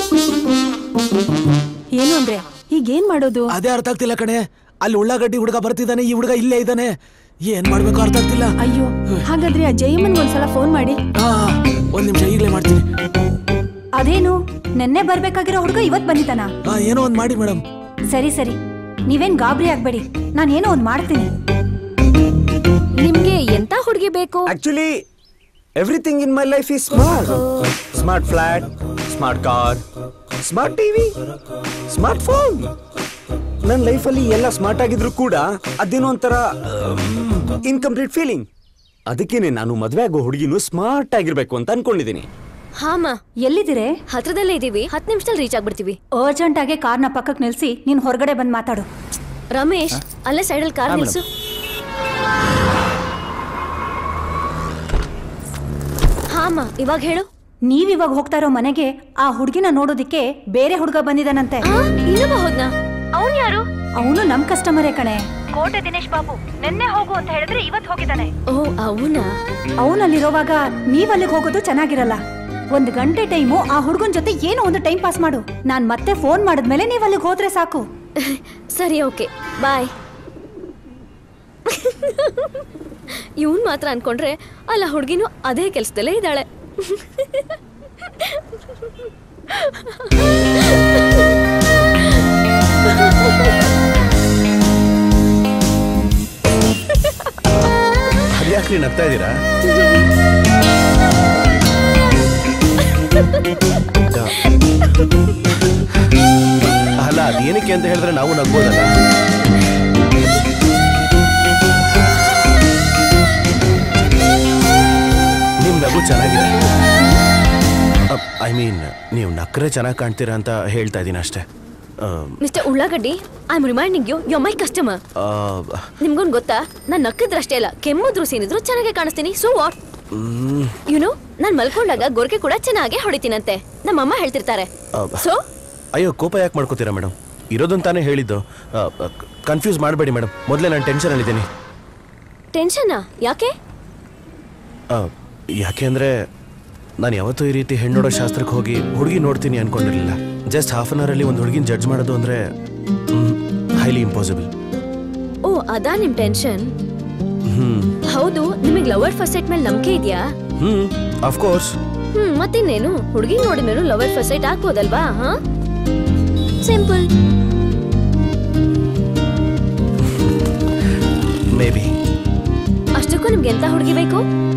ಏನು ಅಂದ್ರೆ ಈಗೇನ್ ಮಾಡೋದು ಅದೇ ಅರ್ಥ ಆಗ್ತಿಲ್ಲ ಕಣೆ ಅಲ್ಲಿ ಉಳ್ಳಾಗಡ್ಡಿ ಹುಡುಗ ಬರ್ತಿದ್ದಾನೆ ಈ ಹುಡುಗ ಇಲ್ಲೇ ಇದ್ದಾನೆ ಏನ್ ಮಾಡ್ಬೇಕು ಅರ್ಥ ಆಗ್ತಿಲ್ಲ ಅಯ್ಯೋ ಹಾಗಾದ್ರೆ ಆ ಜಯಮ್ಮನ್ಗೆ ಒಂದ್ಸಲ ಫೋನ್ ಮಾಡಿ ಒಂದ್ ನಿಮಿಷ ಈಗಲೇ ಮಾಡ್ತೀನಿ ಅದೇನು ನೆನ್ನೆ ಬರ್ಬೇಕಾಗಿರೋ ಹುಡುಗ ಇವತ್ ಬಂದಿದ್ದಾನ ಆ, ಏನೋ ಒಂದ್ ಮಾಡಿ ಮೇಡಮ್ ಸರಿ ಸರಿ ನೀವೇನ್ ಗಾಬರಿ ಆಗ್ಬೇಡಿ ನಾನು ಏನೋ ಒಂದ್ ಮಾಡ್ತೀನಿ ನಿಮ್ಗೆ ಎಂತ ಹುಡುಗಿ ಬೇಕು actually everything in my life is smart smart flat smart car smart TV smart phone ನನ್ನ ಲೈಫಲ್ಲಿ ಎಲ್ಲ ಸ್ಮಾರ್ಟ್ ಆಗಿದ್ರು ಕೂಡ ಅದೇನೋ ಒಂಥರ ಇನ್ಕಂಪ್ಲೀಟ್ ಫೀಲಿಂಗ್ ಅದಕ್ಕೇನೆ ನಾನು ಮದ್ವೆ ಆಗೋ ಹುಡುಗಿನೂ ಸ್ಮಾರ್ಟ್ ಆಗಿರ್ಬೇಕು ಅಂತ ಅನ್ಕೊಂಡಿದ್ದೀನಿ ಹಾಮ ಎಲ್ಲಿದ್ದೀರೆ ಹತ್ರದಲ್ಲೇ ಇದೀವಿ ಹತ್ತು ನಿಮಿಷದಲ್ಲಿ ರೀಚ್ ಆಗ್ಬಿಡ್ತೀವಿ ಅರ್ಜೆಂಟ್ ಆಗಿ ಕಾರ್ನ ಪಕ್ಕಕ್ಕೆ ನಿಲ್ಸಿ ನೀನ್ ಹೊರಗಡೆ ಬಂದ್ ಮಾತಾಡು ರಮೇಶ್ ಅಲ್ಲೇ ಸೈಡಲ್ಲಿ ಕಾರ್ ಹಾ, ನಿಲ್ಸು ಹಾಮ ಇವಾಗ ಹೇಳು ನೀವ್ ಇವಾಗ ಹೋಗ್ತಾ ಇರೋ ಮನೆಗೆ ಆ ಹುಡುಗಿನ ನೋಡೋದಿಕ್ಕೆ ಬೇರೆ ಹುಡುಗ ಬಂದಿದ್ದಾನಂತೆ ಇನ್ನೊಬ್ಬ ಹೋದ್ನಾ ಅವನ್ ಯಾರು ಅವನು ನಮ್ ಕಸ್ಟಮರೇ ಕಣೆ ಕೋಟೆ ದಿನೇಶ್ ಬಾಬು ನಿನ್ನೆ ಹೋಗು ಅಂತ ಹೇಳಿದ್ರೆ ಇವತ್ ಹೋಗಿದ್ದಾನೆ ಓ ಅವನಾ ಅವನಲ್ಲಿರೋವಾಗ ನೀವ್ ಅಲ್ಲಿಗೆ ಹೋಗೋದು ಚೆನ್ನಾಗಿರಲ್ಲ ಒಂದ್ ಗಂಟೆ ಟೈಮು ಆ ಹುಡುಗನ್ ಜೊತೆ ಏನೋ ಒಂದು ಟೈಮ್ ಪಾಸ್ ಮಾಡು ನಾನ್ ಮತ್ತೆ ಫೋನ್ ಮಾಡಿದ್ಮೇಲೆ ನೀವ್ ಅಲ್ಲಿಗೆ ಹೋದ್ರೆ ಸಾಕು ಸರಿ ಓಕೆ ಬಾಯ್ ಇವನ್ ಮಾತ್ರ ಅನ್ಕೊಂಡ್ರೆ ಅಲ್ಲ ಹುಡುಗಿನೂ ಅದೇ ಕೆಲ್ಸದಲ್ಲೇ ಇದ್ದಾಳೆ ಅದ್ಯಾಕ್ರಿ ನಗ್ತಾ ಇದ್ದೀರಾ ಅಲ್ಲ ಅದೇನಕ್ಕೆ ಅಂತ ಹೇಳಿದ್ರೆ ನಾವು ನಗ್ಬೋದಲ್ಲ ನಿಮ್ ನಗು ಚೆನ್ನಾಗಿದೆ ಐ ಮೀನ್ ನೀವು ನಕ್ರೆ ಚೆನ್ನಾಗಿ ಕಾಣ್ತೀರಾ ಅಂತ ಹೇಳ್ತಾ ಇದ್ದೀನಿ ಅಷ್ಟೇ ಆ, mister Ullagaddi I am reminding you you my customer ಆ, ನಿಮ್ಗೊಂದು ಗೊತ್ತಾ ನಾನು ನಕ್ಕದ್ರಷ್ಟೇ ಅಲ್ಲ ಕೆಮ್ಮುದ್ರು ಸೀನಿದ್ರು ಚೆನ್ನಾಗೆ ಕಾಣಿಸ್ತೀನಿ ಸೊ ವಾಟ್ ಮ್, ಯುನೋ ನಾನು ಮಲ್ಕೊಂಡಾಗ ಗೊರಕೆ ಕೂಡ ಚೆನ್ನಾಗೆ ಹೊಡಿತೀನಂತೆ ನಮ್ಮಮ್ಮ ಹೇಳ್ತಿರ್ತಾರೆ ಆ, ಸೊ ಅಯ್ಯೋ ಕೋಪ ಯಾಕೆ ಮಾಡ್ಕೋತೀರಾ ಮೇಡಮ್ ಇರೋದನ್ನ ತಾನೇ ಹೇಳಿದ್ದು ಕನ್ಫ್ಯೂಸ್ ಮಾಡಬೇಡಿ ಮೇಡಮ್ ಮೊದಲೇ ನಾನು ಟೆನ್ಷನಲ್ಲಿದ್ದೀನಿ ಟೆನ್ಷನ್ನಾ ಯಾಕೆ ಯಾಕೆ ಅಂದರೆ ನಾನು ಯಾವತ್ತೂ ಈ ರೀತಿ ಹೆಣ್ಣೋಡೋ ಶಾಸ್ತ್ರಕ್ಕೆ ಹೋಗಿ ಹುಡುಗಿ ನೋಡ್ತೀನಿ ಅನ್ಕೊಂಡಿರಲಿಲ್ಲ ಜಸ್ಟ್ ಹಾಫ್ ಅನ್ ಅವರಲ್ಲಿ ಒಂದು ಹುಡುಗಿನ ಜಡ್ಜ್ ಮಾಡೋದು ಅಂದರೆ ಹೈಲಿ ಇಂಪಾಸಿಬಲ್ ಓ ಅದಾ ನಿಮ್ ಟೆನ್ಷನ್ ಹ್ಞೂ ಹೌದು ನಿಮಗೆ ಲವರ್ ಫಸ್ಟ್ ಸೈಟ್ ಮೇಲೆ ನಂಬಿಕೆ ಇದೆಯಾ ಹ್ಞೂ ಅಫ್ಕೋರ್ಸ್ ಹ್ಮ್ ಮತ್ತಿನ್ನೇನು ಹುಡುಗಿ ನೋಡಿ ಮೇಲೂ ಲವರ್ ಫಸ್ಟ್ ಸೈಟ್ ಆಗ್ಬೋದಲ್ವಾ ಹಾ ಸಿಂಪಲ್ ನಿಮ್ಗೆ ಎಂತ ಹುಡುಗಿ ಬೇಕು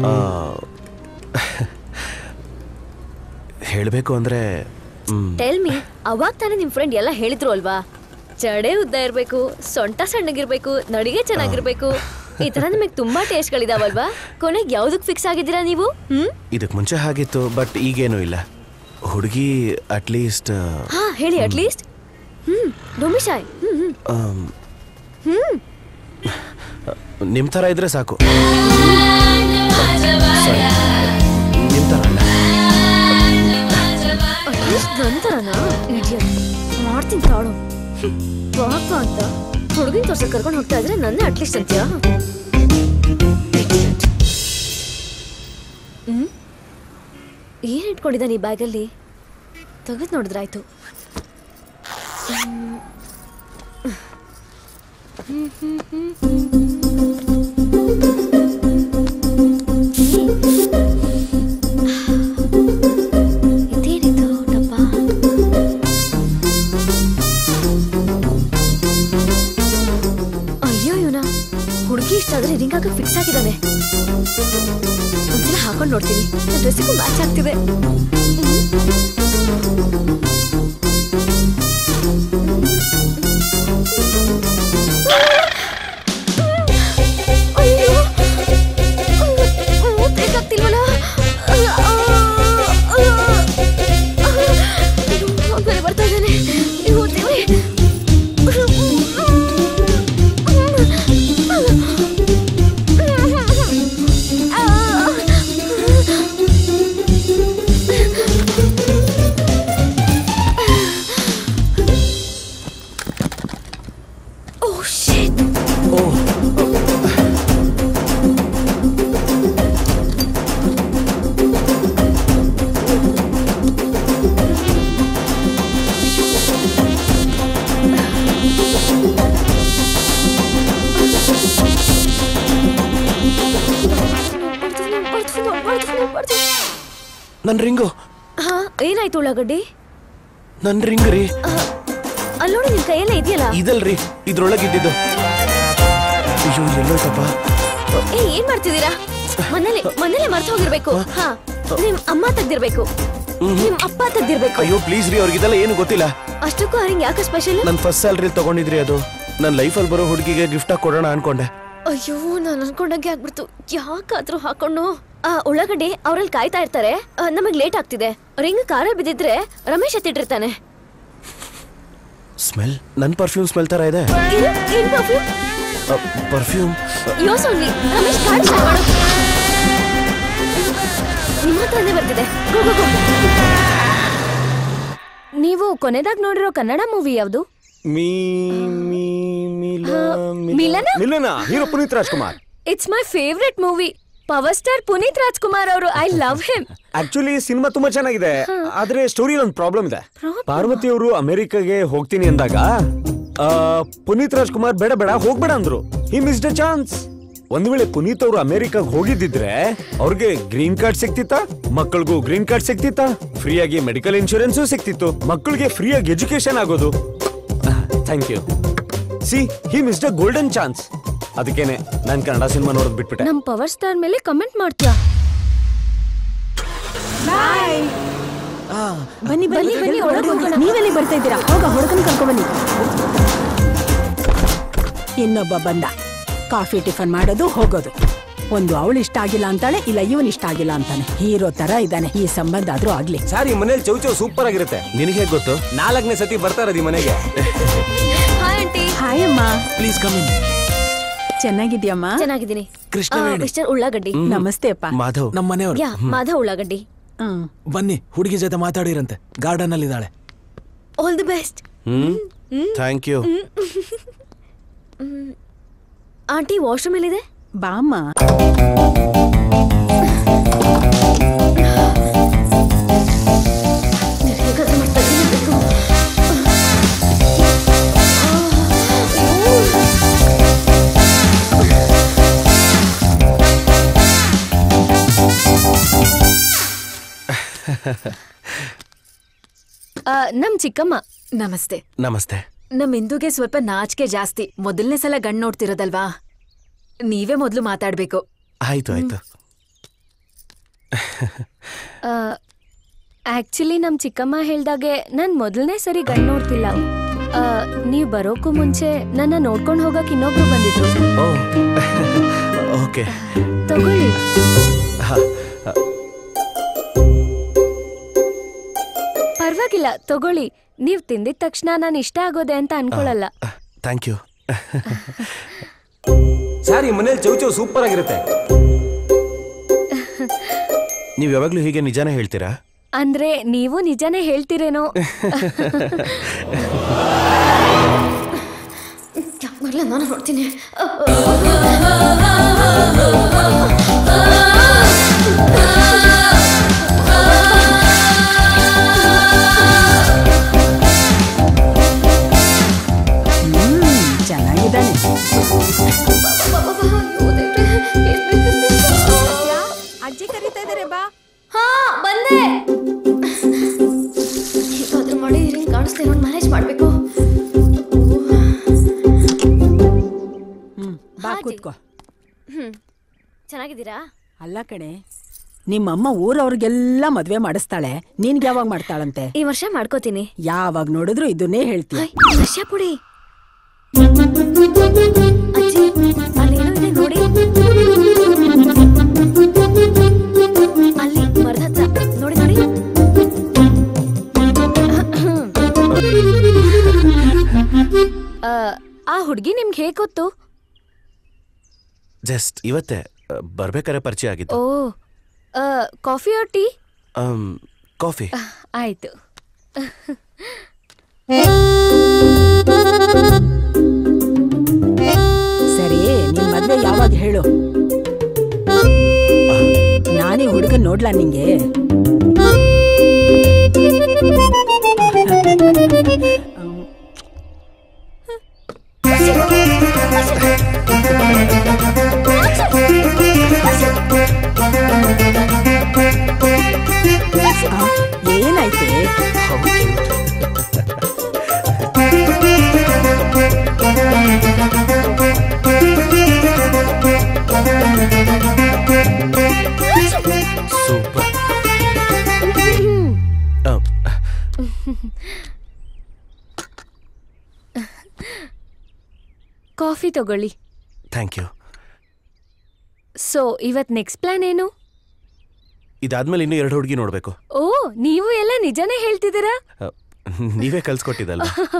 ಹೇಳಬೇಕು ಅಂದ್ರೆ ಮ್, ಟೆಲ್ ಮಿ ಅವಾಗ ತಾನೇ ನಿಮ್ ಫ್ರೆಂಡ್ ಎಲ್ಲ ಹೇಳಿದ್ರು ಅಲ್ವಾ ಜಡೆ ಉದ್ದ ಇರ್ಬೇಕು ಸೊಂಟ ಸಣ್ಣಗಿರ್ಬೇಕು ನಡಿಗೆ ಚೆನ್ನಾಗಿರ್ಬೇಕು ಈ ತರ ನಿಮಗೆ ತುಂಬಾ ಟೇಸ್ಟ್ಗಳಿದಾವಲ್ವಾ ಕೊನೆಗೆ ಯಾವ್ದಕ್ ಫಿಕ್ಸ್ ಆಗಿದ್ದೀರಾ ನೀವು ಹ್ಮ್ ಇದಕ್ ಮುಂಚೆ ಹಾಗಿತ್ತು ಬಟ್ ಈಗೇನೂ ಇಲ್ಲ ಹುಡುಗಿ ಅಟ್ಲೀಸ್ಟ್ ಹಾ ಹೇಳಿ ಅಟ್ಲೀಸ್ಟ್ ಹ್ಮ್ ಡೊಮಿಶಾಯ್ ಹ್ಮ್ ಹ್ಮ್ ಹ್ಮ್ ನಿಮ್ ತರ ಇದ್ರೆ ಸಾಕು Sorry. ನಿಮ್ ತರ ಅಲ್ಲ ಅಟ್ಲೀಸ್ಟ್ ನಂತರನಾ ಇಡಿಯಟ್ ಮಾಡ್ತೀನಿ ತಾಳು ಹ್ಮ್. ಪಾಪ ಅಂತ ಹುಡುಗಿನ ತೋರ್ಸಕ್ ಕರ್ಕೊಂಡು ಹೋಗ್ತಾ ಇದ್ರೆ ನನ್ನೇ ಅಟ್ಲೀಸ್ಟ್ ಅಂತೀಯಾ Idiot. ಹ್ಮ್ ಏನ್ ಇಟ್ಕೊಂಡಿದ್ದಾನೆ ಈ ಬ್ಯಾಗಲ್ಲಿ ತೆಗೆದು ನೋಡಿದ್ರಾಯ್ತು ಹ್ಮ್. ಹ್ಮ್, ಹ್ಮ್, ಹ್ಮ್. ಇದೇನಿದು ಡಬ್ಬ ಅಯ್ಯೋ ಇವನ ಹುಡುಗಿ ಇಷ್ಟ ಆದ್ರೆ ರಿಂಗ್ ಹಾಕಕ್ ಫಿಕ್ಸ್ ಆಗಿದ್ದಾನೆ ಒಂದ್ಸಲ ಹಾಕೊಂಡ್ ನೋಡ್ತೀನಿ ನನ್ನ ಡ್ರೆಸ್ಸಿಗೂ ಮ್ಯಾಚ್ ಆಗ್ತಿದೆ ಅಯ್ಯೋ ಬೇಕಾಗ್ತಿಲ್ವಲ್ಲ ಬೇರೆ ಬರ್ತಾ ಇದ್ದಾನೆ ಅಯ್ಯೋ ದೇವ್ರೇ Oh shit! ನನ್ ರಿಂಗು ಹಾ ಏನಾಯ್ತು ಉಳ್ಳಾಗಡ್ಡಿ ನನ್ ರಿಂಗ್ ರೀ ಅಲ್ಲೋಡಿ ನಿನ್ ಕೈಯಲ್ಲೇ ಇದೆಯಲ್ಲ ಇದಲ್ರಿ ಇದ್ರೊಳಗಿದ್ದಿದ್ದು ಅಯ್ಯೋ ಎಲ್ಲೋಯ್ತಪ್ಪ ಏ ಏನ್ ಮಾಡ್ತಿದ್ದೀರಾ ಮನೇಲಿ ಮನೇಲೆ ಮರ್ತು ಹೋಗಿರ್ಬೇಕು ಹಾ ನಿಮ್ ಅಮ್ಮ ತೆಗ್ದಿರ್ಬೇಕು ನಿಮ್ ಅಪ್ಪ ತೆಗ್ದಿರ್ಬೇಕು ಅಯ್ಯೋ ಪ್ಲೀಸ್ ರೀ ಅವ್ರಿಗಿದೆಲ್ಲ ಏನು ಗೊತ್ತಿಲ್ಲ ಅಷ್ಟಕ್ಕೂ ಅವ್ರಿಂಗ್ ಯಾಕೆ ಸ್ಪೆಷಲ್ ನನ್ ಫಸ್ಟ್ ಸ್ಯಾಲ್ರಿ ತಗೊಂಡಿದ್ರಿ ಅದು ನನ್ನ ಲೈಫಲ್ಲಿ ಬರೋ ಹುಡುಗಿಗೆ ಗಿಫ್ಟ್ ಆಗಿ ಕೊಡೋಣ ಅನ್ಕೊಂಡೆ ಅಯ್ಯೋ ನಾನು ಅನ್ಕೊಂಡಂಗೆ ಆಗ್ಬಿಡ್ತು ಯಾಕಾದ್ರೂ ಹಾಕೊಂಡು ಆ ಉಳ್ಳಾಗಡ್ಡಿ ಅವ್ರಲ್ಲಿ ಕಾಯ್ತಾ ಇರ್ತಾರೆ ಆ, ನಮಗ್ ಲೇಟ್ ಆಗ್ತಿದೆ ರಿಂಗ್ ಕಾರ ಬಿದ್ದಿದ್ರೆ ರಮೇಶ್ ಎತ್ತಿಟ್ಟಿರ್ತಾನೆ ಸ್ಮೆಲ್ ನನ್ ಪರ್ಫ್ಯೂಮ್ ಸ್ಮೆಲ್ ತರ ಇದೆ ಏನು ಏನ್ ಪರ್ಫ್ಯೂಮ್ ಪರ್ಫ್ಯೂಮ್ ಯೋಸೋನ್ಲಿ ರಮೇಶ್ ಕಾರ್ ಸ್ಟಾರ್ಟ್ ಮಾಡು ನಿಮ್ಮ ಹತ್ರನೇ ಬರ್ತಿದೆ ಗೋ ಗೋ ಗೋ ನೀವು ಕೊನೆದಾಗ ನೋಡಿರೋ ಕನ್ನಡ ಮೂವಿ ಯಾವುದು ಮೀ ಮೀ ಮಿಲ Milana? Milana hero Puneeth Rajkumar it's my favourite movie power star Puneeth Rajkumar ಅವರು I love him actually cinema ತುಂಬಾ ಚೆನ್ನಾಗಿದೆ ಆದ್ರೆ ಸ್ಟೋರಿ ಒಂದು ಪ್ರಾಬ್ಲಮ್ ಇದೆ ಪಾರ್ವತಿ ಅವರು ಅಮೆರಿಕಾಗೆ ಹೋಗ್ತೀನಿ ಅಂದಾಗ ಆ, ಪುನೀತ್ ರಾಜ್ಕುಮಾರ್ ಬೇಡ ಬೇಡ ಹೋಗ್ಬೇಡ ಅಂದ್ರು ಹಿ ಮಿಸ್ ದ ಚಾನ್ಸ್ ಒಂದ್ ವೇಳೆ ಪುನೀತ್ ಅವರು ಅಮೆರಿಕಾಗ್ ಹೋಗಿದ್ದಿದ್ರೆ ಅವ್ರಿಗೆ ಗ್ರೀನ್ ಕಾರ್ಡ್ ಸಿಕ್ತಿತ್ತಾ ಮಕ್ಕಳಿಗೂ ಗ್ರೀನ್ ಕಾರ್ಡ್ ಸಿಕ್ತಿತ್ತಾ ಫ್ರೀಯಾಗಿ ಮೆಡಿಕಲ್ ಇನ್ಶೂರೆನ್ಸ್ ಸಿಕ್ತಿತ್ತು ಮಕ್ಕಳಿಗೆ ಫ್ರೀಯಾಗಿ ಎಜುಕೇಶನ್ ಆಗೋದು thank you see he miss the golden chance ಅದಕ್ಕೇನೆ ನಾನ್ ಕನ್ನಡ ಸಿನಿಮಾ ನೋಡೋದ್ ಬಿಟ್ಬಿಟ್ಟೆ ನಮ್ ಪವರ್ ಸ್ಟಾರ್ ಮೇಲೆ ಕಮೆಂಟ್ ಮಾಡ್ತೀಯಾ ಬನ್ನಿ ಬನ್ನಿ, ಬನ್ನಿ, ಒಳಗ್ ಹೋಗೋಣ. ನೀವೆಲ್ಲಿ ಬರ್ತಾ ಇದ್ದೀರಾ ಹೋಗ ಹುಡುಗನ್ ಕರ್ಕೊಂಡ್ ಬನ್ನಿ ಇನ್ನೊಬ್ಬ ಬಂದ ಕಾಫಿ ಟಿಫನ್ ಮಾಡೋದು ಹೋಗೋದು ಒಂದು ಅವಳು ಇಷ್ಟ ಆಗಿಲ್ಲ ಅಂತಾಳೆ ಇಲ್ಲ ಇವನ್ ಇಷ್ಟ ಆಗಿಲ್ಲ ಅಂತಾನೆ ಹೀರೋ ತರ ಇದ್ದಾನೆ ಈ ಸಂಬಂಧ ಆದ್ರೂ ಆಗ್ಲಿ ಸಾರಿ ಮನೇಲಿ ಚೌಚೌ ಸೂಪರ್ ಆಗಿರುತ್ತೆ ನಿನಗೆ ಹೇಗೆ ಗೊತ್ತು ನಾಲ್ಕನೇ ಸತಿ ಬರ್ತಾ ಇರೋದು ಈ ಮನೆಗೆ ಹಾಯ್ ಆಂಟಿ ಹಾಯ್ ಅಮ್ಮ ಪ್ಲೀಸ್ ಕಮ್ ಇನ್ ಚೆನ್ನಾಗಿದ್ಯಮ್ಮ ಚೆನ್ನಾಗಿದ್ದೀನಿ ಕೃಷ್ಣವೇಣಿ. ಮಿಸ್ಟರ್ ಉಳ್ಳಾಗಡ್ಡಿ ನಮಸ್ತೆ ಅಪ್ಪ ಮಾಧವ್ ನಮ್ಮ ಮನೆಯವರು ಯಾ ಮಾಧವ್ ಉಳ್ಳಾಗಡ್ಡಿ ಹ್ಮ್ ಬನ್ನಿ ಹುಡುಗಿ ಜೊತೆ ಮಾತಾಡಿರಂತೆ ಗಾರ್ಡನ್ ಅಲ್ಲಿ ಇದ್ದಾಳೆ all the best hmm thank you aunty washroom ಎಲ್ಲಿದೆ ಬಾಮ್ಮ ಹೇಗಾದ್ರೂ ಮಾಡ್ತಾ ಇದ್ದೀನಿ ಬೇಕು. ಆ, ನಮ್ ಚಿಕ್ಕಮ್ಮ ನಮಸ್ತೆ ನಮಸ್ತೆ ನಮ್ ಇಂದುಗೆ ಸ್ವಲ್ಪ ನಾಚಿಕೆ ಜಾಸ್ತಿ ಮೊದಲನೇ ಸಲ ಗಂಡ್ ನೋಡ್ತಿರೋದಲ್ವಾ ನೀವೇ ಮೊದ್ಲು ಮಾತಾಡ್ಬೇಕು ಆಯ್ತು ಆಯ್ತು ಆಕ್ಚುಲಿ ನಮ್ಮ ಚಿಕ್ಕಮ್ಮ ಹೇಳ್ದಾಗೆ ನಾನು ಮೊದಲನೇ ಸರಿ ಗಂಡು ನೋಡ್ತಿಲ್ಲ ನೀವು ಬರೋಕ್ಕೂ ಮುಂಚೆ ನನ್ನ ನೋಡ್ಕೊಂಡು ಹೋಗಕ್ಕೆ ಇನ್ನೊಬ್ರು ಬಂದಿದ್ರು ಓಕೆ ತಗೊಳ್ಳಿ ಪರವಾಗಿಲ್ಲ ತಗೊಳ್ಳಿ ನೀವು ತಿಂದಿದ ತಕ್ಷಣ ನಾನು ಇಷ್ಟ ಆಗೋದೆ ಅಂತ ಅನ್ಕೊಳಲ್ಲ ಥ್ಯಾಂಕ್ ಯು ಸರ್ ಈ ಮನೇಲಿ ಚೌ ಚೌ ಸೂಪರ್ ಆಗಿರುತ್ತೆ ನೀವು ಯಾವಾಗಲೂ ಹೀಗೆ ನಿಜಾನೇ ಹೇಳ್ತೀರಾ ಅಂದ್ರೆ ನೀವು ನಿಜನೇ ಹೇಳ್ತೀರೇನೋ ಮೊದಲ ನಾನು ನೋಡ್ತೀನಿ ಹ್ಮ್ ಚೆನ್ನಾಗಿದ್ದಾನೆ ಅಜ್ಜಿ ಕರೀತಾ ಇದಾರೆ ಬಾ ಹಾ ಬಂದೆ ಹೇಗಾದ್ರೂ ಮಾಡಿ ಹಿಂಗ್ ಕಾಣಿಸ್ದೆ ನೋಡಿ ಮ್ಯಾನೇಜ್ ಮಾಡ್ಬೇಕು ಬಾ ಕೂತ್ಕೋ ಹ್ಮ್ ಚೆನ್ನಾಗಿದ್ದೀರಾ ಅಲ್ಲ ಕಣೆ ನಿಮ್ಮಮ್ಮ ಊರವ್ರಿಗೆಲ್ಲ ಮದ್ವೆ ಮಾಡಿಸ್ತಾಳೆ ನಿನ್ಗೆ ಯಾವಾಗ ಮಾಡ್ತಾಳಂತೆ ಈ ವರ್ಷ ಮಾಡ್ಕೋತೀನಿ ಯಾವಾಗ ನೋಡಿದ್ರು ಇದನ್ನೇ ಹೇಳ್ತೀಯ ವರ್ಷ ಪುಡಿ ಅಜ್ಜಿ ಅಲ್ಲೇನೋ ಇದೆ ನೋಡಿ ಅಲ್ಲಿ ಮರದ ಹತ್ರ ನೋಡಿ ನೋಡಿ ಆ, ಆ ಹುಡ್ಗಿ ನಿಮ್ಗೆ ಹೇಗ್ ಗೊತ್ತು ಜಸ್ಟ್ ಇವತ್ತೇ ಅ, ಬರ್ಬೇಕಾದ್ರೆ ಪರಿಚಯ ಆಗಿತ್ತು oh coffee or tea coffee ಆಯ್ತು ಸರಿ ನಿನ್ ಮದ್ವೆ ಯಾವಾಗ ಹೇಳು ನಾನೇ ಹುಡುಗನ್ ನೋಡ್ಲಾ ನಿಂಗೆ ಆ, ಏನಾಯ್ತೆ ಸೂಪರ್ ಕಾಫಿ ತಗೊಳ್ಳಿ ಥ್ಯಾಂಕ್ ಯು ಸೊ ಇವತ್ ನೆಕ್ಸ್ಟ್ ಪ್ಲಾನ್ ಏನು ಇದಾದ್ಮೇಲೆ ಇನ್ನೂ ಎರಡು ಹುಡುಗಿ ನೋಡಬೇಕು ಓ ನೀವು ಎಲ್ಲ ನಿಜನೇ ಹೇಳ್ತಿದ್ದೀರಾ ನೀವೇ ಕಲ್ಸ್ಕೊಟ್ಟಿದ್ದಲ್ಲ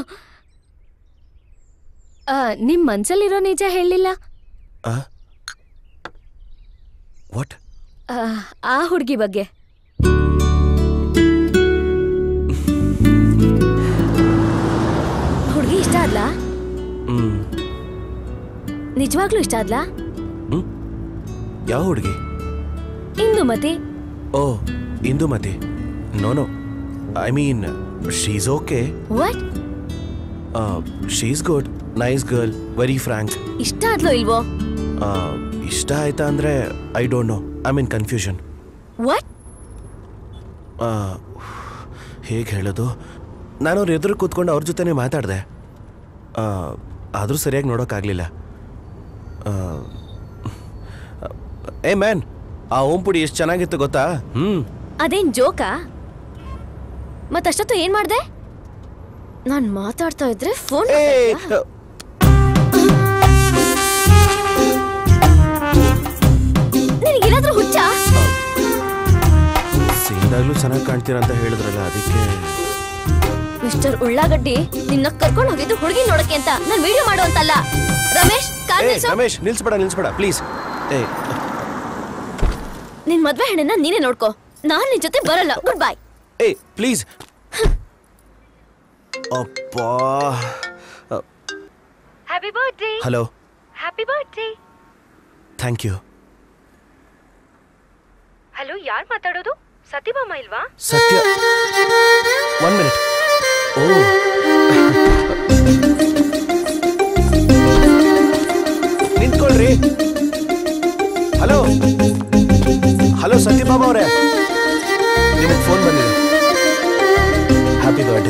ಆ, ನಿಮ್ ಮನ್ಸಲ್ಲಿರೋ ನಿಜ ಹೇಳಿಲ್ಲ ವಾಟ್ ಆ, ಆ ಹುಡ್ಗಿ ಬಗ್ಗೆ ಹುಡ್ಗಿ ಇಷ್ಟ ಆದ್ಲಾ ಹ್ಮ್ ನಿಜವಾಗ್ಲೂ ಇಷ್ಟ ಆದ್ಲಾ ಯಾವ ಹುಡುಗಿ Indumati oh Indumati no no I mean she's okay what she's good nice girl very frank ಇಷ್ಟ ಆದ್ಲೋ ಇಲ್ವೋ ಇಷ್ಟ ಆಯ್ತಾ ಅಂದ್ರೆ I don't know I mean confusion what ಹೇಗೆ ಹೇಳೋದು ನಾನು ಅವ್ರ ಎದುರು ಕೂತ್ಕೊಂಡು ಅವ್ರ ಜೊತೆನೇ ಮಾತಾಡಿದೆ ಆದರೂ ಸರಿಯಾಗಿ ನೋಡೋಕ್ಕಾಗಲಿಲ್ಲ ಏ ಮ್ಯಾನ್ ಆ ಓಂಪುಡಿ ಎಷ್ಟು ಚೆನ್ನಾಗಿತ್ತು ಗೊತ್ತಾ ಹ್ಞೂ ಅದೇನ್ ಜೋಕಾ ಮತ್ತಷ್ಟೊತ್ತು ಏನ್ ಮಾಡ್ದೆ ನಾನ್ ಮಾತಾಡ್ತಾ ಇದ್ರೆ ಫೋನ್ ನಿನಗೇನಾದ್ರೂ ಹುಚ್ಚ ಸೀನ್ದಾಗ್ಲೂ ಚೆನ್ನಾಗಿ ಕಾಣ್ತೀರಾ ಅಂತ ಹೇಳಿದ್ರಲ್ಲ ಅದಕ್ಕೆ ಮಿಸ್ಟರ್ ಉಳ್ಳಾಗಡ್ಡಿ ನಿನ್ನ ಕರ್ಕೊಂಡು ಹೋಗಿದ್ದು ಹುಡುಗಿ ನೋಡಕ್ಕೆ ಅಂತ ನಾನ್ ವಿಡಿಯೋ ಮಾಡೋ ಅಂತಲ್ಲ ರಮೇಶ್ ಕಾರ್ ಏ ನಿಲ್ಸು. ರಮೇಶ್ ನಿಲ್ಸ್ಬೇಡ ನಿಲ್ಸ್ಬೇಡ ಪ್ಲೀಸ್ ಏ ನಿನ್ ಮದ್ವೆ ಹೆಣ್ಣನ್ನ ನೀನೇ ನೋಡ್ಕೋ ನಾನ್ ನಿನ್ ಜೊತೆ ಬರಲ್ಲ ಗುಡ್ ಬೈ ಏ ಪ್ಲೀಸ್ ಅಪ್ಪಾ happy birthday hello happy birthday thank you hello ಯಾರ್ ಮಾತಾಡೋದು ಸತ್ಯಭಾಮ ಇಲ್ವಾ ಸತ್ಯ ಒನ್ ಮಿನಿಟ್ ಓ ನಿಂತ್ಕೊಳ್ರಿ ಹಲೋ ಹಲೋ ಸತ್ಯಭಾಮ ಅವರೇ ನಿಮಗೆ ಫೋನ್ ಬಂದಿದೆ ಹ್ಯಾಪಿ ಬರ್ಡೇ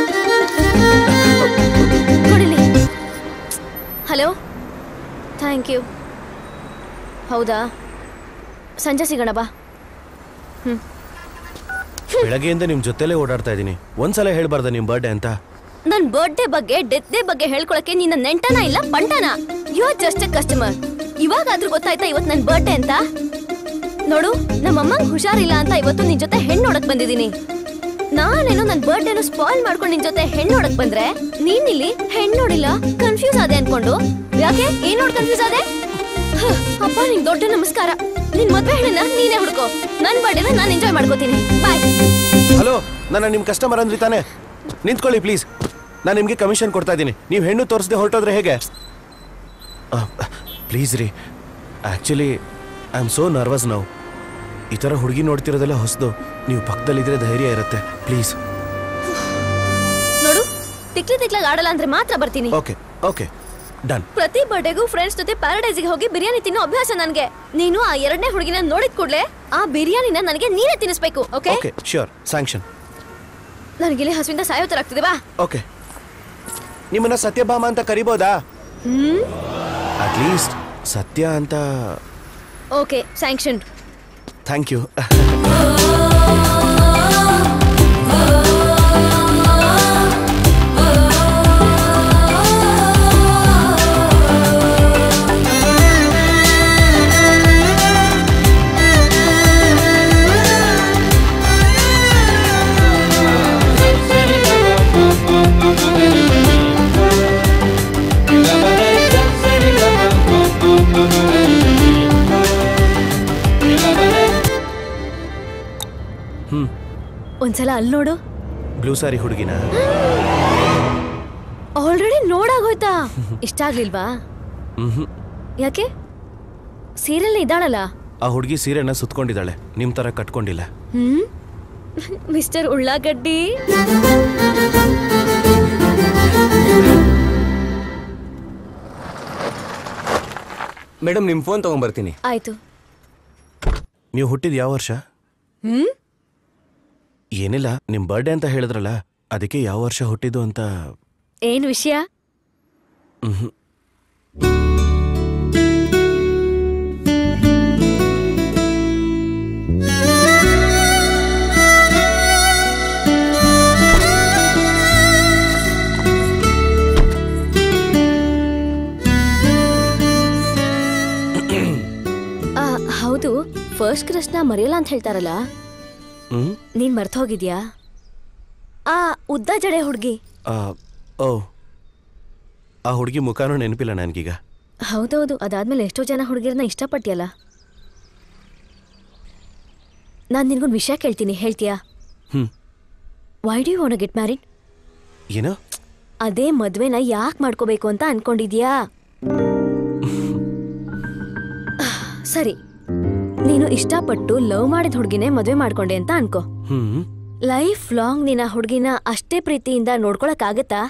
ಕೊಡಿಲಿ ಹಲೋ ಥ್ಯಾಂಕ್ ಯು ಹೌದಾ ಸಂಜೆ ಸಿಗೋಣ ಬಾ ಬೆಳಗ್ಗೆಯಿಂದ ನಿಮ್ ಜೊತೆಲೇ ಓಡಾಡ್ತಾ ಇದ್ದೀನಿ ಒಂದ್ಸಲ ಹೇಳ್ಬಾರ್ದ ನಿಮ್ ಬರ್ಡೇ ಅಂತ ನನ್ ಬರ್ಡೇ ಬಗ್ಗೆ ಡೆತ್ ಡೇ ಬಗ್ಗೆ ಹೇಳ್ಕೊಳಕ್ಕೆ ನಿನ್ನ ನೆಂಟನ ಇಲ್ಲ ಪಂಟನ you are just a customer ಇವಾಗಾದ್ರೂ ಗೊತ್ತಾಯ್ತಾ ಇವತ್ ನನ್ ಬರ್ಡೇ ಅಂತ ನೋಡು ನಮ್ಮಮ್ಮಂಗ್ ಹುಷಾರಿಲ್ಲ ಅಂತ ಇವತ್ತು ನಿನ್ ಜೊತೆ ಹೆಣ್ಣು ನೋಡಕ್ ಬಂದಿದ್ದೀನಿ ನಾನೇನೋ ನನ್ ಬರ್ಡೇನು ಸ್ಪಾಯ್ಲ್ ಮಾಡ್ಕೊಂಡು ನಿನ್ ಜೊತೆ ಹೆಣ್ಣು ನೋಡಕ್ ಬಂದ್ರೆ ನೀನ್ ಇಲ್ಲಿ ಹೆಣ್ಣು ನೋಡಿಲ್ಲ ಕನ್ಫ್ಯೂಸ್ ಆದೆ ಅನ್ಕೊಂಡು ಯಾಕೆ ಏನ್ ನೋಡ್ ಕನ್ಫ್ಯೂಸ್ ಆದೆ ಹ, ಅಪ್ಪ ನಿಂಗ್ ದೊಡ್ಡ ನಮಸ್ಕಾರ ನಿನ್ ಮದ್ವೆ ಹೆಣ್ಣನ್ನ ನೀನೇ ಹುಡ್ಕೋ ನನ್ ಬರ್ಡೇನ ನಾನ್ ಎಂಜಾಯ್ ಮಾಡ್ಕೋತೀನಿ ಬಾಯ್ ಹಲೋ ನನ್ನ ನಿಮ್ ಕಸ್ಟಮರ್ ಅಂದ್ರಿ ತಾನೆ ನಿಂತ್ಕೊಳ್ಳಿ ಪ್ಲೀಸ್ ನಾನು ನಿಮ್ಗೆ ಕಮಿಷನ್ ಕೊಡ್ತಾ ಇದ್ದೀನಿ ನೀವು ಹೆಣ್ಣು ತೋರಿಸದೆ ಹೊರಟೋದ್ರೆ ಹೇಗೆ ಪ್ಲೀಸ್ ರೀ actually I am so nervous ನಾವು ಈ ಥರ ಹುಡುಗಿ ನೋಡ್ತಿರೋದೆಲ್ಲ ಹೊಸದು ನೀವು ಪಕ್ಕದಲ್ಲಿದ್ರೆ ಧೈರ್ಯ ಇರುತ್ತೆ ಪ್ಲೀಸ್ ನೋಡು ತಿಕ್ಲಿ ತಿಕ್ಲಾಗ ಆಡಲ್ಲ ಅಂದ್ರೆ ಮಾತ್ರ ಬರ್ತೀನಿ ಓಕೆ ಓಕೆ ಡನ್ ಪ್ರತಿ ಬರ್ಡೇಗೂ ಫ್ರೆಂಡ್ಸ್ ಜೊತೆ ಪ್ಯಾರಡೈಸ್ಗೆ ಹೋಗಿ ಬಿರಿಯಾನಿ ತಿನ್ನೋ ಅಭ್ಯಾಸ ನನ್ಗೆ ನೀನು ಆ ಎರಡನೇ ಹುಡುಗಿನ ನೋಡಿದ ಕೂಡ್ಲೆ ಆ ಬಿರಿಯಾನಿನ ನನಗೆ ನೀನೇ ತಿನ್ನಿಸ್ಬೇಕು ಓಕೆ ಓಕೆ ಶ್ಯೂರ್ ಸ್ಯಾಂಕ್ಷನ್ ನನಗಿಲ್ಲಿ ಹಸುವಿಂದ ಸಾಯೋ ತರ ಆಗ್ತಿದೆ ಬಾ ಓಕೆ ನಿಮ್ಮನ್ನ ಸತ್ಯಭಾಮ ಅಂತ ಕರಿಬೋದಾ ಹ್ಮ್ ಅಟ್ಲೀಸ್ಟ್ ಸತ್ಯ ಅಂತ okay sanction thank you hmm ಒಂದ್ಸಲ ಅಲ್ಲಿ ನೋಡು ಬ್ಲೂ ಸಾರಿ ಹುಡುಗಿನ ಆಲ್ರೆಡಿ ನೋಡಾಗೋಯ್ತಾ ಇಷ್ಟ ಆಗ್ಲಿಲ್ವಾ ಹ್ಮ್ ಯಾಕೆ ಸೀರಿಯಲ್ ಇದ್ದಾಳಲ್ಲ ಆ ಹುಡುಗಿ ಸೀರೆನ ಸುತ್ಕೊಂಡಿದ್ದಾಳೆ ನಿಮ್ ತರ ಕಟ್ಕೊಂಡಿಲ್ಲ ಹ್ಮ್ ಮಿಸ್ಟರ್ ಉಳ್ಳಾಗಡ್ಡಿ ಮೇಡಮ್ ನಿಮ್ಮ ಫೋನ್ ತಗೊಂಡ್ಬರ್ತೀನಿ ಆಯ್ತು ನೀವು ಹುಟ್ಟಿದ ಯಾವ ವರ್ಷ ಹ್ಮ್ ಏನಿಲ್ಲ ನಿಮ್ ಬರ್ಡೇ ಅಂತ ಹೇಳಿದ್ರಲ್ಲ ಅದಕ್ಕೆ ಯಾವ ವರ್ಷ ಹುಟ್ಟಿದ್ದು ಅಂತ ಏನ್ ವಿಷಯ ಮ್ಹೂ. ಆ, ಹೌದು ಫಸ್ಟ್ ಕ್ರಶ್ನ ಮರೆಯಲ್ಲ ಅಂತ ಹೇಳ್ತಾರಲ್ಲ ಹ್ಮ್ ನೀನ್ ಮರ್ತ ಹೋಗಿದ್ಯಾ ಆ ಉದ್ದ ಜಡೆ ಹುಡ್ಗಿ ಆ, ಓ ಆ ಹುಡುಗಿ ಮುಖನೂ ನೆನಪಿಲ್ಲ ನನಗೀಗ ಹೌದೌದು ಅದಾದ್ಮೇಲೆ ಎಷ್ಟೋ ಜನ ಹುಡುಗಿರನ್ನ ಇಷ್ಟಪಟ್ಯಲ್ಲ ನಾನ್ ನಿನ್ಗೊಂದು ವಿಷಯ ಕೇಳ್ತೀನಿ ಹೇಳ್ತೀಯಾ hmm why do you get married ಏನೋ ಅದೇ ಮದ್ವೆನ ಯಾಕೆ ಮಾಡ್ಕೋಬೇಕು ಅಂತ ಅನ್ಕೊಂಡಿದ್ಯಾ ಸರಿ ನೀನು ಇಷ್ಟಪಟ್ಟು ಲವ್ ಮಾಡಿದ ಹುಡುಗಿನೇ ಮದ್ವೆ ಮಾಡ್ಕೊಂಡೆ ಅಂತ ಅನ್ಕೋ ಹ್ಮ್ ಲೈಫ್ ಲಾಂಗ್ ನೀನ ಹುಡುಗಿನ ಅಷ್ಟೇ ಪ್ರೀತಿಯಿಂದ ನೋಡ್ಕೊಳಕ್ಕಾಗತ್ತಾ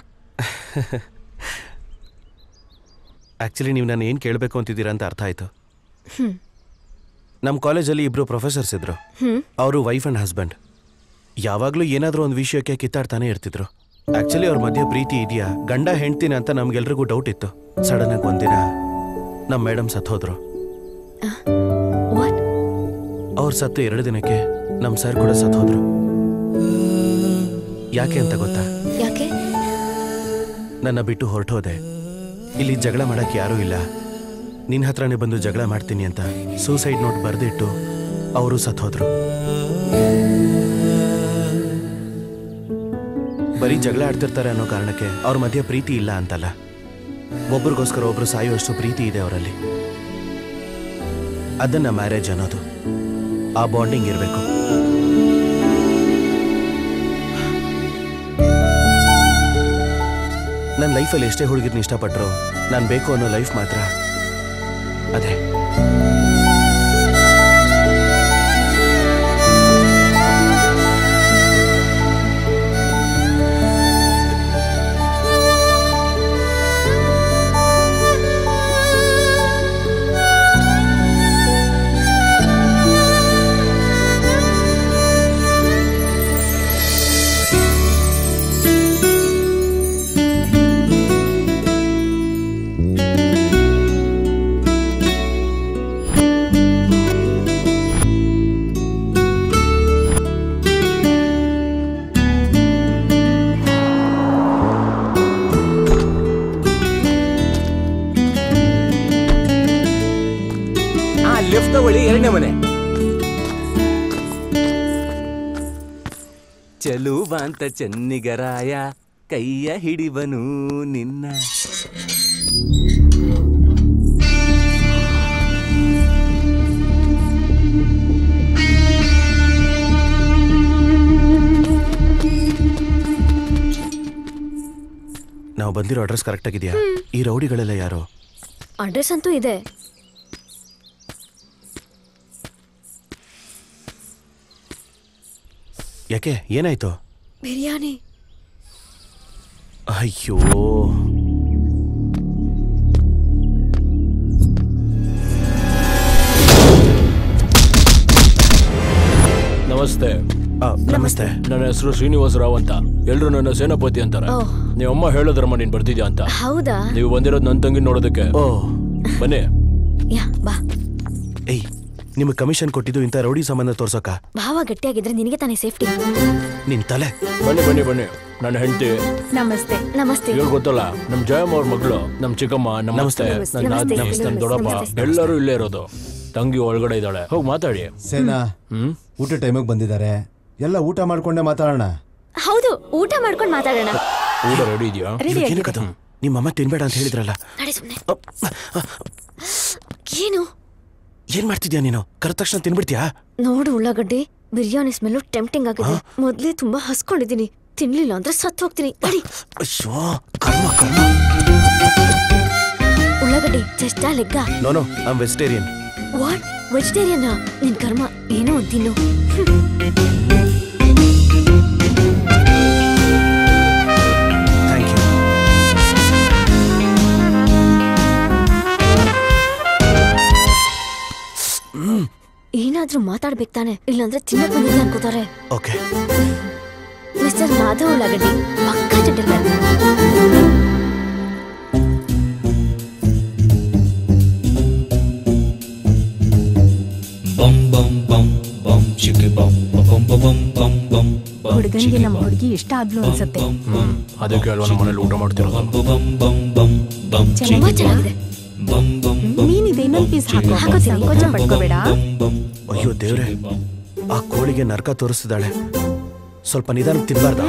ಆಕ್ಚುಲಿ ನೀವು ನಾನು ಏನು ಕೇಳಬೇಕು ಅಂತಿದ್ದೀರಾ ಅಂತ ಅರ್ಥ ಆಯ್ತು ಹ್ಮ್ ನಮ್ಮ ಕಾಲೇಜಲ್ಲಿ ಇಬ್ರು ಪ್ರೊಫೆಸರ್ಸ್ ಇದ್ರು ಹ್ಮ್ ಅವರು ವೈಫ್ ಅಂಡ್ ಹಸ್ಬೆಂಡ್ ಯಾವಾಗಲೂ ಏನಾದರೂ ಒಂದು ವಿಷಯಕ್ಕೆ ಕಿತ್ತಾಡ್ತಾನೆ ಇರ್ತಿದ್ರು ಆಕ್ಚುಲಿ ಅವ್ರ ಮಧ್ಯೆ ಪ್ರೀತಿ ಇದೆಯಾ ಗಂಡ ಹೆಂಡ್ತಿನ ಅಂತ ನಮ್ಗೆಲ್ರಿಗೂ ಡೌಟ್ ಇತ್ತು ಸಡನ್ ಆಗಿ ಒಂದಿನ ನಮ್ಮ ಮೇಡಮ್ ಸತ್ತೋದ್ರು ಅವ್ರು ಸತ್ತು ಎರಡು ದಿನಕ್ಕೆ ನಮ್ಮ ಸರ್ ಕೂಡ ಸತ್ತೋದ್ರು ಯಾಕೆ ಅಂತ ಗೊತ್ತಾ ಯಾಕೆ ನನ್ನ ಬಿಟ್ಟು ಹೊರಟೋದೆ ಇಲ್ಲಿ ಜಗಳ ಮಾಡಕ್ಕೆ ಯಾರೂ ಇಲ್ಲ ನಿನ್ನ ಹತ್ರನೇ ಬಂದು ಜಗಳ ಮಾಡ್ತೀನಿ ಅಂತ ಸೂಸೈಡ್ ನೋಟ್ ಬರೆದಿಟ್ಟು ಅವರು ಸತ್ತೋದ್ರು ಬರೀ ಜಗಳ ಆಡ್ತಿರ್ತಾರೆ ಅನ್ನೋ ಕಾರಣಕ್ಕೆ ಅವ್ರ ಮಧ್ಯೆ ಪ್ರೀತಿ ಇಲ್ಲ ಅಂತಲ್ಲ ಒಬ್ರಿಗೋಸ್ಕರ ಒಬ್ರು ಸಾಯುವಷ್ಟು ಪ್ರೀತಿ ಇದೆ ಅವರಲ್ಲಿ ಅದನ್ನ ಮ್ಯಾರೇಜ್ ಅನ್ನೋದು ಆ ಬಾಂಡಿಂಗ್ ಇರಬೇಕು ನನ್ನ ಲೈಫಲ್ಲಿ ಎಷ್ಟೇ ಹುಡುಗಿರ್ನ ಇಷ್ಟಪಟ್ಟರು ನಾನು ಬೇಕು ಅನ್ನೋ ಲೈಫ್ ಮಾತ್ರ ಅದೇ ಮನೆ ಚಲುವಾಂತ ಚೆನ್ನಿಗರಾಯ ಕೈಯ ಹಿಡಿವನು ನಿನ್ನ ನಾವು ಬಂದಿರೋ ಅಡ್ರೆಸ್ ಕರೆಕ್ಟ್ ಆಗಿದೆಯಾ ಈ ರೌಡಿಗಳೆಲ್ಲ ಯಾರು ಅಡ್ರೆಸ್ ಅಂತೂ ಇದೆ ಯಾಕೆ ಏನಾಯ್ತು ಬಿರಿಯಾನಿ ಅಯ್ಯೋ ನಮಸ್ತೆ ನಮಸ್ತೆ ನನ್ನ ಹೆಸರು ಶ್ರೀನಿವಾಸ ರಾವ್ ಅಂತ ಎಲ್ರು ನನ್ನ ಸೇನಾಪತಿ ಅಂತಾರೆ ಓಹ್. ನೀವು ಅಮ್ಮ ಹೇಳಿದ್ರಮ್ಮ ನೀನ್ ಬರ್ತಿದ್ಯಾ ಅಂತ ಹೌದಾ ನೀವು ಬಂದಿರೋದು ನನ್ನ ತಂಗಿ ನೋಡೋದಕ್ಕೆ ಬನ್ನಿ ಯಾ ಬಾ ಏಯ್ ನಿಮಗೆ ಕಮಿಷನ್ ಕೊಟ್ಟಿದ್ದು ಇಂಥ ರೌಡಿ ಸಂಬಂಧ ತೋರ್ಸೋಕ ಭಾವ ಗಟ್ಟಿಯಾಗಿದ್ರೆ ನಿನಗೆ ತಾನೇ ಸೇಫ್ಟಿ ನಿನ್ ತಲೆ ಬನ್ನಿ ಬನ್ನಿ ಬನ್ನಿ ನನ್ನ ಹೆಂಡತಿ ನಮಸ್ತೆ ನಮಸ್ತೆ ಇವ್ರು ಗೊತ್ತಲ್ಲ ನಮ್ ಜಯಮ್ಮ ಅವ್ರ ಮಗಳು ನಮ್ ಚಿಕ್ಕಮ್ಮ ನಮಸ್ತೆ ನಮಸ್ತೆ. ನನ್ನ ನಮಸ್ತೆ. ನಾದ್ನಿ, ನಮ್ ದೊಡ್ಡಪ್ಪ ನಮಸ್ತೆ. ಎಲ್ಲರೂ ಇಲ್ಲೇ ಇರೋದು ತಂಗಿ ಒಳಗಡೆ ಇದ್ದಾಳೆ ಹೋಗಿ ಮಾತಾಡಿ ಸೇನಾ ಹ್ಮ್ ಊಟ ಟೈಮಿಗೆ ಬಂದಿದ್ದಾರೆ ಎಲ್ಲ ಊಟ ಮಾಡ್ಕೊಂಡೆ ಮಾತಾಡೋಣ ಹೌದು ಊಟ ಮಾಡ್ಕೊಂಡು ಮಾತಾಡೋಣ ಊಟ ರೆಡಿ ಇದೆಯಾ ಏನಕ್ಕದು ನಿಮ್ಮಮ್ಮ ತಿನ್ಬೇಡ ಅಂತ ಹೇಳಿದ್ರಲ್ಲ ನಡಿ ಸುಮ್ನೆ ಏನು ಏನ್ ಮಾಡ್ತಿದ್ಯಾ ನೀನು ಕರೆದ ತಕ್ಷಣ ತಿನ್ಬಿಡ್ತೀಯಾ ನೋಡು ಉಳ್ಳಾಗಡ್ಡಿ ಬಿರಿಯಾನಿ ಸ್ಮೆಲ್ಲು ಟೆಂಪ್ಟಿಂಗ್ ಆಗಿದೆ ಮೊದ್ಲೇ ತುಂಬಾ ಹಸ್ಕೊಂಡಿದ್ದೀನಿ ತಿನ್ಲಿಲ್ಲ ಅಂದ್ರೆ ಸತ್ತು ಹೋಗ್ತೀನಿ ನಡಿ ಅಯ್ಯೋ ಕರ್ಮ ಕರ್ಮ ಉಳ್ಳಾಗಡ್ಡಿ ಚೆಸ್ಟಾ ಲೆಗ್ಗ no no I vegetarian what vegetarian ನಿನ್ ಕರ್ಮ ಏನೋ ಒಂದ್ ತಿನ್ನು ಥ್ಯಾಂಕ್ ಯು ಏನಾದ್ರೂ ಮಾತಾಡ್ಬೇಕು ತಾನೆ ಇಲ್ಲಾಂದ್ರೆ ತಿನ್ನಕ್ ಬಂದಿದ್ದೆ ಅನ್ಕೋತಾರೆ ಓಕೆ ಮಿಸ್ಟರ್ ಮಾಧವ್ ಉಳ್ಳಾಗಡ್ಡಿ ಪಕ್ಕಾ gentleman bum bum bum bum chicka bum bum bum bum bum bum bum ಹುಡುಗನ್ಗೆ ನಮ್ಮ ಹುಡುಗಿ ಇಷ್ಟ ಆದ್ಲು ಅನ್ಸತ್ತೆ ಹ್ಮ್ ಅದಕ್ಕೆ ಅಲ್ವಾ ನಮ್ಮ ಮನೇಲಿ ಊಟ ಮಾಡ್ತಿರೋದು bum bum bum bum ತುಂಬಾ ಚೆನ್ನಾಗಿದೆ bum bum ನೀನಿದೆ ಇನ್ನೊಂದ್ ಪೀಸ್ ಹಾಕೋ ಹಾಕೋತೀನಿ. ಸಂಕೋಚ ಪಡ್ಕೋಬೇಡ ಅಯ್ಯೋ ದೇವ್ರೆ ಆ ಕೋಳಿಗೆ ನರಕ ತೋರಿಸ್ತಿದ್ದಾಳೆ ಸ್ವಲ್ಪ ನಿಧಾನ ತಿನ್ಬಾರ್ದಾ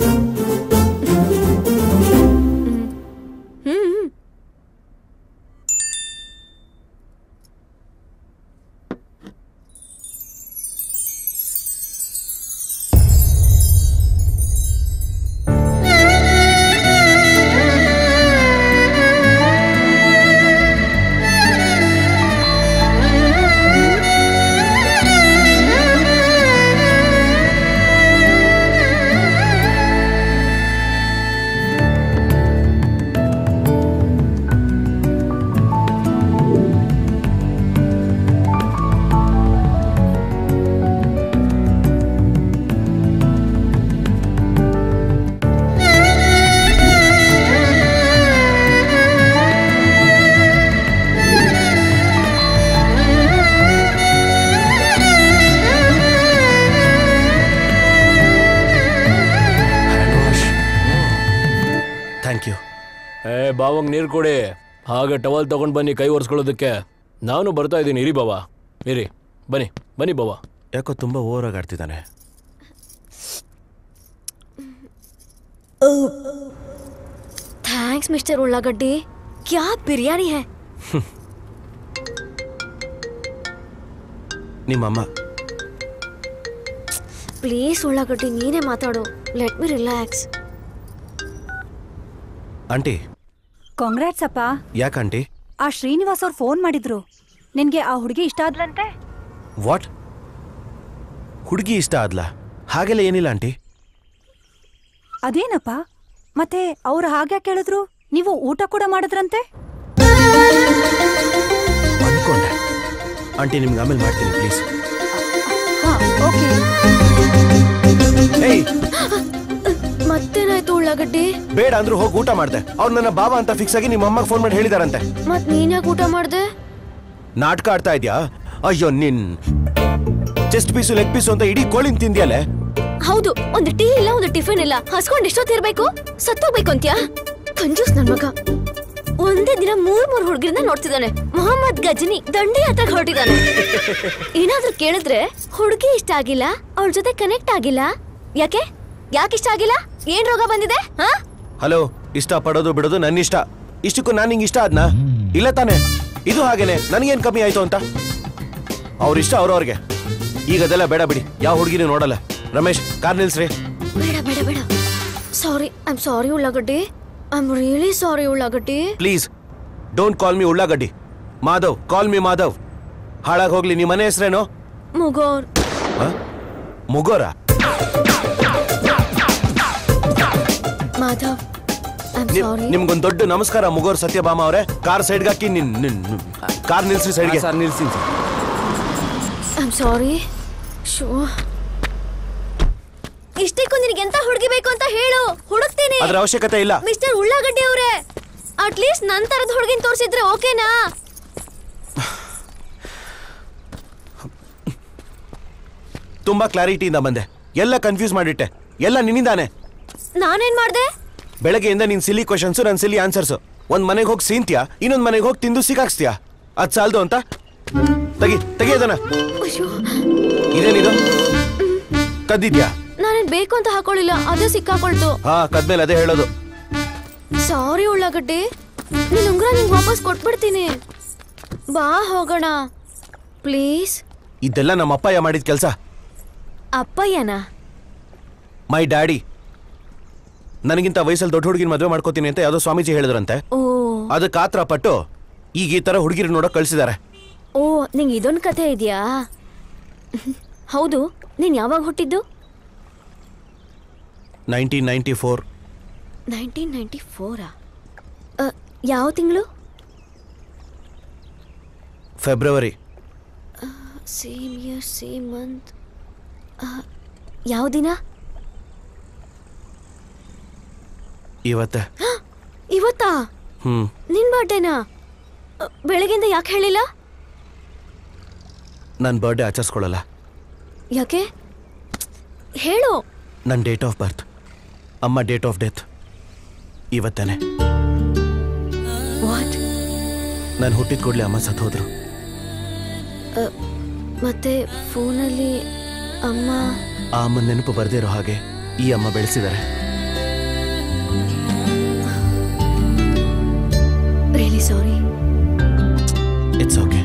ಹ್ಮ್ ಥ್ಯಾಂಕ್ ಯು ಏ ಬಾವಂಗ್ ನೀರು ಕೊಡಿ ಹಾಗೆ ಟವಲ್ ತಗೊಂಡ್ ಬನ್ನಿ ಕೈ ಒರೆಸ್ಕೊಳ್ಳೋದಕ್ಕೆ ನಾನು ಬರ್ತಾ ಇದ್ದೀನಿ ಇರಿ ಬಾವ ಇರಿ ಬನ್ನಿ ಬನ್ನಿ ಬಾವ ಯಾಕೋ ತುಂಬಾ ಓವರ್ ಆಗಿ ಆಡ್ತಿದ್ದಾನೆ थैंक्स मिस्टर उल्लागड्डी क्या बिरयानी है ನಿಮ್ಮಮ್ಮ ಪ್ಲೀಸ್ ಉಳ್ಳಾಗಡ್ಡಿ ನೀನೇ ಮಾತಾಡು let me relax aunty congrats ಅಪ್ಪ ಯಾಕೆ ಆಂಟಿ ಆ ಶ್ರೀನಿವಾಸ್ ಅವ್ರು ಫೋನ್ ಮಾಡಿದ್ರು ನಿನ್ಗೆ ಆ ಹುಡುಗಿ ಇಷ್ಟ ಆದ್ಲಂತೆ ವಾಟ್ ಹುಡುಗಿ ಇಷ್ಟ ಆದ್ಲ ಹಾಗೆಲ್ಲ ಏನಿಲ್ಲ ಆಂಟಿ ಅದೇನಪ್ಪ ಮತ್ತೆ ಅವ್ರು ಹಾಗೆ ಕೇಳಿದ್ರು ನೀವು ಊಟ ಕೂಡ ಮಾಡಿದ್ರಂತೆ ಅನ್ಕೊಂಡೆ ಆಂಟಿ ನಿಮ್ಗೆ ಆಮೇಲೆ ಮಾಡ್ತೀನಿ ಪ್ಲೀಸ್ ಹಾ ಓಕೆ ಏಯ್ ಮತ್ತೇನಾಯ್ತು ಉಳ್ಳಾಗಡ್ಡಿ ಬೇಡ ಅಂದ್ರೂ ಹೋಗಿ ಊಟ ಮಾಡ್ದೆ ಅವ್ರು ನನ್ನ ಬಾಬಾ ಅಂತ ಫಿಕ್ಸ್ ಆಗಿ ನಿಮ್ಮ ಅಮ್ಮಗೆ ಫೋನ್ ಮಾಡಿ ಹೇಳಿದಾರಂತೆ ಮತ್ ನೀನ್ ಯಾಕೆ ಊಟ ಮಾಡ್ದೆ ನಾಟಕ ಆಡ್ತಾ ಇದ್ಯಾ ಅಯ್ಯೋ ನಿನ್ ಚೆಸ್ಟ್ ಪೀಸು ಲೆಗ್ ಪೀಸು ಅಂತ ಇಡೀ ಕೋಳಿನ ತಿಂದ್ಯಲೆ ಹೌದು ಒಂದು ಟೀ ಇಲ್ಲ ಒಂದು ಟಿಫಿನ್ ಇಲ್ಲ ಹಸ್ಕೊಂಡ್ ಎಷ್ಟೊತ್ತಿರ್ಬೇಕು ಸತ್ತೋಗ್ಬೇಕು ಅಂತ್ಯಾ ಕಂಜೂಸ್ ನನ್ ಮಗ ಒಂದೇ ದಿನ ಮೂರ್ ಮೂರ್ ಹುಡುಗಿರಿಂದ ನೋಡ್ತಿದ್ದಾನೆ ಮೊಹಮ್ಮದ್ ಗಜನಿ ದಂಡಿ ಹತ್ರ ಹೊರಟಿದ್ದಾನೆ ಏನಾದ್ರೂ ಕೇಳಿದ್ರೆ ಹುಡುಗಿ ಇಷ್ಟ ಆಗಿಲ್ಲ ಅವಳ ಜೊತೆ ಕನೆಕ್ಟ್ ಆಗಿಲ್ಲ ಯಾಕೆ ಯಾಕೆ ಇಷ್ಟ ಆಗಿಲ್ಲ ಏನ್ ರೋಗ ಬಂದಿದೆ ಹಾ ಹಲೋ ಇಷ್ಟ ಪಡೋದು ಬಿಡೋದು ನನ್ನ ಇಷ್ಟ ಇಷ್ಟಕ್ಕೂ ನಾನು ನಿಂಗೆ ಇಷ್ಟ ಆದ್ನಾ ಇಲ್ಲ ತಾನೆ ಇದು ಹಾಗೇನೆ ನನಗೇನ್ ಕಮ್ಮಿ ಆಯ್ತು ಅಂತ ಅವ್ರ ಇಷ್ಟ ಅವ್ರವ್ರಿಗೆ ಈಗ ಅದೆಲ್ಲ ಬೇಡ ಬಿಡಿ ಯಾವ ಹುಡುಗಿನೂ ನೋಡಲ್ಲ ರಮೇಶ್ ಕಾರ್ ನಿಲ್ಸ್ರಿ ಬೇಡ ಬೇಡ ಬೇಡ ಸಾರಿ ಐ ಆಮ್ ಸಾರಿ ಉಳ್ಳಾಗಡ್ಡಿ ಐ ಆಮ್ ರಿಯಲಿ ಸಾರಿ ಉಳ್ಳಾಗಡ್ಡಿ ಪ್ಲೀಸ್ ಡೋಂಟ್ ಕಾಲ್ ಮಿ ಉಳ್ಳಾಗಡ್ಡಿ ಮಾಧವ್ ಕಾಲ್ ಮಿ ಮಾಧವ್ ಹಾಳಾಗಿ ಹೋಗ್ಲಿ ನಿಮ್ಮ ಮನೆ ಹೆಸರೇನು ಮುಗೋರ್ ಮುಗೋರ ಮಾಧವ್ ಐ ಆಮ್ ಸಾರಿ ನಿಮ್ಗೊಂದ್ ದೊಡ್ಡ ನಮಸ್ಕಾರ ಮುಗೋರ್ ಸತ್ಯಭಾಮ ಅವರೇ ಕಾರ್ ಸೈಡ್ಗೆ ಹಾಕಿ ನಿನ್ ನಿನ್ ಕಾರ್ ನಿಲ್ಸಿ ಸೈಡ್ಗೆ ಸರ್ ನಿಲ್ಸಿ ಐ ಆಮ್ ಸಾರಿ ಶೋ ಇಷ್ಟಕ್ಕೂ ನಿನಗೆ ಎಂತ ಹುಡುಗಿ ಬೇಕು ಅಂತ ಹೇಳು ಹುಡುಕ್ತೀನಿ ಅದ್ರ ಅವಶ್ಯಕತೆ ಇಲ್ಲ ಮಿಸ್ಟರ್ ಉಳ್ಳಾಗಡ್ಡಿ ಅವರೇ ಅಟ್ಲೀಸ್ಟ್ ನನ್ ತರದ ಹುಡುಗಿನ ತೋರಿಸಿದ್ರೆ ಓಕೆನಾ ತುಂಬಾ ಕ್ಲಾರಿಟಿಯಿಂದ ಬಂದೆ ಎಲ್ಲ ಕನ್ಫ್ಯೂಸ್ ಮಾಡಿಟ್ಟೆ ಎಲ್ಲ ನಿನ್ನಿಂದಾನೆ ನಾನೇನ್ ಮಾಡ್ದೆ ಬೆಳಗ್ಗೆಯಿಂದ ನಿನ್ ಸಿಲಿ ಕ್ವಶನ್ಸ್ ನನ್ ಸಿಲಿ ಆನ್ಸರ್ಸ್ ಒಂದ್ ಮನೆಗೆ ಹೋಗಿ ಸೀಂತ್ಯಾ ಇನ್ನೊಂದ್ ಮನೆಗೆ ಹೋಗಿ ತಿಂದು ಸಿಕ್ಕಾಕ್ಸ್ತೀಯಾ ಅದ್ ಸಾಲ್ದು ಅಂತ ತೆಗಿ ತೆಗಿ ಅದನ್ನ ಇದೇನಿದು ಕದ್ದಿದ್ಯಾ ನಾನೇನ್ ಬೇಕು ಅಂತ ಹಾಕೊಳ್ಳಿಲ್ಲ ಅದೇ ಸಿಕ್ಕಾಕೊಳ್ತು ಹಾ ಕದ್ಮೇಲೆ ಅದೇ ಹೇಳೋದು ಸಾರಿ ಉಳ್ಳಾಗಡ್ಡಿ ನಿನ್ ಉಂಗ್ರ ನಿಂಗೆ ವಾಪಸ್ ಕೊಟ್ಬಿಡ್ತೀನಿ ಬಾ ಹೋಗೋಣ ಪ್ಲೀಸ್ ಇದೆಲ್ಲ ನಮ್ಮ ಅಪ್ಪಯ್ಯ ಮಾಡಿದ ಕೆಲಸ ಅಪ್ಪಯ್ಯನಾ ಮೈ ಡ್ಯಾಡಿ ನನಗಿಂತ ವಯಸ್ಸಲ್ಲಿ ದೊಡ್ಡ ಹುಡುಗಿನ ಮದುವೆ ಮಾಡ್ಕೋತೀನಿ ಅಂತ ಯಾವುದೋ ಸ್ವಾಮೀಜಿ ಹೇಳಿದ್ರಂತೆ ಓ ಅದಕ್ಕೆ ಆತರ ಪಟ್ಟು ಈಗ ಈ ತರ ಹುಡುಗಿರು ನೋಡಕ್ ಕಳ್ಸಿದ್ದಾರೆ ಓ ನಿಂಗೆ ಇದೊಂದು ಕಥೆ ಇದೆಯಾ ಹೌದು ನೀನ್ ಯಾವಾಗ ಹುಟ್ಟಿದ್ದು nineteen ninety four nineteen ninety ಫೋರಾ ಯಾವ ತಿಂಗಳು February same year same month ಯಾವ ದಿನ ಇವತ್ತೆ ಇವತ್ತಾ ಹ್ಮ್ ನಿನ್ ಬರ್ಡೇನಾ ಅ, ಬೆಳಗ್ಗೆಯಿಂದ ಯಾಕೆ ಹೇಳಿಲ್ಲ ನನ್ನ ಬರ್ಡೇ ಆಚರಿಸ್ಕೊಳ್ಳಲ್ಲ ಯಾಕೆ ಹೇಳು ನನ್ನ ಡೇಟ್ ಆಫ್ ಬರ್ತ್ ಅಮ್ಮ ಡೇಟ್ ಆಫ್ ಡೆತ್ ಇವತ್ತೇನೆ ವಾಟ್ ನಾನು ಹುಟ್ಟಿದ ಕೂಡಲೇ ಅಮ್ಮ ಸತ್ತೋದ್ರು ಮತ್ತೆ ಫೋನಲ್ಲಿ ಅಮ್ಮ ಆ ಅಮ್ಮನ ನೆನಪು ಬರ್ದೇ ಇರೋ ಹಾಗೆ ಈ ಅಮ್ಮ ಬೆಳೆಸಿದ್ದಾರೆ really sorry it's okay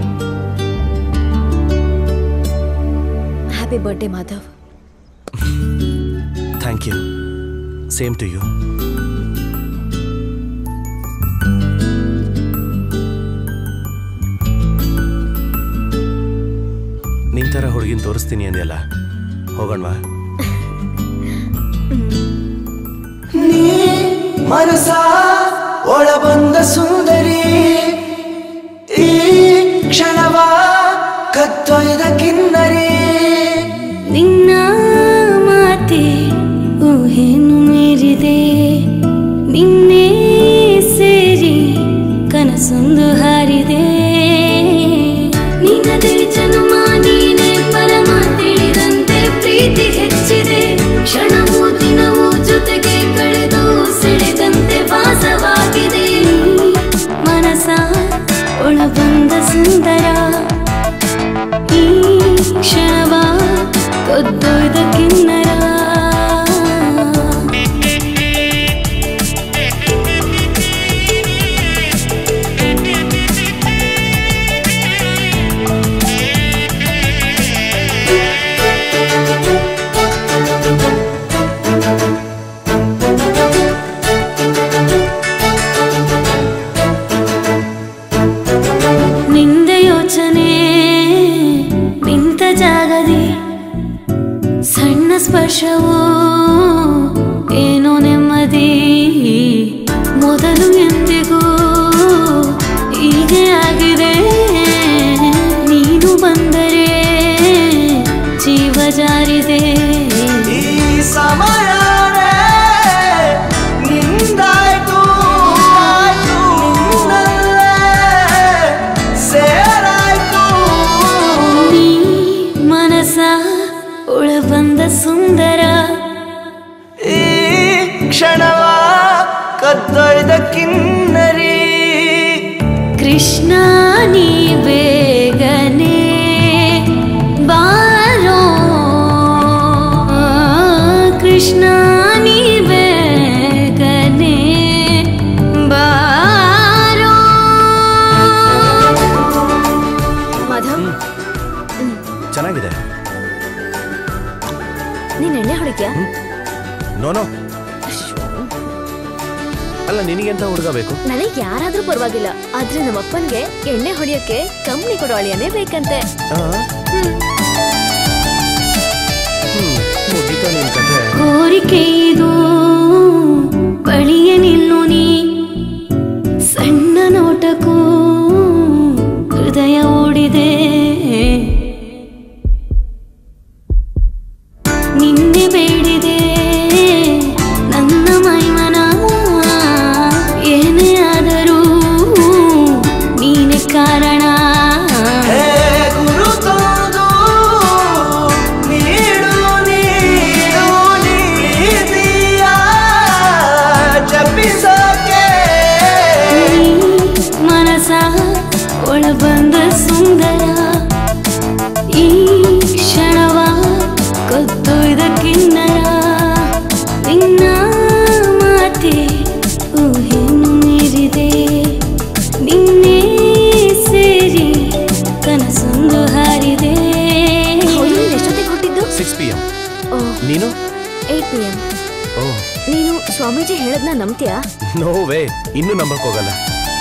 happy birthday Madhav thank you same to you ನಿನ್ ಥರ ಹುಡುಗಿನ ತೋರಿಸ್ತೀನಿ ಅಂದೆಲ್ಲ ಹೋಗೋಣವಾ ಮನಸ ಒಳ ಬಂದ ಸುಂದರಿ ಈ ಕ್ಷಣವ ಕತ್ತೊಯ್ದ ಕಿನ್ನರಿ ನಿನ್ನ ಮಾತೆ ಊಹೆನು ಮೀರಿದೆ ನಿನ್ನೆ ಸೇರಿ ಕನಸೊಂದು ಹಾರಿದೆ ನಿನ್ನದೇ ಜನ್ಮ ನೀನೆ ಪರಮ ತಿಳಿದಂತೆ ಪ್ರೀತಿ ಹೆಚ್ಚಿದೆ ಕ್ಷಣವೂ ದಿನವೂ ಜೊತೆಗೆ ಕಳೆದು ಸೆಳೆದಂತೆ ವಾಸವಾಗಿದೆ ಮನಸ ಒಳ ಬಂದ ಸುಂದರ ಈ ಕ್ಷಣವ ಕದ್ದೊಯ್ದ ಕಿನ್ನರ ನಿಂದ ಯೋಚನೆ ನಿಂತ ಜಾಗದಿ ಸಣ್ಣ ಸ್ಪರ್ಶವೋ ಏನೋ ನೆಮ್ಮದಿ ಮೊದಲು ಎಂದಿಗೂ ಹೀಗೆ ಆಗಿದೆ ನೀನು ಬಂದರೆ ಜೀವ ಜಾರಿದೆ ಈ ಸಮಯನೇ ನಿಂದಾಯ್ತು ಆಯ್ತು ನಿನ್ನಲ್ಲೇ ಸೇರಾಯ್ತು ನೀ ಮನಸ ಒಳ ಬಂದ ಸುಂದರ ಈ ಕ್ಷಣವ ಕದ್ದೊಯ್ದ ಕಿನ್ನರಿ ಕೃಷ್ಣ ನೀ ಬೇಗನೆ ಬಾರೋ ಕೃಷ್ಣ ನೀ ಬೇಗನೆ ಬಾರೋ ಮಾಧವ್ ಚೆನ್ನಾಗಿದೆ ನೀನ್ ಎಣ್ಣೆ ಹೊಡಿತ್ಯಾ ನೋನೋ ಅಲ್ಲ ನಿನಗೆಂತ ಹುಡುಗ ಬೇಕು ನನಗ್ ಯಾರಾದ್ರೂ ಪರವಾಗಿಲ್ಲ ಆದ್ರೆ ನಮ್ಮಪ್ಪನ್ಗೆ ಎಣ್ಣೆ ಹೊಡಿಯೋಕೆ ಕಂಪ್ನಿ ಕೊಡೋ ಅಳಿಯನೇ ಬೇಕಂತೆ ಮುಗೀತಾ ನಿನ್ ಕಥೆ ಕೋರಿಕೆ ಇದು ಬಳಿಯ ನಿಲ್ಲು ನೀ ಸಣ್ಣ ನೋಟಕ್ಕೂ ಹೃದಯ ಓಡಿದೆ ನಿನ್ನೆ ಬೇಡಿದೆ ನನ್ನ ಮೈಮನ ಏನೇ ಆದರೂ ನೀನೆ ಕಾರಣ ಹೇ ಗುರುತೋದು ನೀಡು ನೀಡು ನೀತಿಯ ಜಪಿಸಕ್ಕೆ ಮನಸ ಒಳಬಂದ ಸುಂದರ ಈ ಕ್ಷಣವ ಕತ್ತೊಯ್ದ ಕಿನ್ನರ ನಿನ್ನ ಮಾತೆ ಊಹೆಯನ್ನು ಮೀರಿದೆ ನಿನ್ನೆ ಸೇರಿ ಕನಸೊಂದು ಹಾರಿದೆ ಎಷ್ಟೊತ್ತಿಗೆ ಹುಟ್ಟಿದ್ದು ಸಿಕ್ಸ್ ಪಿ ಎಂ ಓ ನೀನು ಏಟ್ ಪಿ ಎಂ ಓ ನೀನು ಸ್ವಾಮೀಜಿ ಹೇಳದ್ನ ನಂಬ್ತೀಯಾ ನೋ ವೇ ಇನ್ನೂ ನಂಬಕ್ ಹೋಗಲ್ಲ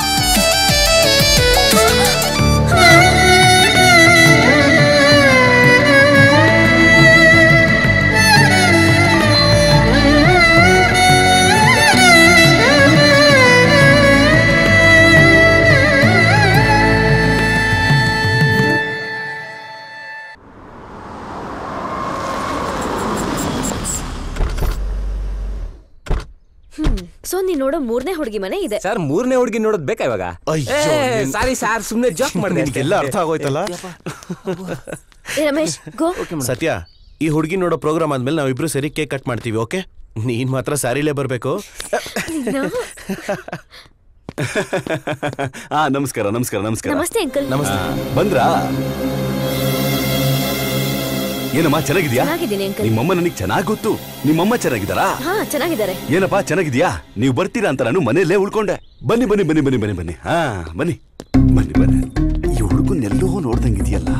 ಸೊ ನೀನ್ ನೋಡೋ ಮೂರನೇ ಹುಡುಗಿ ಮನೆ ಇದೆ ಸರ್ ಮೂರನೇ ಹುಡುಗಿ ನೋಡೋದ್ ಬೇಕಾ ಇವಾಗ ಅಯ್ಯೋ, ನಿನ್- ಸಾರಿ ಸರ್ ಸುಮ್ನೆ ಜಾಕ್ ಮಾಡಿದೆ ನಿನ್ಗೆಲ್ಲ ಅರ್ಥ ಆಗೋಯ್ತಲ್ಲ ಏ ರಮೇಶ್ ಗೋ ಸತ್ಯ ಈ ಹುಡುಗಿ ನೋಡೋ ಪ್ರೋಗ್ರಾಮ್ ಆದ್ಮೇಲೆ ನಾವಿಬ್ರು ಸೇರಿ ಕೇಕ್ ಕಟ್ ಮಾಡ್ತೀವಿ ಓಕೆ ನೀನ್ ಮಾತ್ರ ಸ್ಯಾರಿಲೇ ಬರ್ಬೇಕು ಹಾ ನಮಸ್ಕಾರ ನಮಸ್ಕಾರ ನಮಸ್ಕಾರ ನಮಸ್ತೆ ಅಂಕಲ್ ನಮಸ್ತೆ. ಆ, ಬಂದ್ರಾ ಏನಮ್ಮ ಚೆನ್ನಾಗಿದ್ಯಾ ಚೆನ್ನಾಗಿದ್ದೀನಿ ಅಂಕಲ್ ನಿಮ್ಮಮ್ಮ ನನಗೆ ಚೆನ್ನಾಗ್ ಗೊತ್ತು ನಿಮ್ಮಮ್ಮ ಚೆನ್ನಾಗಿದ್ದಾರಾ ಹಾ ಚೆನ್ನಾಗಿದ್ದಾರೆ ಏನಪ್ಪಾ ಚೆನ್ನಾಗಿದ್ಯಾ ನೀವು ಬರ್ತೀರಾ ಅಂತ ನಾನು ಮನೆಯಲ್ಲೇ ಉಳ್ಕೊಂಡೆ ಬನ್ನಿ ಬನ್ನಿ ಬನ್ನಿ ಬನ್ನಿ ಬನ್ನಿ ಬನ್ನಿ ಹಾ ಬನ್ನಿ ಬನ್ನಿ ಬನ್ನಿ ಈ ಹುಡುಗನ್ನೆಲ್ಲೋ ನೋಡ್ದಂಗಿದೆಯಲ್ಲ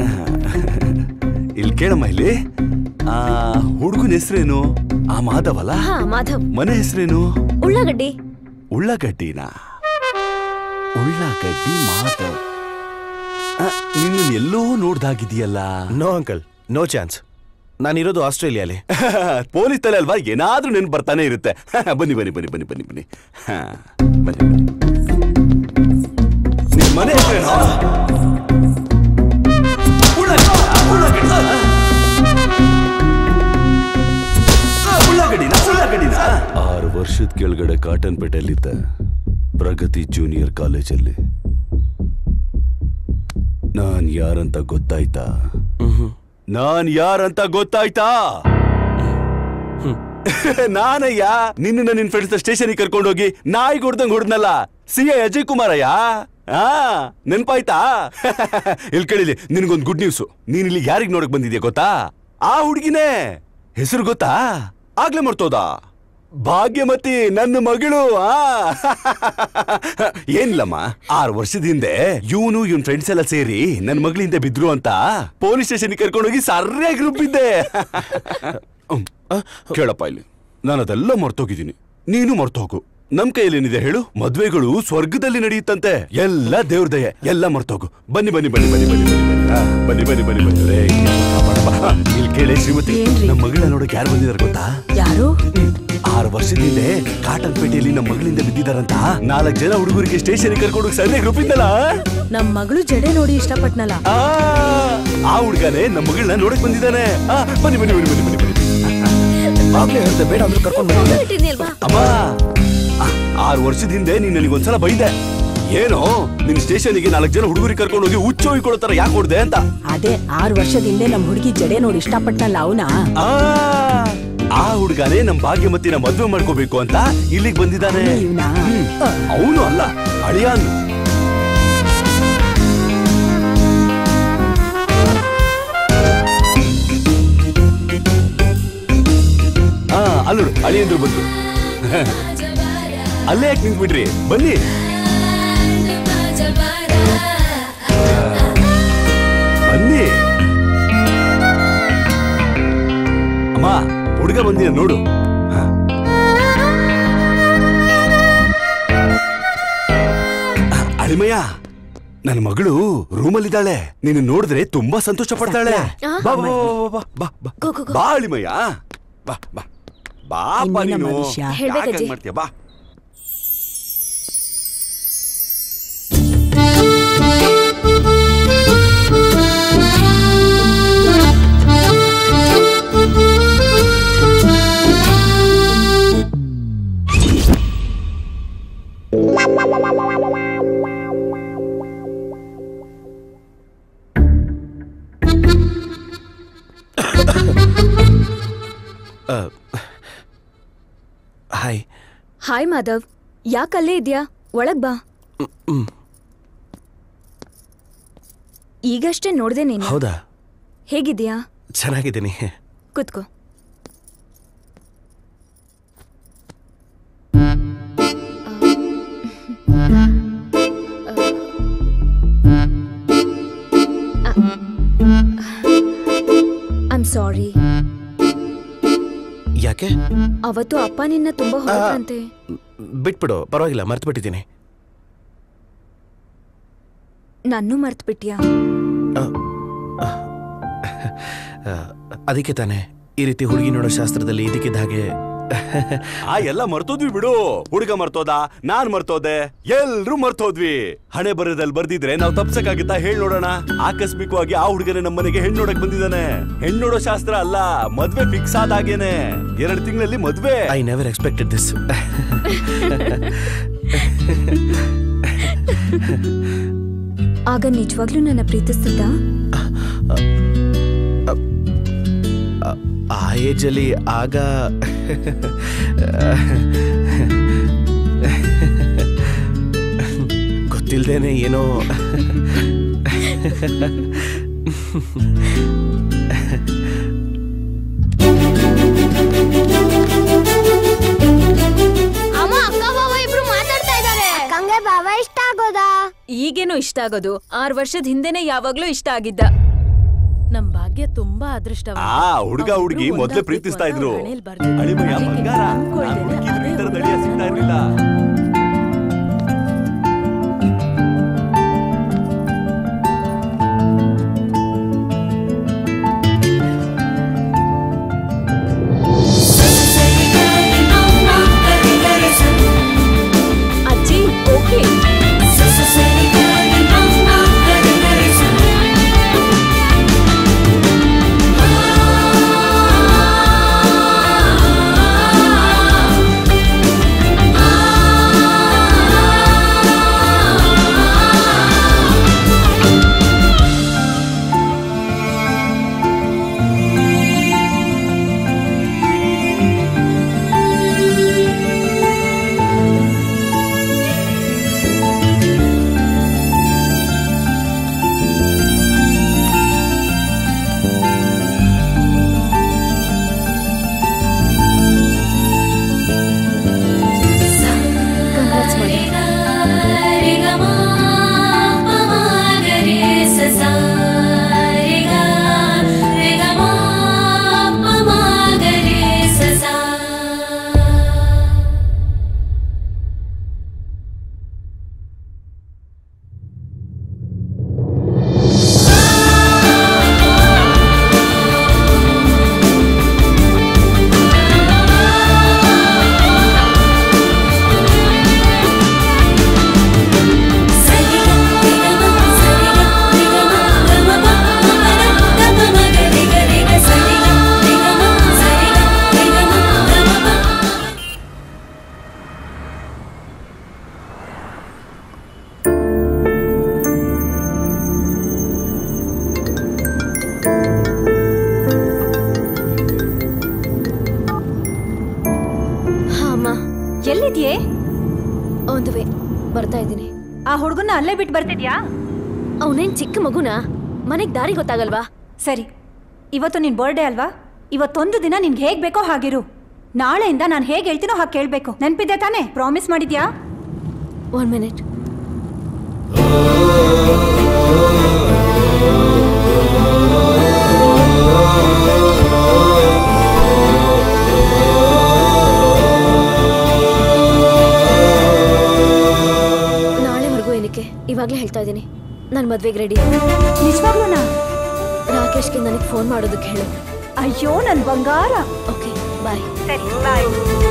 ಇಲ್ಲಿ ಕೇಳಮ್ಮ ಇಲ್ಲಿ ಆ ಹುಡುಗನ ಹೆಸರೇನು ಆ ಮಾಧವಲ್ಲ ಹಾ ಮಾಧವ್ ಮನೆ ಹೆಸರೇನು ಉಳ್ಳಾಗಡ್ಡಿ ಉಳ್ಳಾಗಡ್ಡಿನ ಉಳ್ಳಾಗಡ್ಡಿ ಮಾಧವ್ ನಿನ್ನ ಎಲ್ಲೋ ನೋಡ್ದಾಗಿದೆಯಲ್ಲ ನೋ ಅಂಕಲ್ ನೋ ಚಾನ್ಸ್ ನಾನಿರೋದು ಆಸ್ಟ್ರೇಲಿಯಾಲಿ ಪೊಲೀಸ್ ತಲೆ ಅಲ್ವಾ ಏನಾದ್ರೂ ನೆನ್ಪು ಬರ್ತಾನೆ ಇರುತ್ತೆ ಬನ್ನಿ ಬನ್ನಿ ಬನ್ನಿ ಬನ್ನಿ ಬನ್ನಿ ಬನ್ನಿ ಹಾ, ಬನ್ನಿ ಬನ್ನಿ ನಿಮ್ ಮನೆ ಹೆಸ್ರೇನು? ಉಳ್ಳಾಗಡ್ಡಿ, ಉಳ್ಳಾಗಡ್ಡಿ. ಆ, ಉಳ್ಳಾಗಡ್ಡಿನ, ಉಳ್ಳಾಗಡ್ಡಿನ? ಆರು ವರ್ಷದ ಕೆಳಗಡೆ ಕಾಟನ್ ಪೇಟೆಯಲ್ಲಿದ್ದ ಪ್ರಗತಿ ಜೂನಿಯರ್ ಕಾಲೇಜಲ್ಲಿ ನಾನ್ ಯಾರಂತ ಗೊತ್ತಾಯ್ತಾ ನಾನ್ ಯಾರಂತ ಗೊತ್ತಾಯ್ತಾ ನಾನಯ್ಯ ನಿನ್ನ ನಿನ್ ಫ್ರೆಂಡ್ಸ್ ಸ್ಟೇಷನ್ಗೆ ಕರ್ಕೊಂಡೋಗಿ ನಾಯಿ ಹೊಡ್ದಂಗ್ ಹೊಡ್ದ್ನಲ್ಲ ಸಿ ಐ ಅಜಯ್ ಕುಮಾರಯ್ಯ ಆ ನೆನ್ಪಾಯ್ತಾ ಇಲ್ಲಿ ಕೇಳಿಲಿ ನಿನಗೊಂದು ಗುಡ್ ನ್ಯೂಸ್ ನೀನ್ ಇಲ್ಲಿ ಯಾರಿಗ್ ನೋಡಕ್ ಬಂದಿದ್ಯಾ ಗೊತ್ತಾ ಆ ಹುಡುಗಿನೇ ಹೆಸರು ಗೊತ್ತಾ ಆಗ್ಲೇ ಮರ್ತೋದ ಭಾಗ್ಯಮತಿ ನನ್ನ ಮಗಳು ಆ ಏನಿಲ್ಲಮ್ಮ ಆರು ವರ್ಷದ ಹಿಂದೆ ಇವನು ಇವನ್ ಫ್ರೆಂಡ್ಸ್ ಎಲ್ಲ ಸೇರಿ ನನ್ನ ಮಗಳಿಂದ ಬಿದ್ರು ಅಂತ ಪೊಲೀಸ್ ಸ್ಟೇಷನ್ ಕರ್ಕೊಂಡೋಗಿ ಸರಿಯಾಗಿ ರುಬ್ಬಿದ್ದೆ ಹ್ಮ್. ಕೇಳಪ್ಪ ಇಲ್ಲಿ ನಾನು ಅದೆಲ್ಲ ಮರ್ತೋಗಿದ್ದೀನಿ ನೀನು ಮರ್ತೋಗು ನಮ್ ಕೈಯಲ್ಲಿ ಏನಿದೆ ಹೇಳು ಮದ್ವೆಗಳು ಸ್ವರ್ಗದಲ್ಲಿ ನಡೆಯುತ್ತಂತೆ ಎಲ್ಲ ದೇವ್ರ ದಯೆ ಎಲ್ಲ ಮರ್ತೋಗು ಬನ್ನಿ ಬನ್ನಿ ಬನ್ನಿ ಬನ್ನಿ ಬನ್ನಿ ಬನ್ನಿ ಬನ್ನಿ ಆ, ಬನ್ನಿ ಬನ್ನಿ ಬನ್ನಿ ಬನ್ನಿ ರೇ, ಕಾಪಾಡಪ್ಪ. ಆ, ಇಲ್ಲಿ ಕೇಳಿ ಶ್ರೀಮತಿ ನಮ್ಮ ಮಗಳನ್ನ ನೋಡಕ್ ಯಾರು ಬಂದಿದಾರೆ ಗೊತ್ತಾ ಯಾರು ಆರು ವರ್ಷದಿಂದ ಕಾಟನ್ ಪೇಟೆಯಲ್ಲಿ ನಮ್ಮ ಮಗಳಿಂದ ಬಿದ್ದಿದಾರಂತ ನಾಲ್ಕು ಜನ ಹುಡುಗರಿಗೆ ಸ್ಟೇಷನ್ ಕರ್ಕೊಂಡು ಸರಿಯಾಗಿ ರೂಪಿದ್ದಲ್ಲ ನಮ್ ಮಗಳು ಜಡೆ ನೋಡಿ ಇಷ್ಟಪಟ್ನಲ್ಲ ಆ ಆ ಹುಡುಗನೇ ನಮ್ಮ ಮಗಳನ್ನ ನೋಡಕ್ ಬಂದಿದ್ದಾನೆ ಆ, ಬನ್ನಿ ಬನ್ನಿ ಬನ್ನಿ ಬನ್ನಿ ಬನ್ನಿ ಬನ್ನಿ ಆಗ್ಲೇ ಹೇಳ್ದೆ ಬೇಡ ಅಂದ್ರೆ ಕರ್ಕೊಂಡು ಇಟ್ಟಿದ್ನಿ ಅಲ್ವಾ ಅಮ್ಮ ಆ, ಆರು ವರ್ಷದ ಹಿಂದೆ ನೀನ್ ನನಗೊಂದ್ಸಲ ಬೈದೆ ಏನೋ ನಿನ್ ಸ್ಟೇಷನ್ಗೆ ನಾಲ್ಕು ಜನ ಹುಡುಗರಿಗೆ ಕರ್ಕೊಂಡು ಹೋಗಿ ಹುಚ್ಚ ಹೋಗಿಕೊಳ್ಳೋ ತರ ಯಾಕೆ ಹೊಡ್ದೆ ಅಂತ ಅದೇ ಆರು ವರ್ಷದ ಹಿಂದೆ ನಮ್ ಹುಡುಗಿ ಜಡೆ ನೋಡಿ ಇಷ್ಟಪಟ್ಟನಲ್ಲ ಅವನ ಆ ಆ ಹುಡುಗನೇ ನಮ್ ಭಾಗ್ಯಮತಿನ ಮದ್ವೆ ಮಾಡ್ಕೋಬೇಕು ಅಂತ ಇಲ್ಲಿಗೆ ಬಂದಿದ್ದಾನೆ ಅವನು ಅಲ್ಲ ಅಳಿಯಾನು ಅಲ್ಲೂ ಅಳಿಯಂದ್ರು ಬಂದ್ರು ಅಲ್ಲೇ ಯಾಕೆ ನಿಂತ್ಬಿಟ್ರಿ ಬನ್ನಿ ಬನ್ನಿ ಅಮ್ಮ ಹುಡುಗ ಬಂದಿಯ ನೋಡು ಹ. ಅಳಿಮಯ್ಯ ನನ್ನ ಮಗಳು ರೂಮಲ್ಲಿದ್ದಾಳೆ ನೀನು ನೋಡಿದ್ರೆ ತುಂಬಾ ಸಂತೋಷ ಪಡ್ತಾಳೆ ಆ? ಬಾ ಬಾ ಬಾ, ಬಾ ಬಾ ಬಾ ಬಾ ಅಳಿಮಯ್ಯ ಬಾ ಬಾ ಬಾಪ ಇನ್ನೇನಮ್ಮ ನೀನು ವಿಷಯ? ಯಾಕ್ ಹೇಳ್ಬೇಕಜ್ಜಿ. ಹಂಗ್ ಮಾಡ್ತೀಯ ಬಾ ಹಾಯ್ ಹಾಯ್ ಮಾಧವ್ ಯಾಕಲ್ಲೇ ಇದ್ಯಾ ಒಳಗ್ ಬಾ ಹ್ಮ್ ಈಗಷ್ಟೇ ನೋಡ್ದೆ ನೀನು ಹೌದಾ ಹೇಗಿದ್ಯಾ ಚೆನ್ನಾಗಿದ್ದೀನಿ ಕುತ್ಕೋ ಐಮ್ ಸಾರಿ ಯಾಕೆ ಅವತ್ತು ಅಪ್ಪ ನಿನ್ನ ತುಂಬಾ ಹೊರಟ್ರಂತೆ ಬಿಟ್ಬಿಡು ಪರವಾಗಿಲ್ಲ ಮರ್ತು ಬಿಟ್ಟಿದ್ದೀನಿ ನನ್ನೂ ಮರ್ತ್ಬಿಟ್ಯಾ ಅದಕ್ಕೆ ತಾನೆ ಈ ರೀತಿ ಹುಡುಗಿ ನೋಡೋ ಶಾಸ್ತ್ರದಲ್ಲಿ ಇದಕ್ಕಿದ್ದ ಹಾಗೆ ಆ ಎಲ್ಲ ಮರ್ತೋದ್ವಿ ಬಿಡು ಹುಡುಗ ಮರ್ತೋದ ನಾನ್ ಮರ್ತೋದೆ ಎಲ್ರೂ ಮರ್ತೋದ್ವಿ ಹಣೆ ಬರದಲ್ಲಿ ಬರ್ದಿದ್ರೆ ನಾವು ತಪ್ಸಕ್ಕಾಗಿತ್ತಾ ಹೇಳ್ ನೋಡೋಣ ಆಕಸ್ಮಿಕವಾಗಿ ಆ ಹುಡುಗನೇ ನಮ್ಮನೆಗೆ ಹೆಣ್ಣು ನೋಡಕ್ ಬಂದಿದ್ದಾನೆ ಹೆಣ್ಣು ನೋಡೋ ಶಾಸ್ತ್ರ ಅಲ್ಲ ಮದ್ವೆ ಫಿಕ್ಸ್ ಆದಾಗೇನೆ ಎರಡು ತಿಂಗಳಲ್ಲಿ ಮದ್ವೆ ಐ ನೆವರ್ ಎಕ್ಸ್ಪೆಕ್ಟೆಡ್ ದಿಸ್ ಆಗ ನಿಜವಾಗ್ಲೂ ನನ್ನ ಪ್ರೀತಿಸ್ತಿದ್ದ ಆ ಏಜಲ್ಲಿ ಆಗ ಗೊತ್ತಿಲ್ದೇನೆ ಏನೋ ಅಮ್ಮ ಅಕ್ಕ ಬಾವ ಇಬ್ರು ಮಾತಾಡ್ತಾ ಇದ್ದಾರೆ ಅಕ್ಕಂಗೆ ಬಾವ ಇಷ್ಟ ಆಗೋದಾ ಈಗೇನು ಇಷ್ಟ ಆಗೋದು ಆರ್ ವರ್ಷದ ಹಿಂದೆನೆ ಯಾವಾಗ್ಲೂ ಇಷ್ಟ ಆಗಿದ್ದ ನಮ್ ಭಾಗ್ಯ ತುಂಬಾ ಅದೃಷ್ಟ ಆ ಹುಡುಗ ಹುಡುಗಿ ಮೊದ್ಲೇ ಪ್ರೀತಿಸ್ತಾ ಇದ್ರು ಅಳಿಮಯ್ಯ ಬಂಗಾರ ನಾನ್ ಹುಡುಕಿದ್ರು ಈ ಥರದ್ ಅಳಿಯ ಸಿಗ್ತಾ ಇರ್ಲಿಲ್ಲ ಅಜ್ಜಿ ಓಕೆ ಹಾ ಅಮ್ಮ ಎಲ್ಲಿದ್ಯೇ ಒಂದು ವೇ ಬರ್ತಾ ಇದ್ದೀನಿ ಆ ಹುಡುಗನ ಅಲ್ಲೇ ಬಿಟ್ಟು ಬರ್ತಿದ್ಯಾ ಅವನೇನ್ ಚಿಕ್ಕ ಮಗುನಾ ಮನೆಗ್ ದಾರಿ ಗೊತ್ತಾಗಲ್ವಾ ಸರಿ ಇವತ್ತು ನಿನ್ ಬರ್ಡೇ ಅಲ್ವಾ ಇವತ್ತೊಂದು ದಿನ ನಿನ್ಗೆ ಹೇಗ್ ಬೇಕೋ ಹಾಗಿರು ನಾಳೆಯಿಂದ ನಾನು ಹೇಗೆ ಹೇಳ್ತೀನೋ ಹಾಗೆ ಕೇಳ್ಬೇಕು ನೆನ್ಪಿದ್ದೆ ತಾನೇ ಪ್ರಾಮಿಸ್ ಮಾಡಿದ್ಯಾ ಒನ್ ಮಿನಿಟ್ ನಾಳೆವರೆಗೂ ಏನಕ್ಕೆ ಇವಾಗಲೇ ಹೇಳ್ತಾ ಇದ್ದೀನಿ ನಾನು ಮದ್ವೆಗೆ ರೆಡಿ ನಿಜವಾಗ್ಲೂನಾ ರಾಕೇಶ್ಗೆ ನನಗೆ ಫೋನ್ ಮಾಡೋದಕ್ಕೆ ಹೇಳು ಅಯ್ಯೋ ನನ್ ಬಂಗಾರ ಓಕೆ ಬಾಯ್ ಸರಿ ಬಾಯ್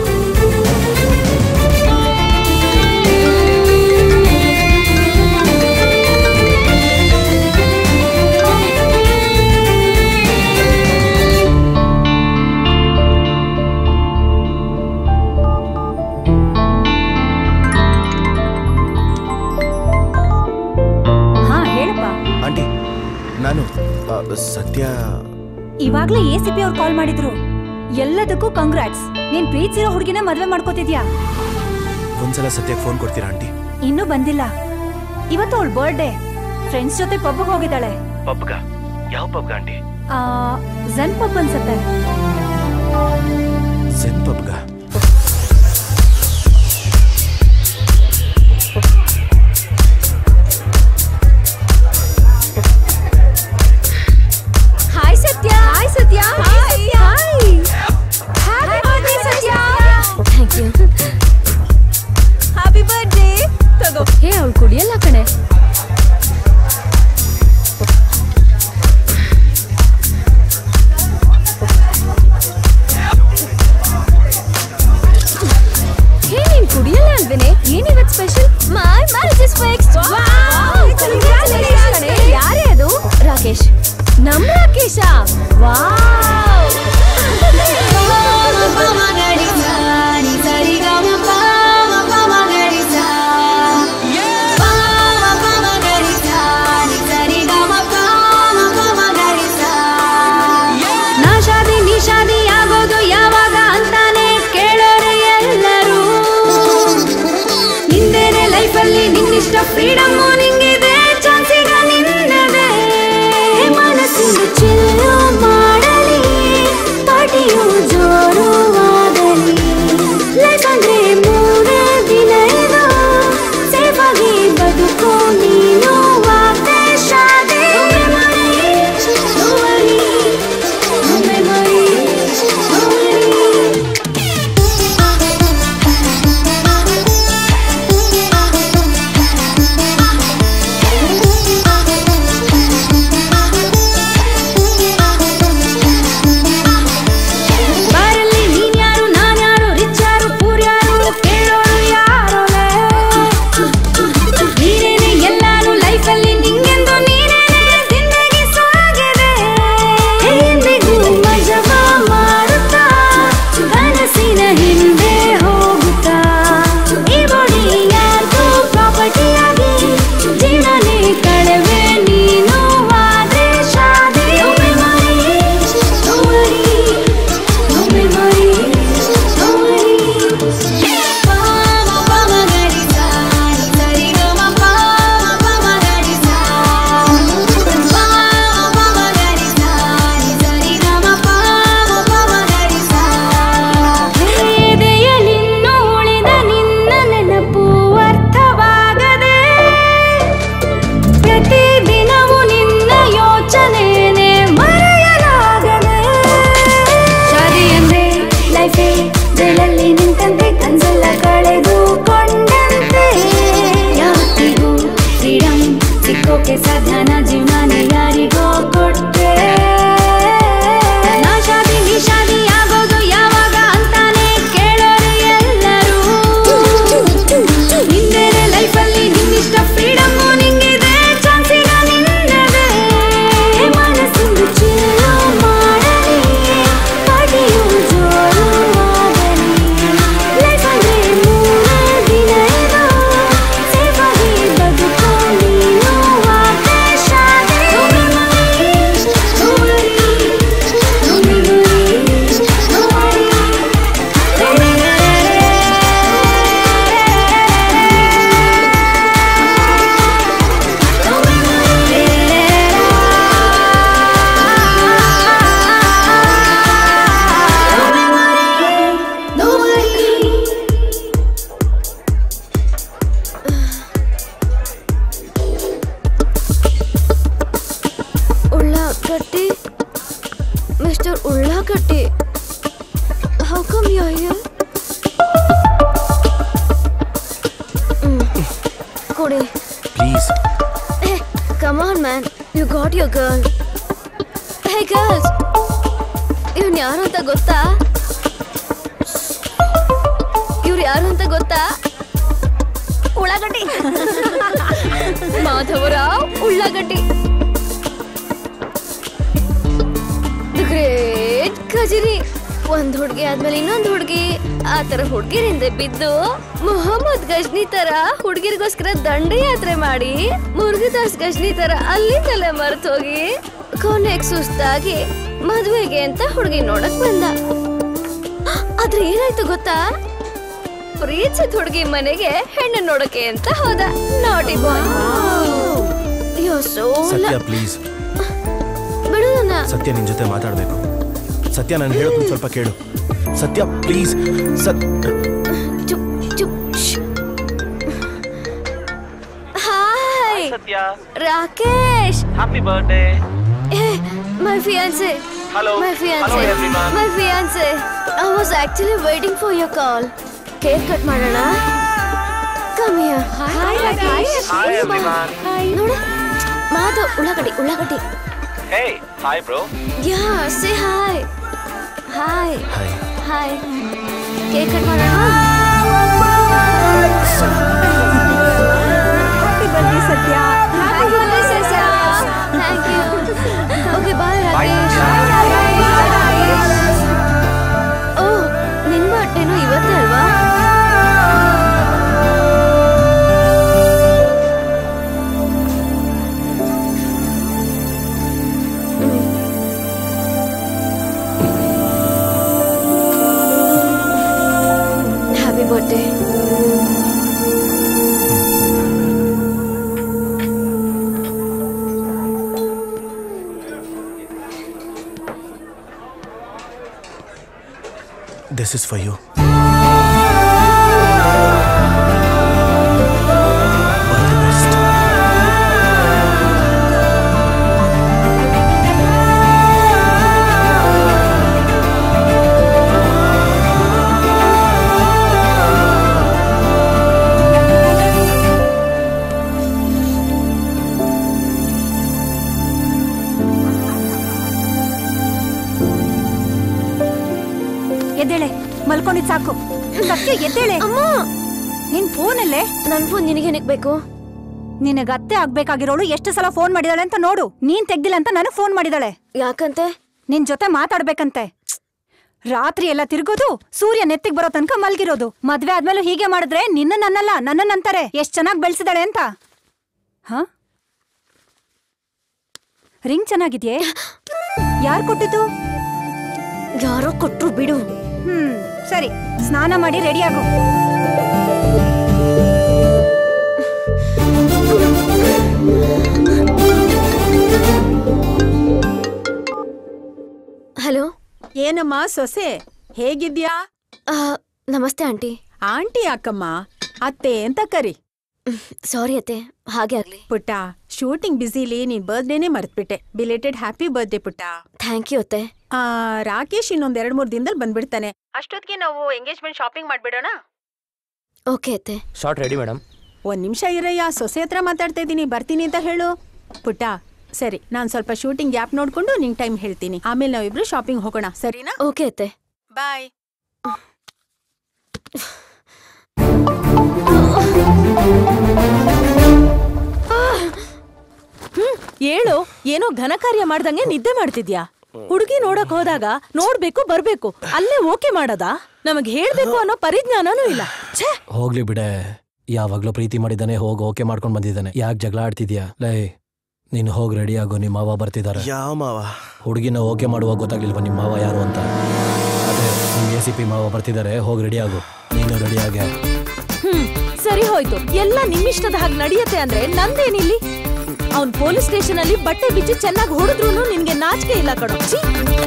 ಹಾ ಹೇಳಪ್ಪ ಆಂಟಿ ನಾನು ಆ, ಸತ್ಯ ಇವಾಗ್ಲೇ ಎ ಸಿ ಪಿ ಅವ್ರು ಕಾಲ್ ಮಾಡಿದ್ರು ಎಲ್ಲದಕ್ಕೂ ಕಂಗ್ರಾಟ್ಸ್ ನೀನ್ ಪ್ರೀತಿಸಿರೋ ಹುಡುಗಿನ ಮದ್ವೆ ಮಾಡ್ಕೋತಿದ್ಯಾ ಒಂದ್ಸಲ ಸತ್ಯಕ್ಕೆ ಫೋನ್ ಕೊಡ್ತೀರಾ ಆಂಟಿ ಇನ್ನೂ ಬಂದಿಲ್ಲ ಇವತ್ತು ಅವಳ ಬರ್ಡೇ ಫ್ರೆಂಡ್ಸ್ ಜೊತೆ ಪಬ್ಗೆ ಹೋಗಿದ್ದಾಳೆ ಪಬ್ಗ ಯಾವ ಪಬ್ಗ ಆಂಟಿ ಆ, ಝನ್ ಪಬ್ ಅನ್ಸತ್ತೆ ಸೆನ್ ಪಬ್ಗ hi Satya hi Satya hi hi happy birthday Satya thank you happy birthday ತಗೋ ಹೇ ಅವಳು ಕುಡಿಯಲ್ಲ ಕಣೆ ಹೇ ನೀನ್ ಕುಡಿಯಲ್ಲ ಅಲ್ವೇನೆ ಏನಿವತ್ special my marriage is fixed wow congratulation ಯಾರೇ ಅದು ರಾಕೇಶ್ ನಮ್ ರಾಕೇಶ ವಾವ್ ನಾ ಶಾದಿ ನೀ ಶಾದಿ ಆಗೋದು ಯಾವಾಗ ಅಂತಾನೆ ಕೇಳೋರೆ ಎಲ್ಲರೂ ನಿಂದೇನೆ ಲೈಫಲ್ಲಿ ನಿನ್ನಿಷ್ಟ ಫ್ರೀಡಮ್ ನಿಂಗಿದೆ ಚಾನ್ಸ್ ಈಗ ನಿನ್ನದೇ ಮನಸ್ಸಿಂದ ಚಿಲ್ಲು ಮಾಡಲಿ ಪಾಟಿಯು ಜೋರುವಾಗಲಿ ಲೈಫ್ ಅಂದ್ರೆ ಮೂರೇ ದಿನ ಇದು ಸೇಫ್ ಆಗಿ ಬದುಕು ನೀನು ವಾಗ್ದೆ ಶಾದಿ No worry, no memory, no worry. ಬಾರಲ್ಲಿ ನೀನ್ಯಾರು ನಾನ್ಯಾರು ರಿಚ್ಚಾರು ಪೂರ್ಯಾರು ಕೇಳೋರು ಯಾರೋಲೆ ನೀನೇನೆ ಎಲ್ಲಾರು ಲೈಫಲ್ಲಿ ನಿಂಗೆಂದು ನೀನೇನೆ ಜಿಂದಗಿ ಸಾಗಿದೆ ಎಂದಿಗೂ ಮಜವ ಮಾಡುತ್ತಾ ಕನಸಿನ ಹಿಂದೆ ಹೋಗುತ್ತಾ ಈ ಬಾಡಿ ಯಾರ್ದು ಪ್ರಾಪರ್ಟಿಯಾಗಿ ಜೀವನೇ ಕಳೆವೆ ನೀನು ಆದ್ರೆ ಶಾದಿ No memory, no worry. No memory, no worry. ಎದೆಯಲಿನ್ನು ಉಳಿದ ನಿನ್ನ ನೆನಪು ಅರ್ಥವಾಗದೆ ಪ್ರತಿದಿನವೂ ನಿನ್ನ ಯೋಚನೆನೆ ಮರೆಯಲಾಗದೆ ಶಾದಿ ಅಂದ್ರೆ ಲೈಫೇ ಜೈಲಲ್ಲಿ ನಿಂತಂತೆ ಕನ್ಸೆಲ್ಲ ಕಳೆದುಕೊಂಡಂತೆ ಯಾವತ್ತಿಗೂ ಫ್ರೀಡಮ್ ಸಿಕ್ಕೋಕೆ ಸಾಧ್ಯನ ಜೀವನ ಯಾರಿಗೋ ಕೊಟ್ಟೆ ನಾ ಶಾದಿ ನೀ ಶಾದಿ ಆಗೋದು ಯಾವಾಗ ಅಂತಾನೆ ಕೇಳೋರು ಎಲ್ಲರೂ ನಿಂದೇನೆ ಲೈಫಲ್ಲಿ ನಿನ್ನಿಷ್ಟ ಫ್ರೀಡಮ್ ನಿಂಗಿದೆ ಚಾನ್ಸ್ ಈಗ ನಿನ್ನದೇ ಮನಸ್ಸಿಂದ ಚಿಲ್ಲು ಮಾಡಲಿ ಪಾಟಿಯು ಜೋರುವಾಗಲಿ ಲೈಫ್ ಅಂದ್ರೆ ಮೂರೇ ದಿನ ಇದು ಸೇಫ್ ಆಗಿ ಬದುಕು ನೀನು ಆಕಾಶ please Hey, come on, man. You got your girl. Hey, girls. ಇವ್ನು ಯಾರು ಅಂತ ಗೊತ್ತಾ ಇವ್ರು ಯಾರು ಅಂತ ಗೊತ್ತಾ ಉಳ್ಳಾಗಡ್ಡಿ ಮಾಧವರಾವ್ ಉಳ್ಳಾಗಡ್ಡಿ ಗ್ರೇಟ್ ಖಜರಿ ಒಂದ್ ಹುಡ್ಗಿ ಆದ್ಮೇಲೆ ಇನ್ನೊಂದ್ ಹುಡ್ಗಿ ಆ ತರ ಹುಡ್ಗಿರಿಂದ ಬಿದ್ದು ಮೊಹಮ್ಮದ್ ಗಜ್ನಿ ತರ ಹುಡ್ಗಿರ್ಗೋಸ್ಕರ ದಂಡಯಾತ್ರೆ ಮಾಡಿ ಮುರುಗದಾಸ್ ಗಜ್ನಿ ತರ ಅಲ್ಲಿಂದಲೇ ಮರೆತು ಹೋಗಿ ಕೊನೆಗ್ ಸುಸ್ತಾಗಿ ಮದ್ವೆಗೆ ಅಂತ ಹುಡ್ಗಿ ನೋಡಕ್ ಬಂದ ಆದ್ರೆ ಏನಾಯ್ತು ಗೊತ್ತಾ ಪ್ರೀತಿಸಿದ ಹುಡ್ಗಿ ಮನೆಗೆ ಹೆಣ್ಣು ನೋಡಕ್ಕೆ ಅಂತ ಹೋದ ನಾಟಿ ಬಾಯ್ ಅಯ್ಯೋ ಸೋ ಸತ್ಯ ಪ್ಲೀಸ್ ಬಿಡು ನನ್ನ ಸತ್ಯ ನಿನ್ ಜೊತೆ ಮಾತಾಡ್ಬೇಕು ಸತ್ಯ ನಾನು ಹೇಳೋದನ್ನ ಸ್ವಲ್ಪ ಕೇಳು ಸತ್ಯ ಪ್ಲೀಸ್ ಸತ್ ಚುಪ್ ಚುಪ್ hi Satya Rakesh happy birthday Hey, my fiance. Hello. My fiance. Hello, everyone. My fiance. I was actually waiting for your call. Cake cut ಮಾಡೋಣ Come here. Hi, Rakesh. Hi, everyone. ನೋಡು Madhav Ullagaddi Ullagaddi hey hi bro Yeah, say hi. Hi. Hi. Hi. Cake cut ಮಾಡೋಣ happy birthday Satya Happy birthday, Sasha. Thank you. Okay, bye, Rakesh. ಓ ನಿನ್ ಬಟ್ಟೆನೂ ಇವತ್ತೇ ಅಲ್ವಾ happy birthday this is for you ಎದ್ದೇಳೆ ಮಲ್ಕೊಂಡಿದ್ ಸಾಕು ಸತ್ಯ ಎದ್ದೇಳೆ ಅಮ್ಮ ನಿನ್ ಫೋನಲ್ಲೇ ನನ್ ಫೋನ್ ನಿನಗೇನಕ್ ಬೇಕು ನಿನಗ ಅತ್ತೆ ಆಗ್ಬೇಕಾಗಿರೋಳು ಎಷ್ಟು ಸಲ ಫೋನ್ ಮಾಡಿದಾಳೆ ಅಂತ ನೋಡು ನೀನ್ ತೆಗ್ದಿಲ್ಲ ಅಂತ ನನಗ್ ಫೋನ್ ಮಾಡಿದಾಳೆ ಯಾಕಂತೆ ನಿನ್ ಜೊತೆ ಮಾತಾಡ್ಬೇಕಂತೆ ರಾತ್ರಿ ಎಲ್ಲ ತಿರ್ಗೋದು ಸೂರ್ಯ ನೆತ್ತಿಗ್ ಬರೋ ತನಕ ಮಲ್ಗಿರೋದು ಮದ್ವೆ ಆದ್ಮೇಲೂ ಹೀಗೆ ಮಾಡಿದ್ರೆ ನಿನ್ನ ನನ್ನಲ್ಲ ನನ್ನನ್ನಂತಾರೆ ಎಷ್ಟ್ ಚೆನ್ನಾಗ್ ಬೆಳ್ಸಿದಾಳೆ ಅಂತ ಹ ರಿಂಗ್ ಚೆನ್ನಾಗಿದ್ಯೇ ಯಾರ್ ಕೊಟ್ಟಿದ್ದು ಯಾರೋ ಕೊಟ್ರು ಬಿಡು ಹ್ಮ್ ಸರಿ ಸ್ನಾನ ಮಾಡಿ ರೆಡಿ ಆಗು ಹಲೋ ಏನಮ್ಮ ಸೊಸೆ ಹೇಗಿದ್ಯಾ ನಮಸ್ತೆ ಆಂಟಿ ಆಂಟಿ ಯಾಕಮ್ಮ ಅತ್ತೆ ಅಂತ ಕರಿ ಸಾರಿ ಅತ್ತೆ ಹಾಗೆ ಆಗ್ಲಿ ಪುಟ್ಟ ಶೂಟಿಂಗ್ ಬ್ಯುಸಿಲಿ ನೀನ್ ಬರ್ತ್ಡೇನೆ ಮರ್ತ್ಬಿಟ್ಟೆ ಬಿಲೇಟೆಡ್ ಹ್ಯಾಪಿ ಬರ್ತ್ಡೇ ಪುಟ್ಟ ಥ್ಯಾಂಕ್ ಯು ಅತ್ತೆ ಆ, ರಾಕೇಶ್ ಇನ್ನೊಂದ್ ಎರಡ್ ಮೂರ್ ದಿನದಲ್ಲಿ ಬಂದ್ಬಿಡ್ತಾನೆ ಅಷ್ಟೊತ್ತಿಗೆ ನಾವು ಎಂಗೇಜ್ಮೆಂಟ್ ಶಾಪಿಂಗ್ ಮಾಡ್ಬಿಡೋಣ ಓಕೆ ಅತ್ತೆ ಶಾರ್ಟ್ ರೆಡಿ ಮೇಡಮ್ ಒಂದ್ ನಿಮಿಷ ಇರಯ್ಯ ಸೊಸೆ ಹತ್ರ ಮಾತಾಡ್ತಾ ಇದ್ದೀನಿ ಬರ್ತೀನಿ ಅಂತ ಹೇಳು ಪುಟ್ಟ ಸರಿ ನಾನ್ ಸ್ವಲ್ಪ ಶೂಟಿಂಗ್ ಗ್ಯಾಪ್ ನೋಡ್ಕೊಂಡು ನಿಂಗ್ ಟೈಮ್ ಹೇಳ್ತೀನಿ ಆಮೇಲೆ ನಾವಿಬ್ರು ಶಾಪಿಂಗ್ ಹೋಗೋಣ ಸರಿನಾ ಓಕೆ ಅತ್ತೆ ಬಾಯ್ ಹ್ಮ್ ಹೇಳು ಏನೋ ಘನ ಕಾರ್ಯ ಮಾಡ್ದಂಗೆ ನಿದ್ದೆ ಮಾಡ್ತಿದ್ಯಾ ಹುಡುಗಿ ನೋಡಕ್ ಹೋದಾಗ ನೋಡ್ಬೇಕು ಬರ್ಬೇಕು ಅಲ್ಲೇ ಓಕೆ ಮಾಡೋದಾ ನಮಗ್ ಹೇಳ್ಬೇಕು ಅನ್ನೋ ಪರಿಜ್ಞಾನನೂ ಇಲ್ಲ ಛೇ ಹೋಗ್ಲಿ ಬಿಡೆ ಯಾವಾಗ್ಲೂ ಪ್ರೀತಿ ಮಾಡಿದ್ದಾನೆ ಹೋಗಿ ಓಕೆ ಮಾಡ್ಕೊಂಡ್ ಬಂದಿದ್ದಾನೆ ಯಾಕೆ ಜಗಳ ಆಡ್ತಿದ್ಯಾ ಲೈ ನೀನು ಹೋಗಿ ರೆಡಿ ಆಗು ನಿಮ್ಮ ಮಾವ ಬರ್ತಿದ್ದಾರೆ ಯಾವ ಮಾವ ಹುಡುಗಿನ ಓಕೆ ಮಾಡುವಾಗ ಗೊತ್ತಾಗ್ಲಿಲ್ವಾ ನಿಮ್ಮ ಮಾವ ಯಾರು ಅಂತ ಅದೇ ನಿಮ್ ಎ ಸಿ ಪಿ ಮಾವ ಬರ್ತಿದ್ದಾರೆ ಹೋಗಿ ರೆಡಿ ಆಗು ನೀನು ರೆಡಿ ಆಗೆ ಹ್ಮ್ ಸರಿ ಹೋಯ್ತು ಎಲ್ಲ ನಿಮ್ಮಿಷ್ಟದ ಹಾಗೆ ನಡೆಯತ್ತೆ ಅಂದ್ರೆ ನಂದೇನಿಲ್ಲಿ ಅವ್ನ್ ಪೊಲೀಸ್ ಸ್ಟೇಷನ್ ಅಲ್ಲಿ ಬಟ್ಟೆ ಬಿಚ್ಚಿ ಚೆನ್ನಾಗಿ ಹೊಡೆದ್ರು ನಿನ್ಗೆ ನಾಚಿಕೆ ಇಲ್ಲ ಕಣೋ ಛೀ!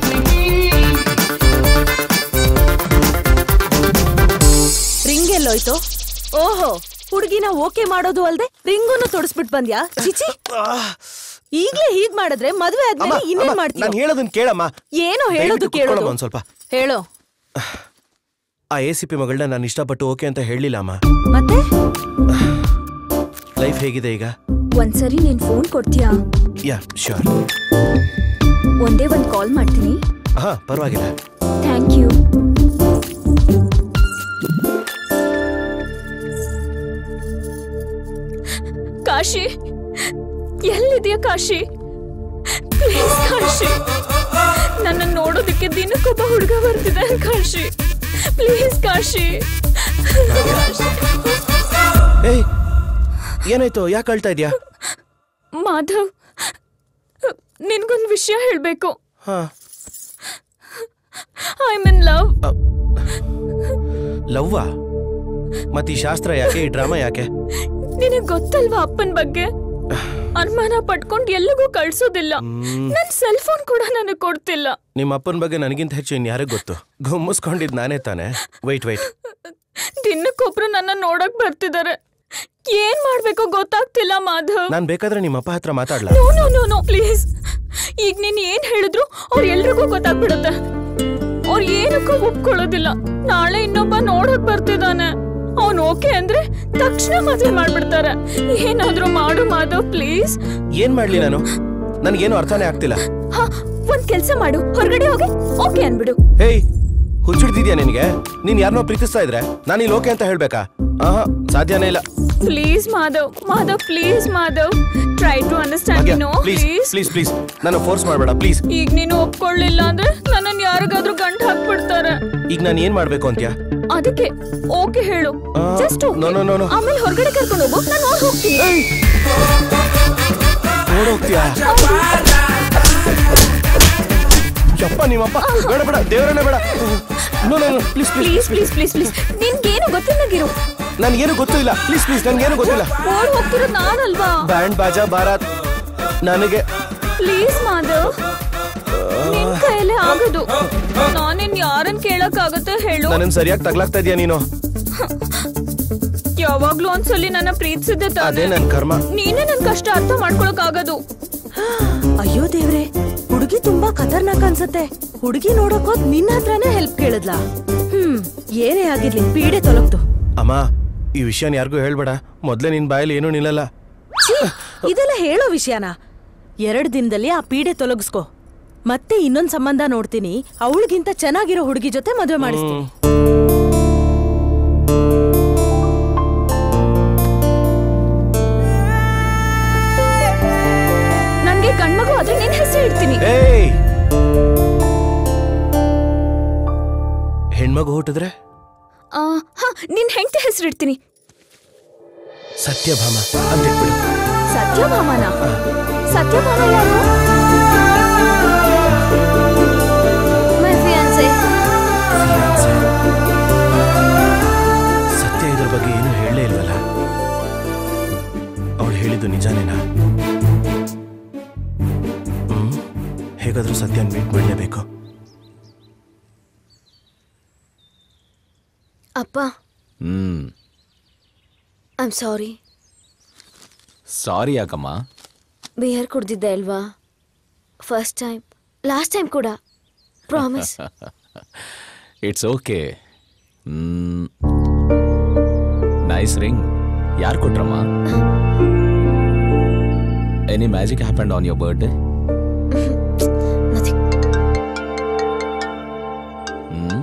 ರಿಂಗ್ ಎಲ್ಲೋಯ್ತು ಓಹೋ ಹುಡುಗಿನ ಓಕೆ ಮಾಡೋದು ಅಲ್ದೆ ರಿಂಗುನು ತೊಡಸ್ಬಿಟ್ ಬಂದ್ಯಾ ಚಿಚಿ ಈಗ್ಲೇ ಹೀಗ್ ಮಾಡಿದ್ರೆ ಮದ್ವೆ ಆದ್ಮೇಲೆ ಇನ್ನೇನ್ ಮಾಡ್ತೀಯ ನಾನು ಹೇಳೋದನ್ನ ಕೇಳಮ್ಮ ಏನೋ ಹೇಳೋದು ದಯವಿಟ್ಟು ಕೇಳೋದು ಕುತ್ಕೊಳ್ಳಮ್ಮ ಒಂದ್ ಸ್ವಲ್ಪ ಹೇಳೋ ಆ ಎ ಸಿ ಪಿ ಮಗಳನ್ನ ನಾನು ಇಷ್ಟಪಟ್ಟು ಓಕೆ ಅಂತ ಹೇಳಲಿಲ್ಲ ಅಮ್ಮ ಮತ್ತೆ ಲೈಫ್ ಹೇಗಿದೆ ಈಗ ಒಂದ್ಸರಿ ನೀನ್ ಫೋನ್ ಕೊಡ್ತೀಯಾ ಯಾ ಶ್ಯೂರ್ ಒಂದೇ ಒಂದ್ ಕಾಲ್ ಮಾಡ್ತೀನಿ ಹಾ ಪರವಾಗಿಲ್ಲ ಥ್ಯಾಂಕ್ ಯು ಕಾಶಿ ಎಲ್ಲಿದೆಯಾ ಕಾಶಿ ಪ್ಲೀಸ್ ಕಾಶಿ ನನ್ನ ನೋಡೋದಕ್ಕೆ ದಿನಕ್ಕೊಬ್ಬ ಹುಡುಗ ಬರ್ತಿದ್ದಾನೆ ಕಾಶಿ ಪ್ಲೀಸ್ ಕಾಶಿ ಏಯ್ ಏನಾಯ್ತು ಯಾಕೆ ಅಳ್ತಾ ಇದೆಯಾ ಮಾಧವ್ ನಿನ್ಗೊಂದು ವಿಷಯ ಹೇಳ್ಬೇಕು ಹಾ ಐ ಮೀನ್ ಲವ್ ಲವ್ವಾ ಮತ್ತೆ ಈ ಶಾಸ್ತ್ರ ಯಾಕೆ ಈ ಡ್ರಾಮಾ ಯಾಕೆ ನಿನಗ್ ಗೊತ್ತಲ್ವಾ ಅಪ್ಪನ ಬಗ್ಗೆ ಅನುಮಾನ ಪಟ್ಕೊಂಡ್ ಎಲ್ಲಿಗೂ ಕಳ್ಸೋದಿಲ್ಲ ನನ್ ಸೆಲ್ ಫೋನ್ ಕೂಡ ನನಗ್ ಕೊಡ್ತಿಲ್ಲ ನಿಮ್ಮ ಅಪ್ಪನ ಬಗ್ಗೆ ನನಗಿಂತ ಹೆಚ್ಚು ಇನ್ ಯಾರಿಗೆ ಗೊತ್ತು ಗುಮ್ಮಿಸ್ಕೊಂಡಿದ್ ನಾನೇ ತಾನೆ ವೈಟ್ ವೈಟ್ ದಿನಕ್ಕೊಬ್ರು ನನ್ನ ನೋಡಕ್ ಬರ್ತಿದಾರೆ ಏನ್ ಮಾಡ್ಬೇಕೋ ಗೊತ್ತಾಗ್ತಿಲ್ಲ ಮಾಧವ್ ನಾನ್ ಬೇಕಾದ್ರೆ ನಿಮ್ಮ ಅಪ್ಪ ಹತ್ರ ಮಾತಾಡ್ಲಾ no no no no please ಈಗ ನೀನ್ ಏನ್ ಹೇಳಿದ್ರು ಅವ್ರ ಎಲ್ರಿಗೂ ಗೊತ್ತಾಗ್ಬಿಡುತ್ತೆ ಅವ್ರ ಏನಕ್ಕೂ ಒಪ್ಕೊಳ್ಳೋದಿಲ್ಲ ನಾಳೆ ಇನ್ನೊಬ್ಬ ನೋಡಕ್ ಬರ್ತಿದ್ದಾನೆ ಅವ್ನ್ ಓಕೆ ಅಂದ್ರೆ ತಕ್ಷಣ ಮದ್ವೆ ಮಾಡ್ಬಿಡ್ತಾರೆ ಏನಾದ್ರೂ ಮಾಡು ಮಾಧವ್ ಪ್ಲೀಸ್ ಏನ್ ಮಾಡ್ಲಿ ನಾನು ನನ್ಗೇನು ಅರ್ಥನೇ ಆಗ್ತಿಲ್ಲ ಹಾ ಒಂದ್ ಕೆಲ್ಸ ಮಾಡು ಹೊರಗಡೆ ಹೋಗಿ ಓಕೆ ಅನ್ಬಿಡು ಹೇಯ್ ಹುಚ್ಚಿಡ್ತಿದ್ಯಾ ನಿನಗೆ ನೀನ್ ಯಾರನ್ನೋ ಪ್ರೀತಿಸ್ತಾ ಇದ್ರೆ ನಾನು ಇಲ್ಲಿ ಓಕೆ ಅಂತ ಹೇಳ್ಬೇಕಾ ಆಹಾ ಸಾಧ್ಯನೇ ಇಲ್ಲ please Madhav Madhav please Madhav try to understand no please please please please ನಾನು ಫೋರ್ಸ್ ಮಾಡಬೇಡ ಪ್ಲೀಸ್ ಈಗ ನೀನು ಒಪ್ಕೊಳ್ಳಿಲ್ಲ ಅಂದ್ರೆ ನನ್ನನ್ ಯಾರಿಗಾದ್ರೂ ಗಂಟ್ ಹಾಕ್ಬಿಡ್ತಾರೆ ಈಗ ನಾನು ಏನ್ ಮಾಡ್ಬೇಕು ಅಂತ್ಯಾ ಅದಕ್ಕೆ ಓಕೆ ಹೇಳು ಆ, just no, no, no, no. ಆಮೇಲೆ ಹೊರಗಡೆ ಕರ್ಕೊಂಡು ಹೋಗು ನಾನು ನೋಡ್ ಹೋಗ್ತೀನಿ ನೋಡೋಗ್ತೀಯಾ ಯಪ್ಪ ನಿಮ್ಮಪ್ಪ ಬೇಡ ಬೇಡ ದೇವರನ್ನೇ ಬೇಡ no no please please please please please ನಿನ್ಗೇನು ಗೊತ್ತಿಲ್ಲಗಿರು ನನ್ಗೇನು ಗೊತ್ತಿಲ್ಲ ಪ್ಲೀಸ್ ಪ್ಲೀಸ್ ನನ್ಗೇನು ಗೊತ್ತಿಲ್ಲ ಓಡ್ ಹೋಗ್ತಿರೋದು ನಾನಲ್ವಾ ಬ್ಯಾಂಡ್ ಬಾಜಾ ಬಾರಾತ್ ನನಗೆ ಪ್ಲೀಸ್ ಮಾಧವ್ ನಿನ್ ಕೈಯಲ್ಲೇ ಆಗೋದು ನಾನಿನ್ ಯಾರನ್ ಕೇಳಕ್ ಆಗತ್ತೆ ಹೇಳು ನನ್ನನ್ ಸರಿಯಾಗಿ ತಗ್ಲಾಗ್ತಾ ಇದೀಯ ನೀನು ಯಾವಾಗ್ಲೂ ಒಂದ್ಸಲಿ ನನ್ನ ಪ್ರೀತಿಸಿದ್ದೆ ಅದೇ ತಾನೆ ನನ್ ಕರ್ಮ ನೀನೇ ನನ್ ಕಷ್ಟ ಅರ್ಥ ಮಾಡ್ಕೊಳಕ್ ಆಗೋದು ಅಯ್ಯೋ ದೇವ್ರೆ ಹುಡುಗಿ ತುಂಬಾ ಖತರ್ನಾಕ್ ಅನ್ಸತ್ತೆ ಹುಡುಗಿ ನೋಡಕ್ ಹೋದ್ ನಿನ್ನ ಹತ್ರನೇ ಹೆಲ್ಪ್ ಕೇಳಿದ್ಲಾ ಹ್ಮ್ ಏನೇ ಆಗಿರ್ಲಿ ಪೀಡೆ ತೊಲಗ್ದು ಅಮ್ಮ ಈ ವಿಷಯನ ಯಾರಿಗೂ ಹೇಳ್ಬೇಡ ಮೊದ್ಲೇ ನಿನ್ ಬಾಯಲ್ಲಿ ಏನೂ ನಿಲ್ಲಲ್ಲ ಛೀ, ಇದೆಲ್ಲ ಹೇಳೋ ವಿಷಯನಾ ಎರಡ್ ದಿನದಲ್ಲಿ ಆ ಪೀಡೆ ತೊಲಗಿಸ್ಕೊ ಮತ್ತೆ ಇನ್ನೊಂದ್ ಸಂಬಂಧ ನೋಡ್ತೀನಿ ಅವಳಿಗಿಂತ ಚೆನ್ನಾಗಿರೋ ಹುಡುಗಿ ಜೊತೆ ಮದುವೆ ಮಾಡಿಸ್ತೀನಿ ನನ್ಗೆ ಗಂಡ್ಮಗು ಆದ್ರೆ ನಿನ್ ಹೆಸರು ಇಡ್ತೀನಿ ಏಯ್ ಹೆಣ್ಮಗು ಹುಟ್ಟಿದ್ರೆ ಆ, ಹ, ನಿನ್ ಹೆಂಡತಿ ಹೆಸರು ಇಡ್ತೀನಿ ಸತ್ಯಭಾಮ ಅಂತಿಟ್ಬಿಡು ಸತ್ಯಭಾಮನ ಸತ್ಯಭಾಮ ಯಾರು My fiancé. ಸತ್ಯ ಇದ್ರ ಬಗ್ಗೆ ಏನು ಹೇಳಲೇ ಇಲ್ವಲ್ಲ ಅವಳು ಹೇಳಿದ್ದು ನಿಜಾನೇನಾ ಹ್ಮ್ ಹೇಗಾದ್ರೂ ಸತ್ಯನ ಮೀಟ್ ಮಾಡಲೇಬೇಕು ಅಪ್ಪ ಹ್ಮ್ ಐ ಆಮ್ ಸಾರಿ ಸಾರಿ ಯಾಕಮ್ಮ ಬಿಯರ್ ಕುಡ್ದಿದ್ದೆ ಅಲ್ವಾ ಫಸ್ಟ್ ಟೈಮ್ ಲಾಸ್ಟ್ ಟೈಮ್ ಕೂಡ promise it's okay nice ring ಯಾರು ಕೊಟ್ರಮ್ಮ any magic happened on your birthday hmm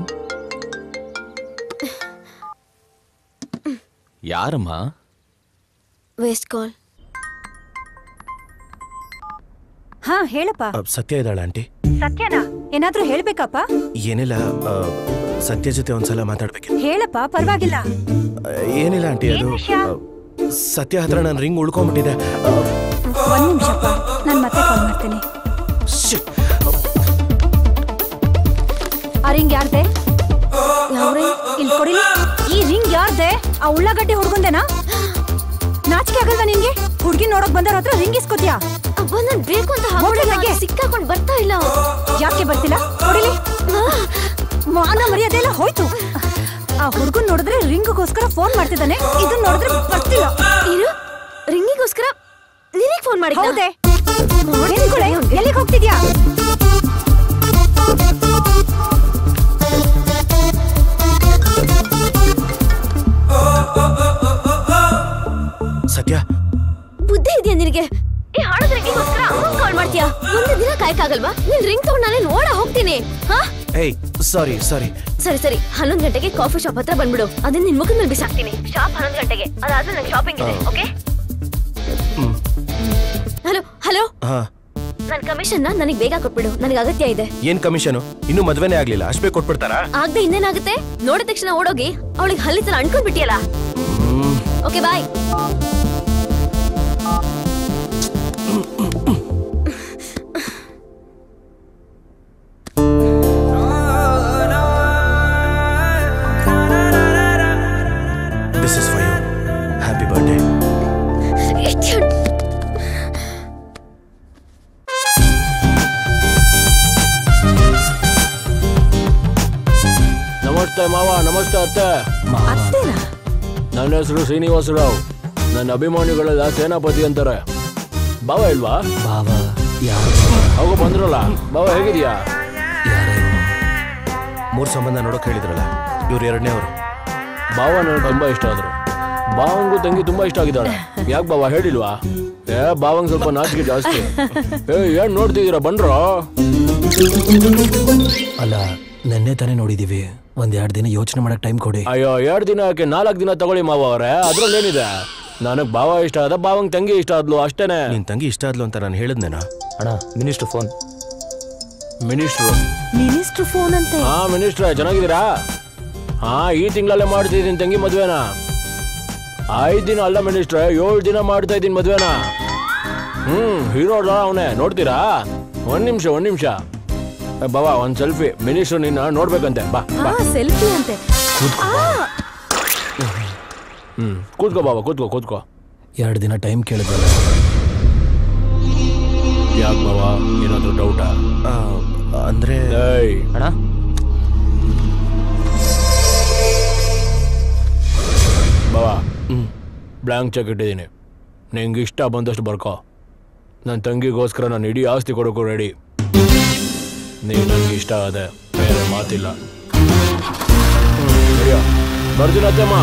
ಯಾರಮ್ಮ ವೇಸ್ಟ್ ಕಾಲ್ ಹಾ ಹೇಳಪ್ಪ ಅಹ್, ಸತ್ಯ ಇದ್ದಾಳ ಆಂಟಿ ಸತ್ಯನಾ ಏನಾದ್ರೂ ಹೇಳ್ಬೇಕಪ್ಪ ಏನಿಲ್ಲ ಅಹ್, ಸತ್ಯ ಜೊತೆ ಒಂದ್ಸಲ ಮಾತಾಡ್ಬೇಕು ಹೇಳಪ್ಪ ಪರವಾಗಿಲ್ಲ ಏನಿಲ್ಲ ಆಂಟಿ ಅದು ಅಹ್, ಸತ್ಯ ಹತ್ರ ನನ್ನ ರಿಂಗ್ ಉಳ್ಕೊಂಡ್ಬಿಟ್ಟಿದೆ ಅಹ್, ಒಂದ್ ನಿಮಿಷಪ್ಪ ನಾನು ಮತ್ತೆ ಕಾಲ್ ಮಾಡ್ತೀನಿ ಆ ರಿಂಗ್ ಯಾರ್ದೆ ಇಲ್ಲಿ ಕೊಡಿಲಿ ಈ ರಿಂಗ್ ಯಾರ್ದೆ ಆ ಉಳ್ಳಾಗಡ್ಡೆ ಹುಡ್ಗುಂದೇನಾ ನಾಚಿಕೆ ಆಗಲ್ವಾ ನಿನ್ಗೆ ಹುಡ್ಗಿ ನೋಡಕ್ ಬಂದವ್ರ ಹತ್ರ ರಿಂಗ್ ಇಸ್ಕೋತಿಯಾ ಅಬ್ಬ ನಾನ್ ಬೇಕು ಅಂತ ಹಾಕೊಂಡಿಲ್ಲ, ಸಿಕ್ಕಾಕೊಂಡ್ ಬರ್ತಾ ಇಲ್ಲ ಯಾಕೆ ಬರ್ತಿಲ್ಲ ಕೊಡಿಲಿ ಮಾನ ಮರ್ಯಾದೆ ಎಲ್ಲ ಹೋಯ್ತು ಆ ಹುಡ್ಗನ್ ನೋಡಿದ್ರೆ ರಿಂಗ್ಗೋಸ್ಕರ ಫೋನ್ ಮಾಡ್ತಿದ್ದಾನೆ ಇದನ್ನ ನೋಡಿದ್ರೆ ಬರ್ತಿಲ್ಲ ಇರು ರಿಂಗಿಗೋಸ್ಕರ ನಿನಗೆ ಫೋನ್ ಮಾಡಿ ಹೌದೇ ನಿಂತ್ಕೊಳ್ಳೆ, ಎಲ್ಲಿಗ್ ಹೋಗ್ತಿದ್ಯಾ ಸತ್ಯ ಏನಾಗಿದ್ಯಾ ನಿನಗೆ ಈ ಹಾಳದ ರಿಂಗಿಗೋಸ್ಕರ ಅಮ್ಮಂಗ್ ಕಾಲ್ ಮಾಡ್ತೀಯಾ ಒಂದು ದಿನ ಕಾಯಕ್ಕಾಗಲ್ವಾ ನಿನ್ ರಿಂಗ್ ತಗೊಂಡು ನಾನೇನ್ ಓಡ ಹೋಗ್ತೀನಿ ಹಾ ಏಯ್ ಸಾರಿ ಸಾರಿ ಸರಿ ಸರಿ ಹನ್ನೊಂದು ಗಂಟೆಗೆ ಕಾಫಿ ಶಾಪ್ ಹತ್ರ ಬಂದ್ಬಿಡು ಅದನ್ನ ನಿನ್ ಮುಖದ ಮೇಲೆ ಬಿಸಾಕ್ತೀನಿ ಶಾಪ್ ಹನ್ನೊಂದು ಗಂಟೆಗೆ ಅದಾದ್ಮೇಲೆ ನಂಗೆ ಶಾಪಿಂಗ್ ಇದೆ ಓಕೆ ಹಲೋ ಹಲೋ ಹಾ ನನ್ ಕಮಿಷನ್ ನನಗೆ ಬೇಗ ಕೊಟ್ಬಿಡು ನನಗೆ ಅಗತ್ಯ ಇದೆ ಏನ್ ಕಮಿಷನ್ ಇನ್ನೂ ಮದ್ವೆನೇ ಆಗ್ಲಿಲ್ಲ ಅಷ್ಟು ಬೇಗ ಕೊಟ್ಬಿಡ್ತಾರಾ ಆಗದೆ ಇನ್ನೇನಾಗುತ್ತೆ ನೋಡಿದ ತಕ್ಷಣ ಓಡೋಗಿ ಅವಳಿಗೆ ಹಲ್ಲಿ ತರ ಅನ್ಕೊಂಡ್ ಬಿಟ್ಟಿಯಲ್ಲ okay bye this is for you happy birthday ನಮಸ್ತೆ ಮಾವ ನಮಸ್ತೆ ಅತ್ತೆ ನನ್ನ ಹೆಸರು ಶ್ರೀನಿವಾಸರಾವ್ ನನ್ನ ಅಭಿಮಾನಿಗಳೆಲ್ಲ ಸೇನಾಪತಿ ಅಂತಾರೆ ಬಾವ ಇಲ್ವಾ ಬಾವ ಅವಾಗ ಬಂದ್ರಲ್ಲ ಬಾವ ಹೇಗಿದ್ಯಾ ಮೂರ್ ಸಂಬಂಧ ನೋಡೋಕ್ ಹೇಳಿದ್ರಲ್ಲ ಇವ್ರು ಎರಡನೇ ಅವರು ಬಾವ ನನಗೆ ತುಂಬಾ ಇಷ್ಟ ಆದ್ರು ಬಾವಂಗೂ ತಂಗಿ ತುಂಬಾ ಇಷ್ಟ ಆಗಿದ್ದಾಳೆ ಯಾಕೆ ಬಾವ ಹೇಳಿಲ್ವಾ ಏ ಬಾವಂಗ್ ಸ್ವಲ್ಪ ನಾಚಿಕೆ ಜಾಸ್ತಿ ಏ ಏನ್ ನೋಡ್ತಿದ್ದೀರಾ ಬಂಡ್ರೋ ಅಲ್ಲ ನೆನ್ನೆ ತಾನೇ ನೋಡಿದೀವಿ ಒಂದ್ ಎರಡ್ ದಿನ ಯೋಚನೆ ಮಾಡಕ್ ಟೈಮ್ ಕೊಡಿ ಅಯ್ಯೋ ಎರಡ್ ದಿನ ಯಾಕೆ ನಾಲ್ಕು ದಿನ ತಗೊಳ್ಳಿ ಮಾವ ಅವರೇ ಅದ್ರಲ್ಲೇನಿದೆ ನನಗ್ ಬಾವ ಇಷ್ಟ ಆದ ಬಾವಂಗ್ ತಂಗಿ ಇಷ್ಟ ಆದ್ಲು ಅಷ್ಟೇನೆ ನಿನ್ ತಂಗಿ ಇಷ್ಟ ಆದ್ಲು ಅಂತ ನಾನು ಹೇಳಿದ್ನೇನಾ ಅಣ್ಣ minister phone minister minister phone ಅಂತೆ ಹಾ ಮಿನಿಸ್ಟ್ರ ಚೆನ್ನಾಗಿದ್ದೀರಾ ಹಾ ಈ ತಿಂಗಳಲ್ಲೇ ಮಾಡ್ತಿದ್ದೀನಿ ತಂಗಿ ಮದ್ವೆನಾ ಐದ್ ದಿನ ಅಲ್ಲ ಮಿನಿಸ್ಟ್ರೆ ಏಳು ದಿನ ಮಾಡ್ತಾ ಇದ್ದೀನಿ ಮದ್ವೆನಾ ಹ್ಮ್ ಹೀರೋ ಅವನೇ ನೋಡ್ತೀರಾ ಒಂದ್ ನಿಮಿಷ ಒಂದ್ ನಿಮಿಷ ಬಾಬಾ ಒಂದ್ ಸೆಲ್ಫಿ ಮಿನಿಸ್ಟ್ರು ನಿನ್ನ ನೋಡ್ಬೇಕಂತೆ ಬಾ ಹಾ ಬಾ ಸೆಲ್ಫಿ ಅಂತೆ ಆ, ಹ್ಮ್ ಕೂತ್ಕೋ ಬಾಬಾ ಕೂತ್ಕೋ ಕೂತ್ಕೋ ಎರಡ್ ದಿನ ಟೈಮ್ ಕೇಳಿದ್ರಲ್ಲ ಯಾಕೆ ಬಾಬಾ ಏನಾದ್ರು ಡೌಟಾ ಅಂದ್ರೆ ಅಣ್ಣ ಬಾಬಾ ಬ್ಲ್ಯಾಂಕ್ ಚೆಕ್ ಇಟ್ಟಿದ್ದೀನಿ ನಿಂಗೆ ಇಷ್ಟ ಬಂದಷ್ಟು ಬರ್ಕೋ ನನ್ನ ತಂಗಿಗೋಸ್ಕರ ನಾನು ಇಡೀ ಆಸ್ತಿ ಕೊಡೋಕ್ಕೂ ರೆಡಿ ನೀವು ನನಗೆ ಇಷ್ಟ ಆದೆ ಬೇರೆ ಮಾತಿಲ್ಲ ಬರ್ತೀನಿ ಅತ್ತಮ್ಮ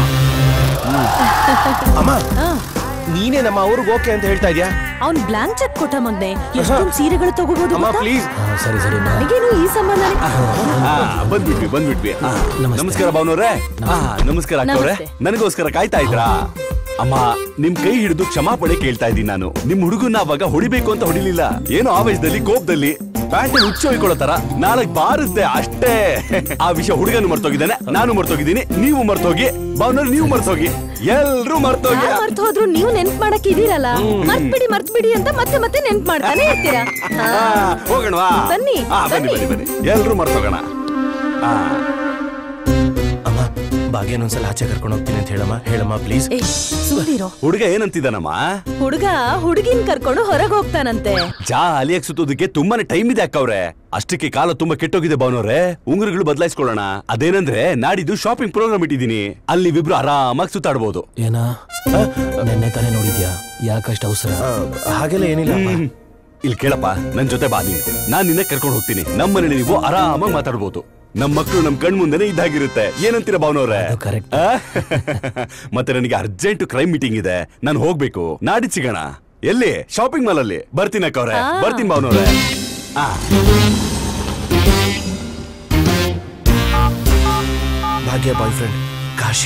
ಅಮ್ಮ ನೀನೇ ನಮ್ಮ ಅವ್ರಿಗೆ ಓಕೆ ಅಂತ ಹೇಳ್ತಾ ಇದ್ಯಾ ಅವ್ನ್ ಬ್ಲಾಂಕ್ ಚೆಕ್ ಕೊಟ್ಟ ಮಗ್ನೆ ಎಷ್ಟೊಂದು ಸೀರೆಗಳು ತಗೋಬಹುದು ಅಮ್ಮ ಪ್ಲೀಸ್ ಸರಿ ಸರಿ ನನಗೇನು ಈ ಸಂಬಂಧ ಆ, ಬಂದ್ಬಿಟ್ವಿ ಬಂದ್ಬಿಟ್ವಿ ಆ, ನಮಸ್ಕಾರ ಭಾವನವ್ರೆ ಆ, ನಮಸ್ಕಾರ ಅಕ್ಕವ್ರೆ ನಮಸ್ತೆ. ನನಗೋಸ್ಕರ ಕಾಯ್ತಾ ಇದ್ರಾ ಅಮ್ಮ ನಿಮ್ ಕೈ ಹಿಡಿದು ಕ್ಷಮಾಪಣೆ ಕೇಳ್ತಾ ಇದ್ದೀನಿ ನಾನು ನಿಮ್ ಹುಡುಗನ ಅವಾಗ ಹೊಡಿಬೇಕು ಅಂತ ಹೊಡಿಲಿಲ್ಲ ಏನೋ ಆವೇಶದಲ್ಲಿ ಕೋಪದಲ್ಲಿ ಪ್ಯಾಂಟ್ ಹುಚ್ಚು ಹೊಯ್ಕೊಳ್ಳೋ ತರ ನಾಲ್ಕು ಬಾರುತ್ತೆ ಅಷ್ಟೇ ಆ ವಿಷಯ ಹುಡುಗನು ಮರ್ತೋಗಿದ್ದಾನೆ ನಾನು ಮರ್ತೋಗಿದ್ದೀನಿ ನೀವು ಮರ್ತೋಗಿ ಭಾವನವ್ರು ನೀವು ಮರ್ತೋಗಿ ಎಲ್ರೂ ಮರ್ತೋಗಿ ಯಾರ್ ಮರ್ತ್ ಹೋದ್ರು ನೀವು ನೆನ್ಪ್ ಮಾಡಕ್ ಇದೀರಲ್ಲ ಮರ್ತ್ ಬಿಡಿ ಮರ್ತ್ ಬಿಡಿ ಅಂತ ಮತ್ತೆ ಮತ್ತೆ ನೆನ್ಪ್ ಮಾಡ್ತಾನೆ ಇರ್ತೀರಾ ಹಾ. ಆ, ಹೋಗೋಣವಾ ಬನ್ನಿ, ಆ, ಬನ್ನಿ ಬನ್ನಿ ಬನ್ನಿ ಎಲ್ರೂ ಮರ್ತೋಗೋಣ ಆ ಅಮ್ಮ ಭಾಗ್ಯನೊಂದ್ಸಲ ಆಚೆ ಕರ್ಕೊಂಡು ಹೋಗ್ತೀನಿ ಅಂತ ಹೇಳಮ್ಮ ಹೇಳಮ್ಮ ಪ್ಲೀಸ್ ಏ ಸುಮ್ನಿರೋ ಹುಡುಗ ಏನಂತಿದ್ದಾನಮ್ಮ ಹುಡುಗ ಹುಡುಗಿನ್ ಕರ್ಕೊಂಡು ಹೊರಗ್ ಹೋಗ್ತಾನಂತೆ ಜಾಲಿಯಾಗಿ ಸುತ್ತೋದಕ್ಕೆ ತುಂಬಾನೇ ಟೈಮ್ ಇದೆ ಅಕ್ಕವ್ರೆ ಅಷ್ಟಕ್ಕೆ ಕಾಲ ತುಂಬಾ ಕೆಟ್ಟೋಗಿದೆ ಭಾವನವ್ರೆ ಉಂಗುರಗಳು ಬದಲಾಯಿಸ್ಕೊಳ್ಳೋಣ ಅದೇನಂದ್ರೆ ನಾಡಿದ್ದು ಶಾಪಿಂಗ್ ಪ್ರೋಗ್ರಾಮ್ ಇಟ್ಟಿದ್ದೀನಿ ಅಲ್ಲಿ ಇಬ್ರು ಆರಾಮಾಗಿ ಸುತ್ತಾಡ್ಬೋದು ಏನ ನೆನ್ನೆ ತಾನೇ ನೋಡಿದ್ಯಾ ಯಾಕಷ್ಟು ಅವಸರ ಹಾಗೆಲ್ಲ ಏನಿಲ್ಲ ಹ್ಮ್. ಇಲ್ಲಿ ಕೇಳಪ್ಪ ನನ್ ಜೊತೆ ಬಾ ನೀನು ನಾನ್ ನಿನ್ನೆ ಕರ್ಕೊಂಡು ಹೋಗ್ತೀನಿ ನಮ್ಮ ಮನೇಲಿ ನೀವು ಆರಾಮಾಗಿ ಮಾತಾಡ್ಬೋದು ನಮ್ ಮಕ್ಕಳು ನಮ್ ಕಣ್ ಮುಂದೆನೆ ಇದ್ದಾಗಿರುತ್ತೆ ಏನಂತೀರ ಭಾವನವ್ರೆ ಆ? ಮತ್ತೆ ನನಗೆ ಅರ್ಜೆಂಟ್ ಕ್ರೈಮ್ ಮೀಟಿಂಗ್ ಇದೆ ನಾನು ಹೋಗ್ಬೇಕು ನಾಡಿದ್ ಸಿಗೋಣ ಎಲ್ಲಿ ಶಾಪಿಂಗ್ ಮಾಲ್ ಅಲ್ಲಿ ಬರ್ತೀನಿ ಅಕ್ಕವ್ರೆ ಆ. ಬರ್ತೀನಿ ಭಾವನವ್ರೆ ಆ ಭಾಗ್ಯ ಬಾಯ್ ಫ್ರೆಂಡ್ ಕಾಶಿ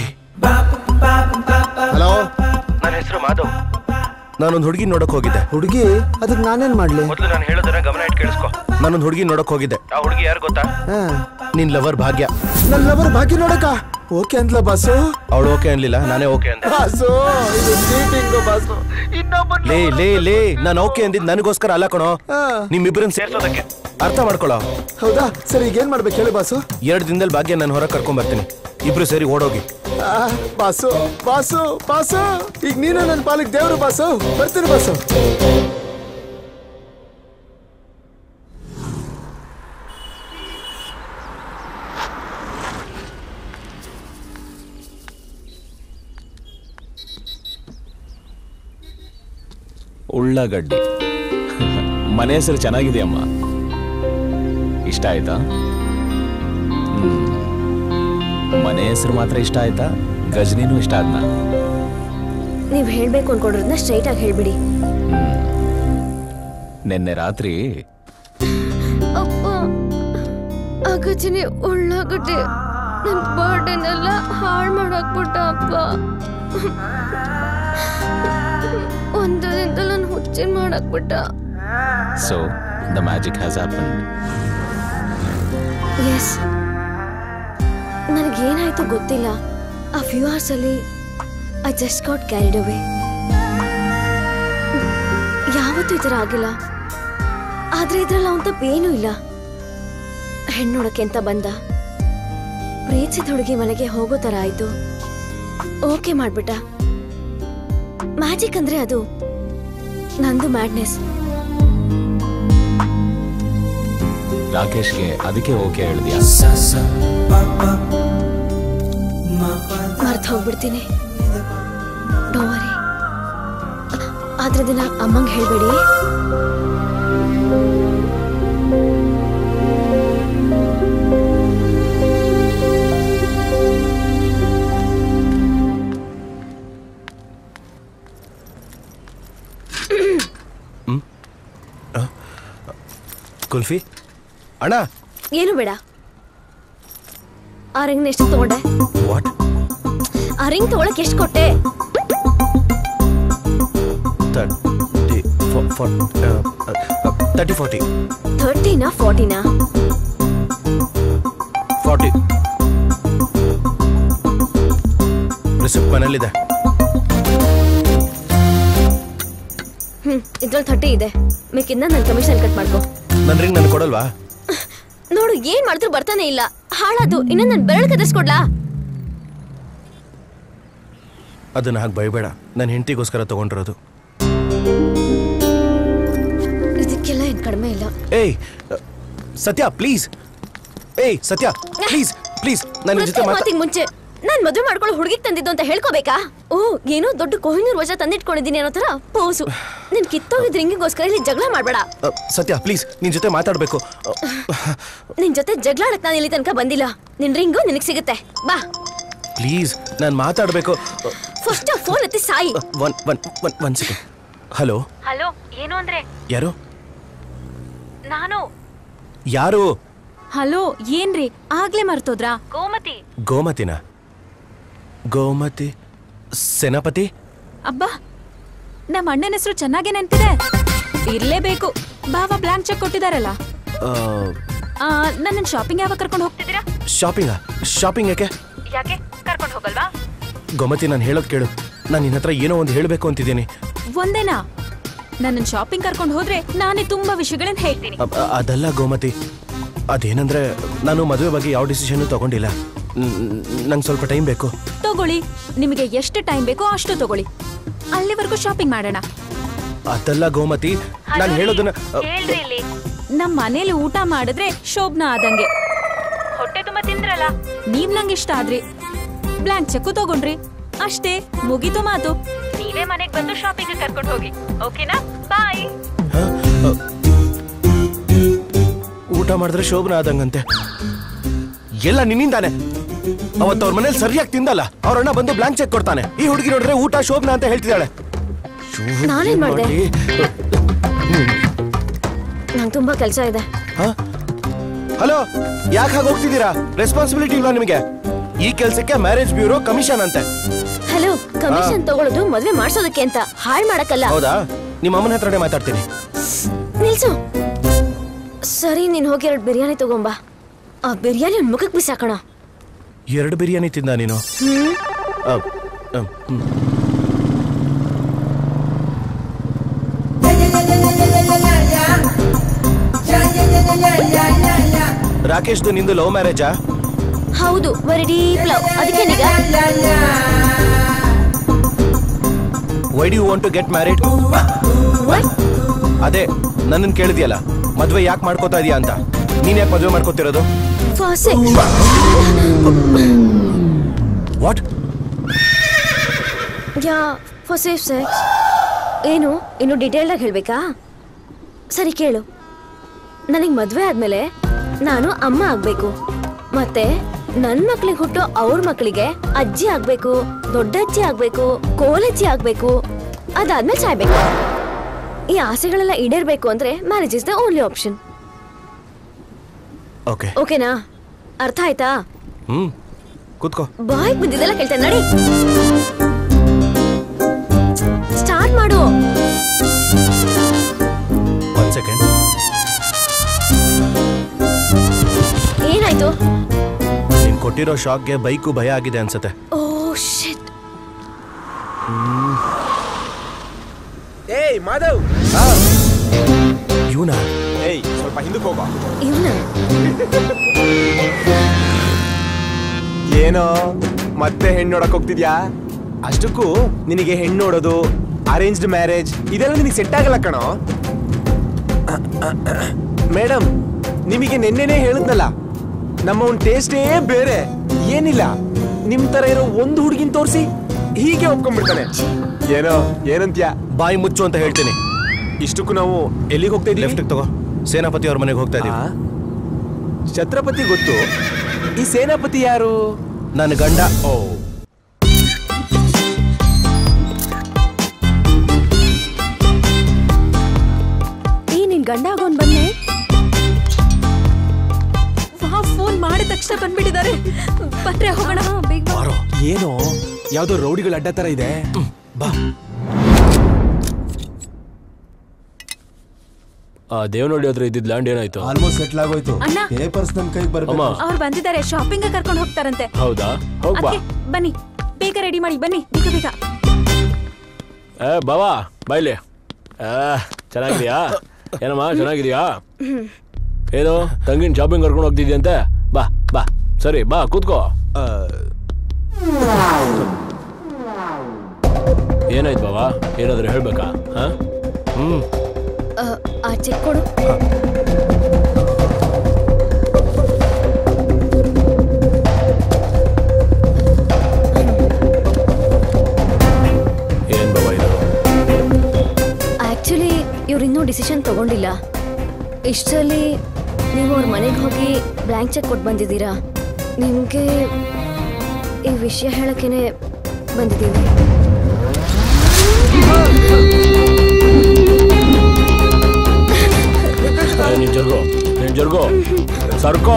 ಹಲೋ ನನ್ನ ಹೆಸರು ಮಾಧವ್ ನಾನೊಂದು ಹುಡುಗಿ ನೋಡಕ್ ಹೋಗಿದ್ದೆ ಹುಡುಗಿ ಅದಕ್ಕೆ ನಾನೇನ್ ಮಾಡ್ಲಿ ಮೊದಲು ನಾನು ಹೇಳೋದನ್ನ ಗಮನ ಇಟ್ಟು ಕೇಳಿಸ್ಕೊ ನಾನೊಂದು ಹುಡುಗಿ ನೋಡಕ್ ಹೋಗಿದ್ದೆ ಆ ಹುಡುಗಿ ಯಾರು ಗೊತ್ತಾ ಹಾ. ನಿನ್ ಲವರ್ ಭಾಗ್ಯ ನನ್ ಲವರ್ ಭಾಗ್ಯ ನೋಡಕ ಓಕೆ ಅಂದ್ಲ ಬಾಸು ಅವಳು ಓಕೆ ಅನ್ಲಿಲ್ಲ ನಾನೇ ಓಕೆ ಅಂದೆ ಬಾಸು ಇದು cheating ಬಾಸು ಲೇ ಲೇ ಲೇ ನಾನು ಓಕೆ ಅಂದಿದ್ ನನಗೋಸ್ಕರ ಅಲ್ಲ ಕಣೋ ನಿಮ್ಮಿಬ್ಬರನ್ನ ಸೇರ್ಸೋದಕ್ಕೆ ಅರ್ಥ ಮಾಡ್ಕೊಳ್ಳೋ ಹೌದಾ ಸರಿ ಈಗ ಏನ್ ಮಾಡ್ಬೇಕು ಹೇಳಿ ಬಾಸು ಎರಡು ದಿನದಲ್ಲಿ ಭಾಗ್ಯ ನಾನು ಹೊರಗೆ ಕರ್ಕೊಂಡ್ ಬರ್ತೀನಿ ಇಬ್ರು ಸೇರಿ ಓಡೋಗಿ ಆ, ಬಾಸು ಬಾಸು ಬಾಸು ಈಗ ನೀನು ನನ್ನ ಪಾಲಿಗೆ ದೇವ್ರು ಬಾಸು ಬರ್ತೀನಿ ಬಾಸು ಉಳ್ಳಾಗಡ್ಡಿ ಮನೆ ಹೆಸರು ಚೆನ್ನಾಗಿದೆಯಮ್ಮ ಇಷ್ಟ ಆಯ್ತಾ ಹ್ಮ್. ಮನೆ ಹೆಸರು ಮಾತ್ರ ಇಷ್ಟ ಆಯ್ತಾ ಗಜನಿನೂ ಇಷ್ಟ ಆದ್ನಾ ನೀವ್ ಹೇಳ್ಬೇಕು ಅನ್ಕೊಂಡಿರೋದನ್ನ ಸ್ಟ್ರೈಟ್ ಆಗಿ ಹೇಳ್ಬಿಡಿ ನಿನ್ನೆ ರಾತ್ರಿ ಅಪ್ಪ ಅಗಜಿನಿ ಉಳ್ಳಾಗಡ್ಡೆ ನನ್ ಬರ್ಡೇನೆಲ್ಲ ಹಾಳು ಮಾಡಾಕ್ಬಿಟ್ಟ ಅಪ್ಪ ಒಂದರಿಂದ ನಾನು ಹುಚ್ಚಿನ ಮಾಡಾಕ್ಬಿಟ್ಟ so the magic has happened yes ನನಗೇನಾಯ್ತು ಗೊತ್ತಿಲ್ಲ ಆ ಫ್ಯೂ ಅವರ್ಸ್ ಅಲ್ಲಿ I just got carried away ಯಾವತ್ತೂ ಈ ಥರ ಆಗಿಲ್ಲ ಆದ್ರೆ ಇದ್ರಲ್ಲಿ ಅವನ ತಪ್ಪೇನೂ ಇಲ್ಲ ಹೆಣ್ಣು ನೋಡಕ್ಕೆ ಅಂತ ಬಂದ ಪ್ರೀತಿಸಿದ ಹುಡುಗಿ ಮನೆಗೆ ಹೋಗೋ ತರ ಆಯ್ತು ಓಕೆ ಮಾಡ್ಬಿಟ್ಟ ಮ್ಯಾಜಿಕ್ ಅಂದ್ರೆ ಅದು ನಂದು ಮ್ಯಾಡ್ನೆಸ್ ರಾಕೇಶ್ಗೆ ಅದಕ್ಕೆ ಓಕೆ ಹೇಳಿದ್ಯಾ ಮರ್ತು ಹೋಗ್ಬಿಡ್ತೀನಿ ಡೋವರಿ ಆದ್ರೆ ದಿನ ಅಮ್ಮಂಗೆ ಹೇಳ್ಬೇಡಿ ಕುಲ್ಫಿ ಅಣ್ಣ ಏನು ಬೇಡ ಆ ರಿಂಗ್ ಎಷ್ಟು ತಗೊಂಡೆ ವಾಟ್ ಆ ರಿಂಗ್ ತಗೊಳಕ್ ಎಷ್ಟು ಕೊಟ್ಟೆ ತರ್ಟಿ ತರ್ಟಿ ಫಾರ್ಟಿ ಥರ್ಟಿನಾ ಫಾರ್ಟಿನಾ ಫಾರ್ಟಿ ರಿಸಿಪ್ಟ್ ಮನೇಲಿದೆ ಹ್ಮ್ ಇದ್ರಲ್ಲಿ ಥರ್ಟಿ ಇದೆ ಮಿಕ್ಕಿಂದ ನನ್ ಕಮಿಷನ್ ಕಟ್ ಮಾಡ್ಕೊ ನನ್ನ ರಿಂಗ್ ನನಗೆ ಕೊಡಲ್ವಾ ನೋಡು ಏನ್ ಮಾಡಿದ್ರು ಬರ್ತಾನೆ ಇಲ್ಲ ಹಾಳಾದು ಇನ್ನ ನನ್ ಬೆರಳು ಕದರ್ಸ್ಕೊಡ್ಲಾ ಅದನ್ನ ಹಾಗೆ ಬೈಬೇಡ ನನ್ನ ಹೆಂಡತಿಗೋಸ್ಕರ ತಗೊಂಡಿರೋದು ಇದಕ್ಕೆಲ್ಲ ಏನ್ ಕಡಿಮೆ ಇಲ್ಲ ಏಯ್ ಸತ್ಯ ಪ್ಲೀಸ್ ಏಯ್ ಸತ್ಯ ಪ್ಲೀಸ್ ಪ್ಲೀಸ್ ನನ್ನ ಜೊತೆ ಪ್ರತಿ ಮಾತಾ ಮಾತಿಗ್ ಮುಂಚೆ ನಾನ್ ಮದುವೆ ಮಾಡ್ಕೊಳ್ಳೋ ಹುಡುಗಿಗ್ ತಂದಿದ್ದು ಅಂತ ಹೇಳ್ಕೋಬೇಕಾ ಓ ಏನೋ ದೊಡ್ಡ ಕೊಹಿನೂರ್ ವಜಾ ತಂದಿಟ್ಕೊಂಡಿದ್ದೀನಿ ಅನ್ನೋ ತರ ಪೋಸು ನಿನ್ ಕಿತ್ತೋಗಿದ್ ರಿಂಗಿಗೋಸ್ಕರ ಇಲ್ಲಿ ಜಗಳ ಮಾಡ್ಬೇಡ ಅ, ಸತ್ಯ ಪ್ಲೀಸ್ ನಿನ್ ಜೊತೆ ಮಾತಾಡ್ಬೇಕು ಅ, ನಿನ್ ಜೊತೆ ಜಗಳಾಡಕ್ ನಾನು ಇಲ್ಲಿ ತನಕ ಬಂದಿಲ್ಲ ನಿನ್ ರಿಂಗು ನಿನಗ್ ಸಿಗುತ್ತೆ ಬಾ ಪ್ಲೀಸ್ ನಾನು ಮಾತಾಡ್ಬೇಕು ಫಸ್ಟ್ ಫೋನ್ ಎತ್ತಿ Sai one one one one second hello hello ಏನು ಅಂದ್ರೆ ಯಾರು ನಾನು ಯಾರು ಹಲೋ ಏನ್ರಿ ಆಗ್ಲೇ ಮರ್ತೋದ್ರಾ ಗೋಮತಿ ಗೋಮತಿನ ಗೋಮತಿ ಸೇನಾಪತಿ ಅಬ್ಬಾ ನಮ್ಮ ಅಣ್ಣನ ಹೆಸರು ಚೆನ್ನಾಗೇ ನೆನ್ಪಿದೆ ಇರ್ಲೇಬೇಕು ಬಾವ ಬ್ಲಾಂಕ್ ಚೆಕ್ ಕೊಟ್ಟಿದಾರಲ್ಲ ನನ್ನ ಶಾಪಿಂಗ್ ಯಾವಾಗ ಕರ್ಕೊಂಡು ಹೋಗ್ತಿದ್ದೀರಾ ಶಾಪಿಂಗ ಶಾಪಿಂಗ್ ಯಾಕೆ ಯಾಕೆ ಕರ್ಕೊಂಡು ಹೋಗಲ್ವಾ ಗೋಮತಿ ನಾನು ಹೇಳೋದು ಕೇಳು ನಾನು ನಿನ್ನ ಹತ್ರ ಏನೋ ಒಂದು ಹೇಳಬೇಕು ಅಂತಿದ್ದೀನಿ ಒಂದೇನಾ ನನ್ನ ಶಾಪಿಂಗ್ ಕರ್ಕೊಂಡು ಹೋದ್ರೆ ನಾನೇ ತುಂಬಾ ವಿಷಯಗಳನ್ನ ಹೇಳ್ತೀನಿ ಅ- ಅ- ಅದಲ್ಲ ಗೋಮತಿ ಅದೇನಂದ್ರೆ ನಾನು ಮದುವೆ ಬಗ್ಗೆ ಯಾವ ಡಿಸಿಷನ್ ತಗೊಂಡಿಲ್ಲ ನಂಗೆ ಸ್ವಲ್ಪ ಟೈಮ್ ಬೇಕು ತಗೊಳ್ಳಿ ನಿಮಗೆ ಎಷ್ಟು ಟೈಮ್ ಬೇಕೋ ಅಷ್ಟು ತಗೊಳ್ಳಿ ಅಲ್ಲಿವರೆಗೂ ಶಾಪಿಂಗ್ ಮಾಡೋಣ ಅದಲ್ಲ ಗೋಮತಿ ನಾನು ಹೇಳೋದನ್ನ ಅ, ಹೇಳ್ರಿ ಇಲ್ಲಿ ನಮ್ ಮನೇಲಿ ಊಟ ಮಾಡಿದ್ರೆ ಶೋಭನ ಆದಂಗೆ ಹೊಟ್ಟೆ ತುಂಬಾ ತಿಂದ್ರಲ್ಲ ನೀವ್ ನಂಗೆ ಇಷ್ಟ ಆದ್ರಿ ಬ್ಲಾಂಕ್ ಚೆಕ್ ತಗೊಂಡ್ರಿ ಅಷ್ಟೇ ಮುಗೀತು ಮಾತು ನೀವೇ ಮನೆಗ್ ಬಂದು ಶಾಪಿಂಗ್ ಕರ್ಕೊಂಡು ಹೋಗಿ ಓಕೆನಾ ಬಾಯ್ ಊಟ ಮಾಡಿದ್ರೆ ಶೋಭನ ಆದಂಗಂತೆ ಎಲ್ಲ ನಿನ್ನಿಂದಾನೆ ಅವತ್ತು ಅವ್ರ ಮನೇಲಿ ಸರಿಯಾಗಿ ತಿಂದಲ್ಲ ಅವ್ರ ಅಣ್ಣ ಬಂದು ಬ್ಲಾಂಕ್ ಚೆಕ್ ಕೊಡ್ತಾನೆ ಈ ಹುಡುಗಿ ನೋಡಿದ್ರೆ ಊಟ ಶೋಭನ ಅಂತ ಹೇಳ್ತಿದ್ದಾಳೆ ನಾನೇನ್ ಮಾಡ್ದೆ? ನಂಗೆ ತುಂಬಾ ಕೆಲಸ ಇದೆ ಹಲೋ ಯಾಕೆ ಹಾಗೆ ಹೋಗ್ತಿದ್ದೀರಾ ರೆಸ್ಪಾನ್ಸಿಬಿಲಿಟಿ ಇಲ್ವಾ ನಿಮಗೆ ಈ ಕೆಲಸಕ್ಕೆ ಮ್ಯಾರೇಜ್ ಬ್ಯೂರೋ ಕಮಿಷನ್ ಅಂತೆ ಹಲೋ ಕಮಿಷನ್ ತಗೊಳ್ಳೋದು ಮದ್ವೆ ಮಾಡ್ಸೋದಕ್ಕೆ ಅಂತ ಹಾಳ್ ಮಾಡಕ್ಕಲ್ಲ ಹೌದಾ ನಿಮ್ಮ ಅಮ್ಮನ ಹತ್ರನೇ ಮಾತಾಡ್ತೀನಿ ನಿಲ್ಸು ಸರಿ ನೀನ್ ಹೋಗಿ ಎರಡು ಬಿರಿಯಾನಿ ತಗೊಂಬಾ ಆ ಬಿರಿಯಾನಿ ಒಂದ್ ಮುಖಕ್ ಬಿಸಾಕೋಣ ಎರಡು ಬಿರಿಯಾನಿ ತಿಂದ ನೀನು ಹ್ಮ್ ಅ, ಅ, ಹ್ಮ್. ರಾಕೇಶ್ದು ನಿಂದು ಲವ್ ಮ್ಯಾರೇಜಾ ಹೌದು ವೆರಿ ಡೀಪ್ ಲವ್ ಅದಕ್ಕೆ ನಿಗ why do you want to get married ಅದೇ ನನ್ನನ್ನು ಕೇಳಿದ್ಯಲ್ಲ ಮದ್ವೆ ಯಾಕೆ ಮಾಡ್ಕೋತಾ ಇದೀಯಾ ಅಂತ ನೀನ್ ಯಾಕೆ ಮದ್ವೆ ಮಾಡ್ಕೋತಿರೋದು for sex what ya for safe sex ಏನು ಇನ್ನು ಡೀಟೇಲ್ಡ್ ಆಗಿ ಹೇಳ್ಬೇಕಾ ಸರಿ ಕೇಳು ನನಗೆ ಮದ್ವೆ ಆದ್ಮೇಲೆ ನಾನು ಅಮ್ಮ ಆಗ್ಬೇಕು ಮತ್ತೆ ನನ್ ಮಕ್ಳಿಗೆ ಹುಟ್ಟೋ ಅವ್ರ ಮಕ್ಳಿಗೆ ಅಜ್ಜಿ ಆಗ್ಬೇಕು ದೊಡ್ಡಜ್ಜಿ ಆಗ್ಬೇಕು ಕೋಲಜ್ಜಿ ಆಗ್ಬೇಕು ಅದಾದ್ಮೇಲೆ ಸಾಯ್ಬೇಕು ಈ ಆಸೆಗಳೆಲ್ಲ ಈಡೇರ್ಬೇಕು ಅಂದ್ರೆ marriage is the only option okay ಓಕೆನಾ ಅರ್ಥ ಆಯ್ತಾ ಹ್ಮ್ ಕೂತ್ಕೋ ಬಾಯ್ ಬಂದಿದ್ದೆಲ್ಲ ಕೇಳ್ತೇನೆ ನಡಿ ಸ್ಟಾರ್ಟ್ ಮಾಡು ಒಂದ್ ಸೆಕೆಂಡ್ ಏನಾಯ್ತು ನೀನ್ ಕೊಟ್ಟಿರೋ ಶಾಕ್ಗೆ ಬೈಕು ಭಯ ಆಗಿದೆ ಅನ್ಸತ್ತೆ ಓ ಶಿಟ್ ಏಯ್ ಮಾಧವ್ ಇವನ ಏಯ್ ಸ್ವಲ್ಪ ಹಿಂದಕ್ಕೆ ಹೋಗೋ ಇವನ ಏನೋ ಮತ್ತೆ ಹೆಣ್ಣು ನೋಡಕ್ ಹೋಗ್ತಿದ್ಯಾ ಅಷ್ಟಕ್ಕೂ ನಿನಗೆ ಹೆಣ್ಣು ನೋಡೋದು ಅರೇಂಜ್ಡ್ ಮ್ಯಾರೇಜ್ ಇದೆಲ್ಲ ನಿನಗೆ ಸೆಟ್ ಆಗಲ್ಲ ಕಣೋ ಮೇಡಮ್ ನಿಮಗೆ ನಿನ್ನೆನೇ ಹೇಳಿದ್ನಲ್ಲ ನಮ್ಮ ಒಂದು ಟೇಸ್ಟೇ ಬೇರೆ ಏನಿಲ್ಲ ನಿಮ್ ತರ ಇರೋ ಒಂದು ಹುಡುಗಿನ ತೋರಿಸಿ ಹೀಗೆ ಒಪ್ಕೊಂಡ್ಬಿಡ್ತಾನೆ ಏನೋ ಏನಂತ್ಯಾ ಬಾಯಿ ಮುಚ್ಚು ಅಂತ ಹೇಳ್ತೀನಿ ಇಷ್ಟಕ್ಕೂ ನಾವು ಎಲ್ಲಿಗೆ ಹೋಗ್ತಾ ಇದೀವಿ ಲೆಫ್ಟ್ ತಗೋ ಸೇನಾಪತಿ ಅವ್ರ ಮನೆಗೆ ಹೋಗ್ತಾ ಇದೀವಿ ಛತ್ರಪತಿ ಗೊತ್ತು ಈ ಸೇನಾಪತಿ ಯಾರು ನನ್ನ ಗಂಡ ಓ ಈ ನಿನ್ ಗಂಡ ಆಗೋನ್ ಬನ್ನೆ ವಾ ಫೋನ್ ಮಾಡಿದ ತಕ್ಷಣ ಬಂದ್ಬಿಟ್ಟಿದ್ದಾರೆ ಬನ್ರೆ ಹೋಗೋಣ ಬೇಗ ಬಾ. ಏನೋ ಯಾವ್ದೋ ರೌಡಿಗಳ ಅಡ್ಡ ತರ ಇದೆ ಬಾ ಆ ದೇವನಹಳ್ಳಿ ಹತ್ರ ಇದ್ದಿದ್ ಲ್ಯಾಂಡ್ ಏನಾಯ್ತು ಆಲ್ಮೋಸ್ಟ್ ಸೆಟ್ಲ್ ಆಗೋಯ್ತು ಅಣ್ಣ. ಪೇಪರ್ಸ್ ನಮ್ ಕೈಗೆ ಅಮ್ಮ ಬರ್ಬೇಕು ಅವ್ರು ಬಂದಿದ್ದಾರೆ ಶಾಪಿಂಗ್ ಕರ್ಕೊಂಡು ಹೋಗ್ತಾರಂತೆ ಹೌದಾ ಹೋಗ್ಬಾ ಅದ್ಕೆ ಬನ್ನಿ ಬೇಗ ರೆಡಿ ಮಾಡಿ ಬನ್ನಿ ಬೇಗ ಬೇಗ ಏ ಬಾವಾ ಬಾಯ್ಲಿ ಆ ಚೆನ್ನಾಗಿದ್ಯಾ ಏನಮ್ಮ ಚೆನ್ನಾಗಿದ್ಯಾ ಏನು ತಂಗಿನ ಶಾಪಿಂಗ್ ಕರ್ಕೊಂಡು ಹೋಗ್ತಿದ್ಯಂತೆ ಬಾ ಬಾ ಸರಿ ಬಾ ಕೂತ್ಕೋ ಏನಾಯ್ತು ಬಾವಾ ಏನಾದ್ರೂ ಹೇಳ್ಬೇಕಾ ಹಾ ಹ್ಮ್ ಆ ಚೆಕ್ ಕೊಡು ಏನ್ ಬಾವಾ ಇದು ಆಕ್ಚುಲಿ ಇವ್ರು ಇನ್ನೂ ಡಿಸಿಷನ್ ತಗೊಂಡಿಲ್ಲ ಇಷ್ಟರಲ್ಲಿ ನೀವು ಅವ್ರ ಮನೆಗೆ ಹೋಗಿ ಬ್ಲ್ಯಾಂಕ್ ಚೆಕ್ ಕೊಟ್ಟು ಬಂದಿದ್ದೀರಾ ನಿಮಗೆ ಈ ವಿಷಯ ಹೇಳಕ್ಕೇನೆ ಬಂದಿದ್ದೀವಿ ಏ, ನೀನ್ ಜರ್ಗೋ ನೀನ್ ಜರ್ಗೋ ಸರ್ಕೋ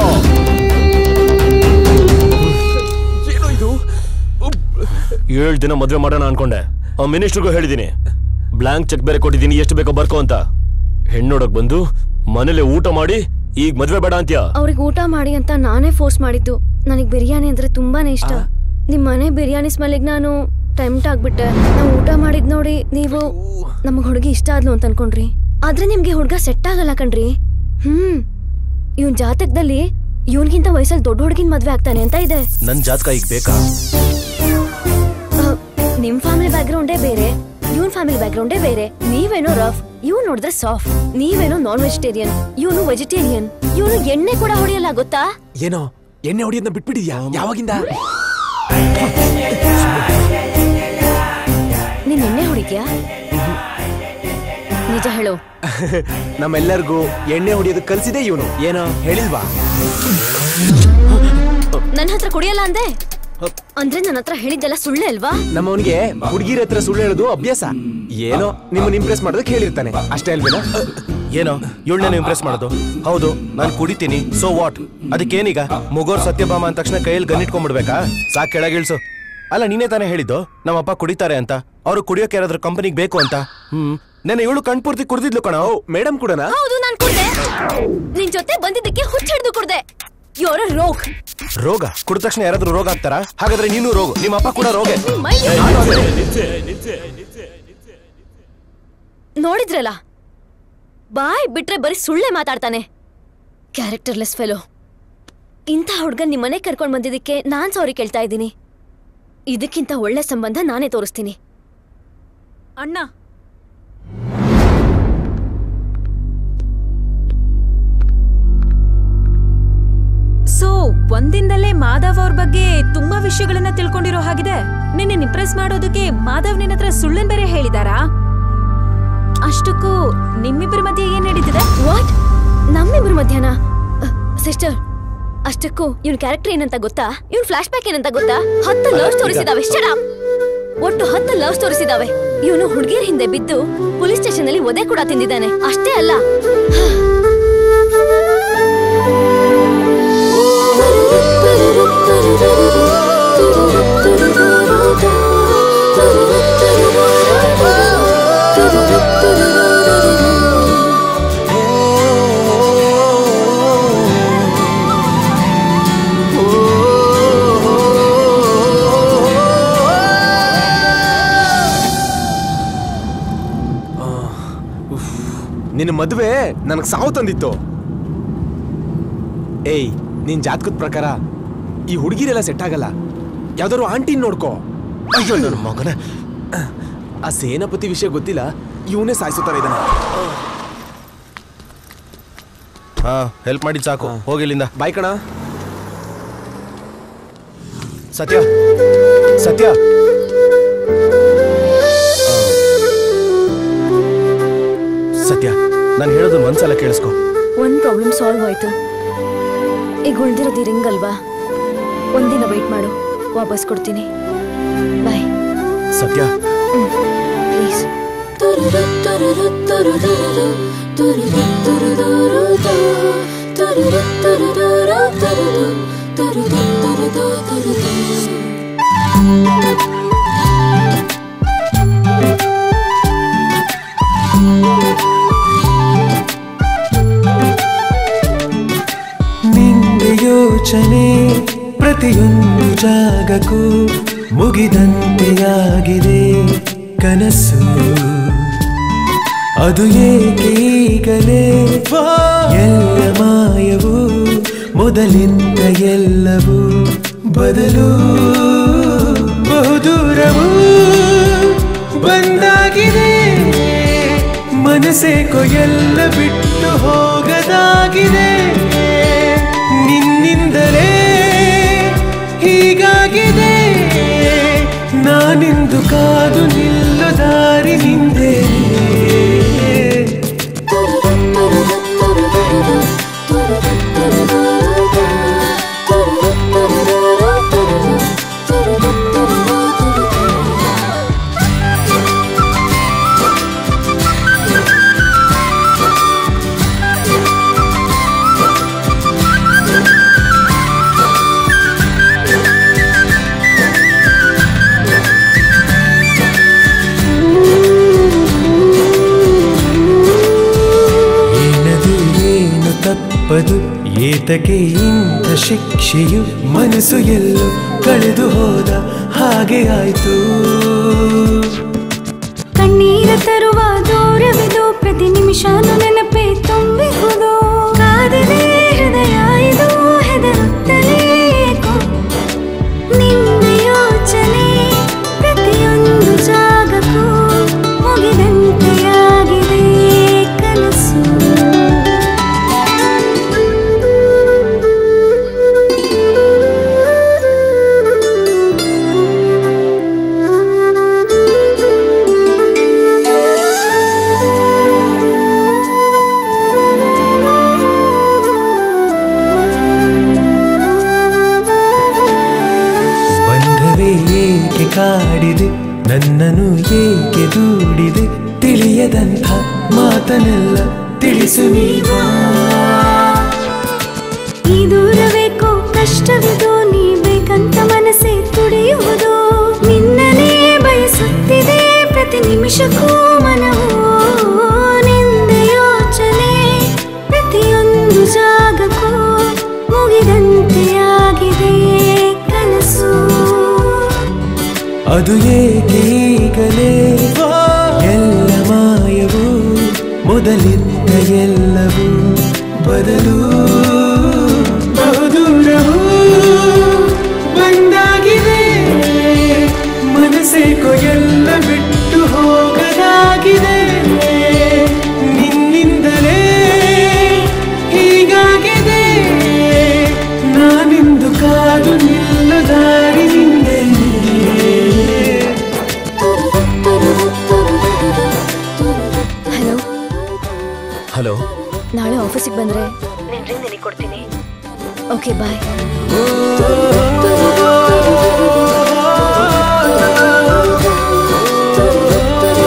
ಏಳು ದಿನ ಮದ್ವೆ ಮಾಡೋಣ ಅನ್ಕೊಂಡೆ ಆ ಮಿನಿಸ್ಟರ್ಗೂ ಹೇಳಿದೀನಿ ಬ್ಲಾಂಕ್ ಚೆಕ್ ಬೇರೆ ಕೊಟ್ಟಿದ್ದೀನಿ ಎಷ್ಟು ಬೇಕೋ ಬರ್ಕೋ ಅಂತ ಹೆಣ್ಣೋಡಕ್ ಬಂದು ಮನೇಲೆ ಊಟ ಮಾಡಿ ಈಗ ಮದ್ವೆ ಬೇಡ ಅಂತ್ಯಾ ಅವ್ರಿಗೆ ಊಟ ಮಾಡಿ ಅಂತ ನಾನೇ ಫೋರ್ಸ್ ಮಾಡಿದ್ದು ನನಗೆ ಬಿರಿಯಾನಿ ಅಂದ್ರೆ ತುಂಬಾನೇ ಇಷ್ಟ ನಿಮ್ ಮನೆ ಬಿರಿಯಾನಿ ಸ್ಮೆಲ್ಗೆ ನಾನು ಟೆಂಪ್ಟ್ ಆಗ್ಬಿಟ್ಟೆ ನಾವು ಊಟ ಮಾಡಿದ್ ನೋಡಿ ನೀವು ನಮಗ್ ಹುಡುಗಿ ಇಷ್ಟ ಆದ್ಲು ಅಂತ ಅನ್ಕೊಂಡ್ರಿ ಆದ್ರೆ ನಿಮ್ಗೆ ಹುಡುಗ ಸೆಟ್ ಆಗಲ್ಲ ಕಣ್ರಿ ಹ್ಮ್ ಇವನ್ ಜಾತಕದಲ್ಲಿ ಇವನ್ಗಿಂತ ವಯಸ್ಸಲ್ಲಿ ದೊಡ್ಡ ಹುಡುಗಿನ ಮದ್ವೆ ಆಗ್ತಾನೆ ಅಂತ ಇದೆ ನನ್ ಜಾತಕ ಈಗ ಬೇಕಾ ಅಹ್, ನಿಮ್ ಫ್ಯಾಮಿಲಿ ಬ್ಯಾಕ್ಗ್ರೌಂಡೇ ಬೇರೆ ಇವನ್ ಫ್ಯಾಮಿಲಿ ಬ್ಯಾಕ್ಗ್ರೌಂಡೇ ಬೇರೆ ನೀವೇನೋ ರಫ್ ಇವ್ ನೋಡಿದ್ರೆ ಸಾಫ್ಟ್ ನೀವೇನೋ ನಾನ್ ವೆಜಿಟೇರಿಯನ್ ಇವನು ವೆಜಿಟೇರಿಯನ್ ಇವನು ಎಣ್ಣೆ ಕೂಡ ಹೊಡೆಯಲ್ಲ ಗೊತ್ತಾ ಏನೋ ಎಣ್ಣೆ ಹೊಡಿಯೋದನ್ನ ಬಿಟ್ಬಿಟ್ಟಿದ್ಯಾ ಯಾವಾಗಿಂದ ನೀನ್ ಎಣ್ಣೆ ಹೊಡಿದ್ಯಾ ನಿಜ ಹೇಳು ನಮ್ಮೆಲ್ಲರಿಗೂ ಎಣ್ಣೆ ಹೊಡಿಯೋದು ಕಲ್ಸಿದೆ ಇವನು ಏನೋ ಹೇಳಿಲ್ವಾ ನನ್ನ ಹತ್ರ ಕುಡಿಯಲ್ಲ ಅಂದೆ ಅಂದ್ರೆ ನನ್ನ ಹತ್ರ ಹೇಳಿದ್ದೆಲ್ಲ ಸುಳ್ಳೆ ಅಲ್ವಾ ನಮ್ಮವನಿಗೆ ಹುಡುಗಿರ ಹತ್ರ ಸುಳ್ಳು ಹೇಳೋದು ಅಭ್ಯಾಸ ಏನೋ ನಿಮ್ಮನ್ನ ಇಂಪ್ರೆಸ್ ಮಾಡೋದಕ್ಕೆ ಹೇಳಿರ್ತಾನೆ ಅಷ್ಟೇ ಅಲ್ವೇನಾ ಏನೋ ಇವಳನ್ನ ಇಂಪ್ರೆಸ್ ಮಾಡೋದು ಹೌದು ನಾನು ಕುಡಿತೀನಿ ಸೊ ವಾಟ್ ಅದಕ್ಕೇನೀಗ ಮುಗೋರ್ ಸತ್ಯಭಾಮ ಅಂದ ತಕ್ಷಣ ಕೈಯಲ್ಲಿ ಗನ್ನಿಟ್ಕೊಂಡ್ಬಿಡ್ಬೇಕಾ ಸಾಕ್ ಕೆಳಗಿಳ್ಸು ಅಲ್ಲ ನೀನೇ ತಾನೇ ಹೇಳಿದ್ದು ನಮ್ಮಪ್ಪ ಕುಡಿತಾರೆ ಅಂತ ಅವ್ರು ಕುಡಿಯೋಕೆ ಯಾರಾದ್ರೂ ಕಂಪನಿಗೆ ಬೇಕು ಅಂತ ಹ್ಮ್ ನೆನೆ ಇವಳು ಕಣ್ಪೂರ್ತಿ ಕುಡ್ದಿದ್ಲು ಕಣ ಮೇಡಮ್ ಕೂಡ ಹೌದು ನಾನ್ ಕುಡ್ದೆ ನಿನ್ ಜೊತೆ ಬಂದಿದ್ದಕ್ಕೆ ಹುಚ್ಚಿಡ್ದು ಕುಡ್ದೆ ಯೋರ ರೋಗ್ ರೋಗ ಕುಡಿದ ತಕ್ಷಣ ಯಾರಾದ್ರೂ ರೋಗ ಆಗ್ತಾರಾ ಹಾಗಾದ್ರೆ ನೀನು ರೋಗ ನಿಮ್ಮ ಅಪ್ಪ ಕೂಡ ರೋಗ ನೋಡಿದ್ರಲ್ಲ ಬಾಯ್ ಬಿಟ್ರೆ ಬರೀ ಸುಳ್ಳೆ ಮಾತಾಡ್ತಾನೆ ಕ್ಯಾರೆಕ್ಟರ್ಲೆಸ್ ಫೆಲೋ ಇಂಥ ಹುಡ್ಗನ್ ನಿಮ್ಮನೆ ಕರ್ಕೊಂಡ್ ಬಂದಿದ್ದಕ್ಕೆ ನಾನ್ ಸಾರಿ ಕೇಳ್ತಾ ಇದ್ದೀನಿ ಇದಕ್ಕಿಂತ ಒಳ್ಳೆ ಸಂಬಂಧ ನಾನೇ ತೋರಿಸ್ತೀನಿ ಅಣ್ಣ ಸೊ ಒಂದಿಂದಲೇ ಮಾಧವ್ ಅವ್ರ ಬಗ್ಗೆ ತುಂಬಾ ವಿಷಯಗಳನ್ನ ತಿಳ್ಕೊಂಡಿರೋ ಹಾಗಿದೆ ನಿನ್ನೆ ಇಂಪ್ರೆಸ್ ಮಾಡೋದಕ್ಕೆ ಮಾಧವ್ ನಿನ್ನ ಹತ್ರ ಸುಳ್ಳನ್ ಬೇರೆ ಹೇಳಿದಾರಾ ಅಷ್ಟಕ್ಕೂ ನಿಮ್ಮಿಬ್ಬರ ಮಧ್ಯೆ ಏನ್ ನಡೀತಿದೆ ವಾಟ್ ನಮ್ಮಿಬ್ರು ಮಧ್ಯಾಹ್ನ ಸಿಸ್ಟರ್ ಅಷ್ಟಕ್ಕೂ ಇವ್ನ ಕ್ಯಾರೆಕ್ಟರ್ ಏನಂತ ಗೊತ್ತಾ ಇವ್ನ ಫ್ಲಾಶ್ ಬ್ಯಾಕ್ ಏನಂತ ಗೊತ್ತಾ ಹತ್ತು ಲವ್ ಸ್ಟೋರೀಸ್ ಇದಾವೆ Shut up. ಒಟ್ಟು ಹತ್ತು ಲವ್ ಸ್ಟೋರೀಸ್ ಇದಾವೆ ಇವನು ಹುಡುಗಿರ ಹಿಂದೆ ಬಿದ್ದು ಪೊಲೀಸ್ ಸ್ಟೇಷನ್ ಅಲ್ಲಿ ಒದೆ ಕೂಡ ತಿಂದಿದ್ದಾನೆ ಅಷ್ಟೇ ಅಲ್ಲ ನಿನ್ನ ಮದುವೆ ನನಗೆ ಸಾವು ತಂದಿತ್ತು ಏಯ್ ನಿನ್ ಜಾತಕದ ಪ್ರಕಾರ ಈ ಹುಡುಗಿರೆಲ್ಲ ಸೆಟ್ ಆಗಲ್ಲ ಯಾವ್ದಾದ್ರು ಆಂಟಿನ್ ನೋಡ್ಕೋ ಅಯ್ಯೋ ನನ್ನ ಮಗನ ಆ ಸೇನಾಪತಿ ವಿಷಯ ಗೊತ್ತಿಲ್ಲ ಇವನೇ ಸಾಯಿಸುತ್ತಾರೆ ಇದನ್ನ ಹಾ ಹೆಲ್ಪ್ ಮಾಡಿ ಸಾಕು ಹೋಗಿ ಇಲ್ಲಿಂದ ಬಾಯ್ ಕಣ ಸತ್ಯ ಸತ್ಯ ಸತ್ಯ ನಾನು ಹೇಳೋದನ್ನ ಒಂದ್ಸಲ ಕೇಳಿಸ್ಕೊ ಒಂದ್ ಪ್ರಾಬ್ಲಮ್ ಸಾಲ್ವ್ ಆಯ್ತು ಈಗ ಉಳ್ದಿರೋದು ಈ ರಿಂಗ್ ಅಲ್ವಾ ಒಂದಿನ ವೆಯ್ಟ್ ಮಾಡು ವಾಪಸ್ ಕೊಡ್ತೀನಿ ಬಾಯ್ ಸತ್ಯ ಪ್ಲೀಸ್ ನಿಂದೆ ಯೋಚನೆ ಪ್ರತಿಯೊಂದು ಜಾಗಕ್ಕೂ ಮುಗಿದಂತೆಯಾಗಿದೆ ಕನಸು ಅದು ಏಕೆ ಈಗಲೇ ಎಲ್ಲ ಮಾಯವು ಮೊದಲಿಂದ ಎಲ್ಲವೂ ಬದಲು ಬಹುದೂರವು ಬಂದಾಗಿದೆ ಮನಸ್ಸೇಕೋ ಎಲ್ಲ ಬಿಟ್ಟು ಹೋಗದಾಗಿದೆ ನಿನ್ನಿಂದಲೇ ಹೀಗಾಗಿದೆ ನಾನಿಂದು ಕಾದು ನಿಲ್ಲ ದಾರಿ ನಿಂದೆ ಏನದು ಏನು ತಪ್ಪದು ಏತಕ್ಕೆ ಇಂಥ ಶಿಕ್ಷೆಯು ಮನಸ್ಸು ಎಲ್ಲೋ ಕಳೆದು ಹೋದ ಹಾಗೆ ಆಯ್ತು ಕಣ್ಣೀರ ತರುವ ದೂರವಿದು ಪ್ರತಿ ನಿಮಿಷನೂ ನೆನಪೇ ತುಂಬಿಹುದು ಕಾದಿದೆ ಹೃದಯ ಇದು ಹೆದರುತ್ತಲೇ ಏಕೋ. ನಿನ್ನ ಯೋಚನೆ ಪ್ರತಿಯೊಂದು ಜಾಗಕ್ಕೂ ಮುಗಿದಂತೆಯಾಗಿದೆ ಕನಸು ಬಂಧವೇ ಏಕೆ ಕಾಡಿದೆ ನನ್ನನ್ನು ಏಕೆ ದೂಡಿದೆ ತಿಳಿಯದಂಥ ಮಾತನೆಲ್ಲ ತಿಳಿಸು ನೀವಾ ಈ ದೂರವೇಕೋ ಕಷ್ಟವಿದು ನೀ ಬೇಕಂತ ಮನಸ್ಸೇ ತುಡಿಯುವುದು ನಿನ್ನನೇ ಬಯಸುತ್ತಿದೆ ಪ್ರತಿ ನಿಮಿಷಕ್ಕೂ ಮನವು ನಿಂದ ಯೋಚನೆ ಪ್ರತಿಯೊಂದು ಜಾಗಕ್ಕೂ ಮುಗಿದಂತೆಯಾಗಿದೆ ಕನಸು ಅದು ಏಕೆ ಈಗಲೇ ಎಲ್ಲ ಮಾಯವು ಮೊದಲಿದ್ದ ಎಲ್ಲವೂ ಬದಲು ಬಹುದೂರವು ಬಂದಾಗಿದೆ ಮನಸ್ಸೇಕೋ ಎಲ್ಲ ಬಿಟ್ಟು ಹೋಗದಾಗಿದೆ ನಿನ್ನಿಂದಲೇ ಹೀಗಾಗಿದೆ ನಾನಿಂದು ಕಾದು ನಿಲ್ಲ ದಾರಿ ನಿಂದೆ ಹಲೋ ಹಲೋ ನಾಳೆ ಆಫೀಸಿಗೆ ಬಂದ್ರೆ ನಿನ್ ring ನನಗ್ ಕೊಡ್ತೀನಿ okay bye Oh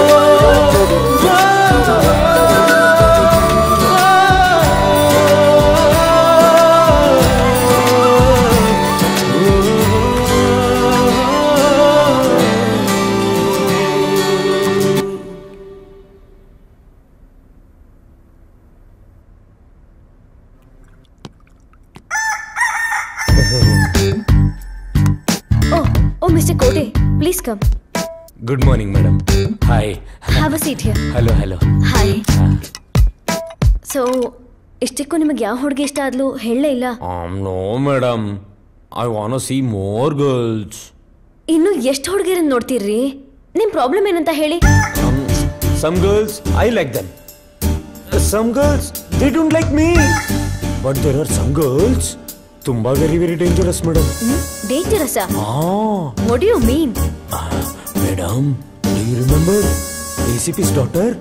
mister Kote please come good morning madam hi have a seat here hello hello hi so ಇಷ್ಟಕ್ಕೂ ನಿಮಗೆ ಯಾವ ಹುಡುಗಿ ಇಷ್ಟ ಆದ್ಲು ಹೇಳಲೇ ಇಲ್ಲ no madam I want see more girls ಇನ್ನು ಎಷ್ಟು ಹುಡುಗಿರನ್ನ ನೋಡ್ತೀರ್ರಿ ನಿಮ್ ಪ್ರಾಬ್ಲಮ್ ಏನಂತ ಹೇಳಿ some girls I like them some girls they don't like me but there are some girls ತುಂಬಾ very very dangerous madam dangerous ah what you mean madam do you remember a ಸಿ ಪಿಸ್ ಡಾಟರ್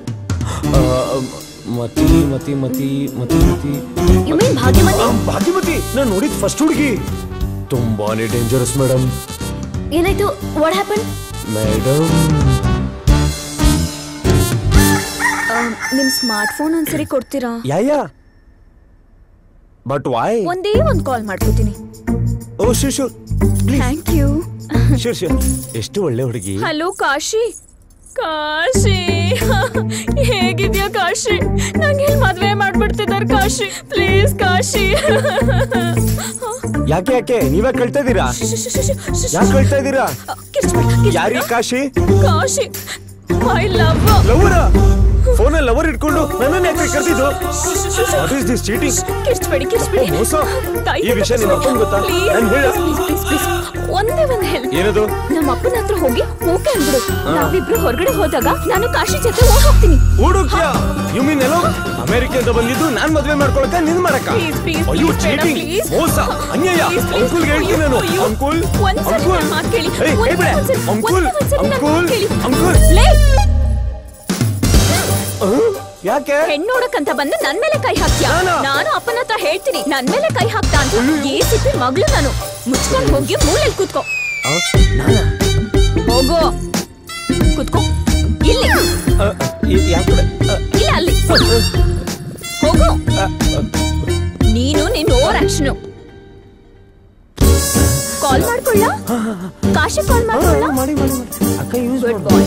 ಮತಿ ಮತಿ ಮತಿ ಮತಿ ಮತಿ ಯು ಮೀನ್ ಭಾಗ್ಯಮತಿ ಭಾಗ್ಯಮತಿ ನಾನು ನೋಡಿದ್ ಫಸ್ಟ್ ಹುಡುಗಿ ತುಂಬಾನೇ ಡೇಂಜರಸ್ ಮೇಡಮ್ ಏನಾಯ್ತು ವಾಟ್ ಹ್ಯಾಪನ್ ಮೇಡಮ್ ನಿಮ್ ಸ್ಮಾರ್ಟ್ ಫೋನ್ ಒಂದ್ಸರಿ ಕೊಡ್ತೀರಾ ಯಾ ಯಾ ಬಟ್ ವೈ ಒಂದೇ ಒಂದ್ ಕಾಲ್ ಮಾಡ್ಕೋತೀನಿ oh sure sure thank you sure sure ಎಷ್ಟು ಒಳ್ಳೆ ಹುಡುಗಿ ಹಲೋ ಕಾಶಿ ಕಾಶಿ ಹೇಗಿದ್ಯಾ ಕಾಶಿ ನಂಗೆ ಇಲ್ಲಿ ಮದ್ವೆ ಮಾಡ್ಬಿಡ್ತಿದಾರೆ ಕಾಶಿ ಪ್ಲೀಸ್ ಕಾಶಿ ಯಾಕೆ ಯಾಕೆ ನೀವೇ ಕಳ್ತಾ ಇದ್ದೀರಾ ಯಾಕೆ ಕಳ್ತಾ ಇದ್ದೀರಾ ಯಾರಿ ಕಾಶಿ ಕಾಶಿ ಐ ಲವ್ ಲವರ ಫೋನಲ್ಲಿ ಲವರ್ ಇಟ್ಕೊಂಡು ನನ್ನನ್ನು ಯಾಕೆ ಕರೆದಿದ್ದು ವಾಟ್ ಇಸ್ ದಿಸ್ ಚೀಟಿಂಗ್ ಕಿರ್ಚ್ಬೇಡಿ ಕಿರ್ಚ್ಬೇಡಿ ಮೋಸ ಈ ವಿಷಯ ನಿಮ್ಮ ಅಪ್ಪನ್ ಗೊತ್ತಾ ನಾನು ಹೇಳ ಪ್ಲೀಸ್ ಪ್ಲೀಸ್ ಒಂದೇ ಒಂದ್ ಹೆಲ್ಪ್ ಏನದು ನಮ್ಮ ಅಪ್ಪನ ಹತ್ರ ಹೋಗಿ ಓಕೆ ಅಂದ್ಬಿಡು ನಾವಿಬ್ರು ಹೊರಗಡೆ ಹೋದಾಗ ನಾನು ಕಾಶಿ ಜೊತೆ ಓಡ್ ಹೋಗ್ತೀನಿ ಹುಡುಕ್ಯ ಯು ಮೀನ್ ಎಲ್ಲೋ ಅಮೆರಿಕೆಯಿಂದ ಬಂದಿದ್ದು ನಾನ್ ಮದ್ವೆ ಮಾಡ್ಕೊಳಕ ನಿನ್ ಮಾಡಕ Please, please, ಅಯ್ಯೋ please, ಬೇಡ, ಚೀಟಿಂಗ್ please. ಮೋಸ ಅನ್ಯಾಯ Please, please. ಅಂಕುಲ್ ಹೇಳ್ತೀನಿ ನಾನು ಅಯ್ಯೋ, ಅಂಕುಲ್ ಒಂದ್ಸರಿ ಅಂಕುಲ್ ನನ್ ಮಾತ್ ಕೇಳಿ. ಏಯ್, ಒಂದೇ ಏಯ್ ಬಿಡೆ. ಒಂದ್ಸರಿ- ಅಂಕುಲ್ ಒಂದೇ ಒಂದ್ಸರಿ ನನ್ ಅಂಕುಲ್ ಮಾತ್ ಕೇಳಿ. ಅಂಕುಲ್ ಲೇ, ಯಾಕೆ ಹೆಣ್ಣ್ ನೋಡಕ್ಕಂತ ಬಂದು ನನ್ ಮೇಲೆ ಕೈ ಹಾಕ್ತ್ಯಾ ನಾನು ಅಪ್ಪನ ಹತ್ರ ಹೇಳ್ತೀನಿ ನನ್ ಮೇಲೆ ಕೈ ಹಾಕ್ತಾ ಅಂತ ಈ ಸಿಪ್ಪಿ ಮಗಳು ನಾನು ಮುಚ್ಕೊಂಡ್ ಹೋಗಿ ಮೂಲೆಲ್ ಕೂತ್ಕೋ ಹೋಗೋ ಕೂತ್ಕೋ ಇಲ್ಲಿ ಯಾಕೆ ಇಲ್ಲ ಅಲ್ಲಿ ಹೋಗು ನೀನು ನಿನ್ ಓವರ್ ಆಕ್ಷನ್ ಕಾಲ್ ಮಾಡ್ಕೊಳ್ಳ ಕಾಶಿ ಕಾಲ್ ಮಾಡ್ಕೊಳ್ಳ ಮಾಡಿ ಮಾಡಿ ಮಾಡಿ ಅಕ್ಕ use good bye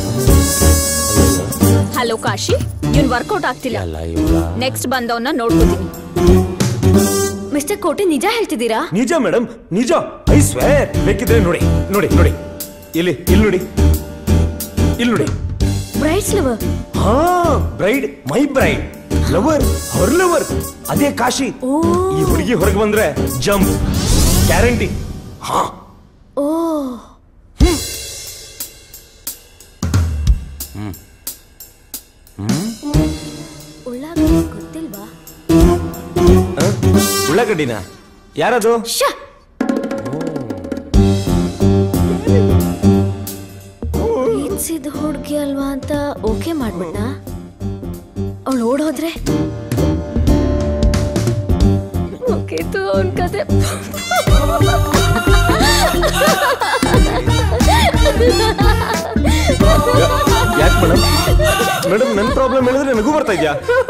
hello Kashi ಇವ್ನ್ ವರ್ಕೌಟ್ ಆಗ್ತಿಲ್ಲ ಅಲ್ಲ ಇವ್ರ ನೆಕ್ಸ್ಟ್ ಬಂದವನ್ನ ನೋಡ್ಕೋತೀನಿ ಮಿಸ್ಟರ್ ಕೋಟೆ ನಿಜ ಹೇಳ್ತಿದ್ದೀರಾ ನಿಜ ಮೇಡಮ್ ನಿಜ ಐ ಸ್ವೇರ್ ಬೇಕಿದ್ರೆ ನೋಡಿ ನೋಡಿ ನೋಡಿ ಇಲ್ಲಿ ಇಲ್ಲಿ ನೋಡಿ ಇಲ್ಲಿ ನೋಡಿ ಬ್ರೈಟ್ಸ್ ಲವರ್ ಹಾ ಬ್ರೈಡ್ ಮೈ ಬ್ರೈಡ್ ಲವರ್ ಅವ್ರ ಲವರ್ ಅದೇ ಕಾಶಿ ಈ ಹುಡುಗಿ ಹೊರಗೆ ಬಂದ್ರೆ ಜಂಪ್ ಗ್ಯಾರಂಟಿ ಹಾ ಓ ಉಳ್ಳಾಗಡ್ಡಿ ಗೊತ್ತಿಲ್ವಾ ಆ? ಉಳ್ಳಾಗಡ್ಡಿನ ಯಾರದು ಪ್ರೀತಿಸಿದ ಹುಡುಗಿ ಅಲ್ವಾ ಅಂತ ಓಕೆ ಮಾಡ್ಬಿಟ್ಟ ಅವಳು ಓಡೋದ್ರೆ ಮುಗೀತು ಅವನ್ ಕತೆ ಯಾಕೆ ಮೇಡಮ್ ಮೇಡಮ್ ನನ್ನ ಪ್ರಾಬ್ಲಮ್ ಹೇಳಿದ್ರೆ ನನಗೂ ಬರ್ತಾ ಇದ್ಯಾ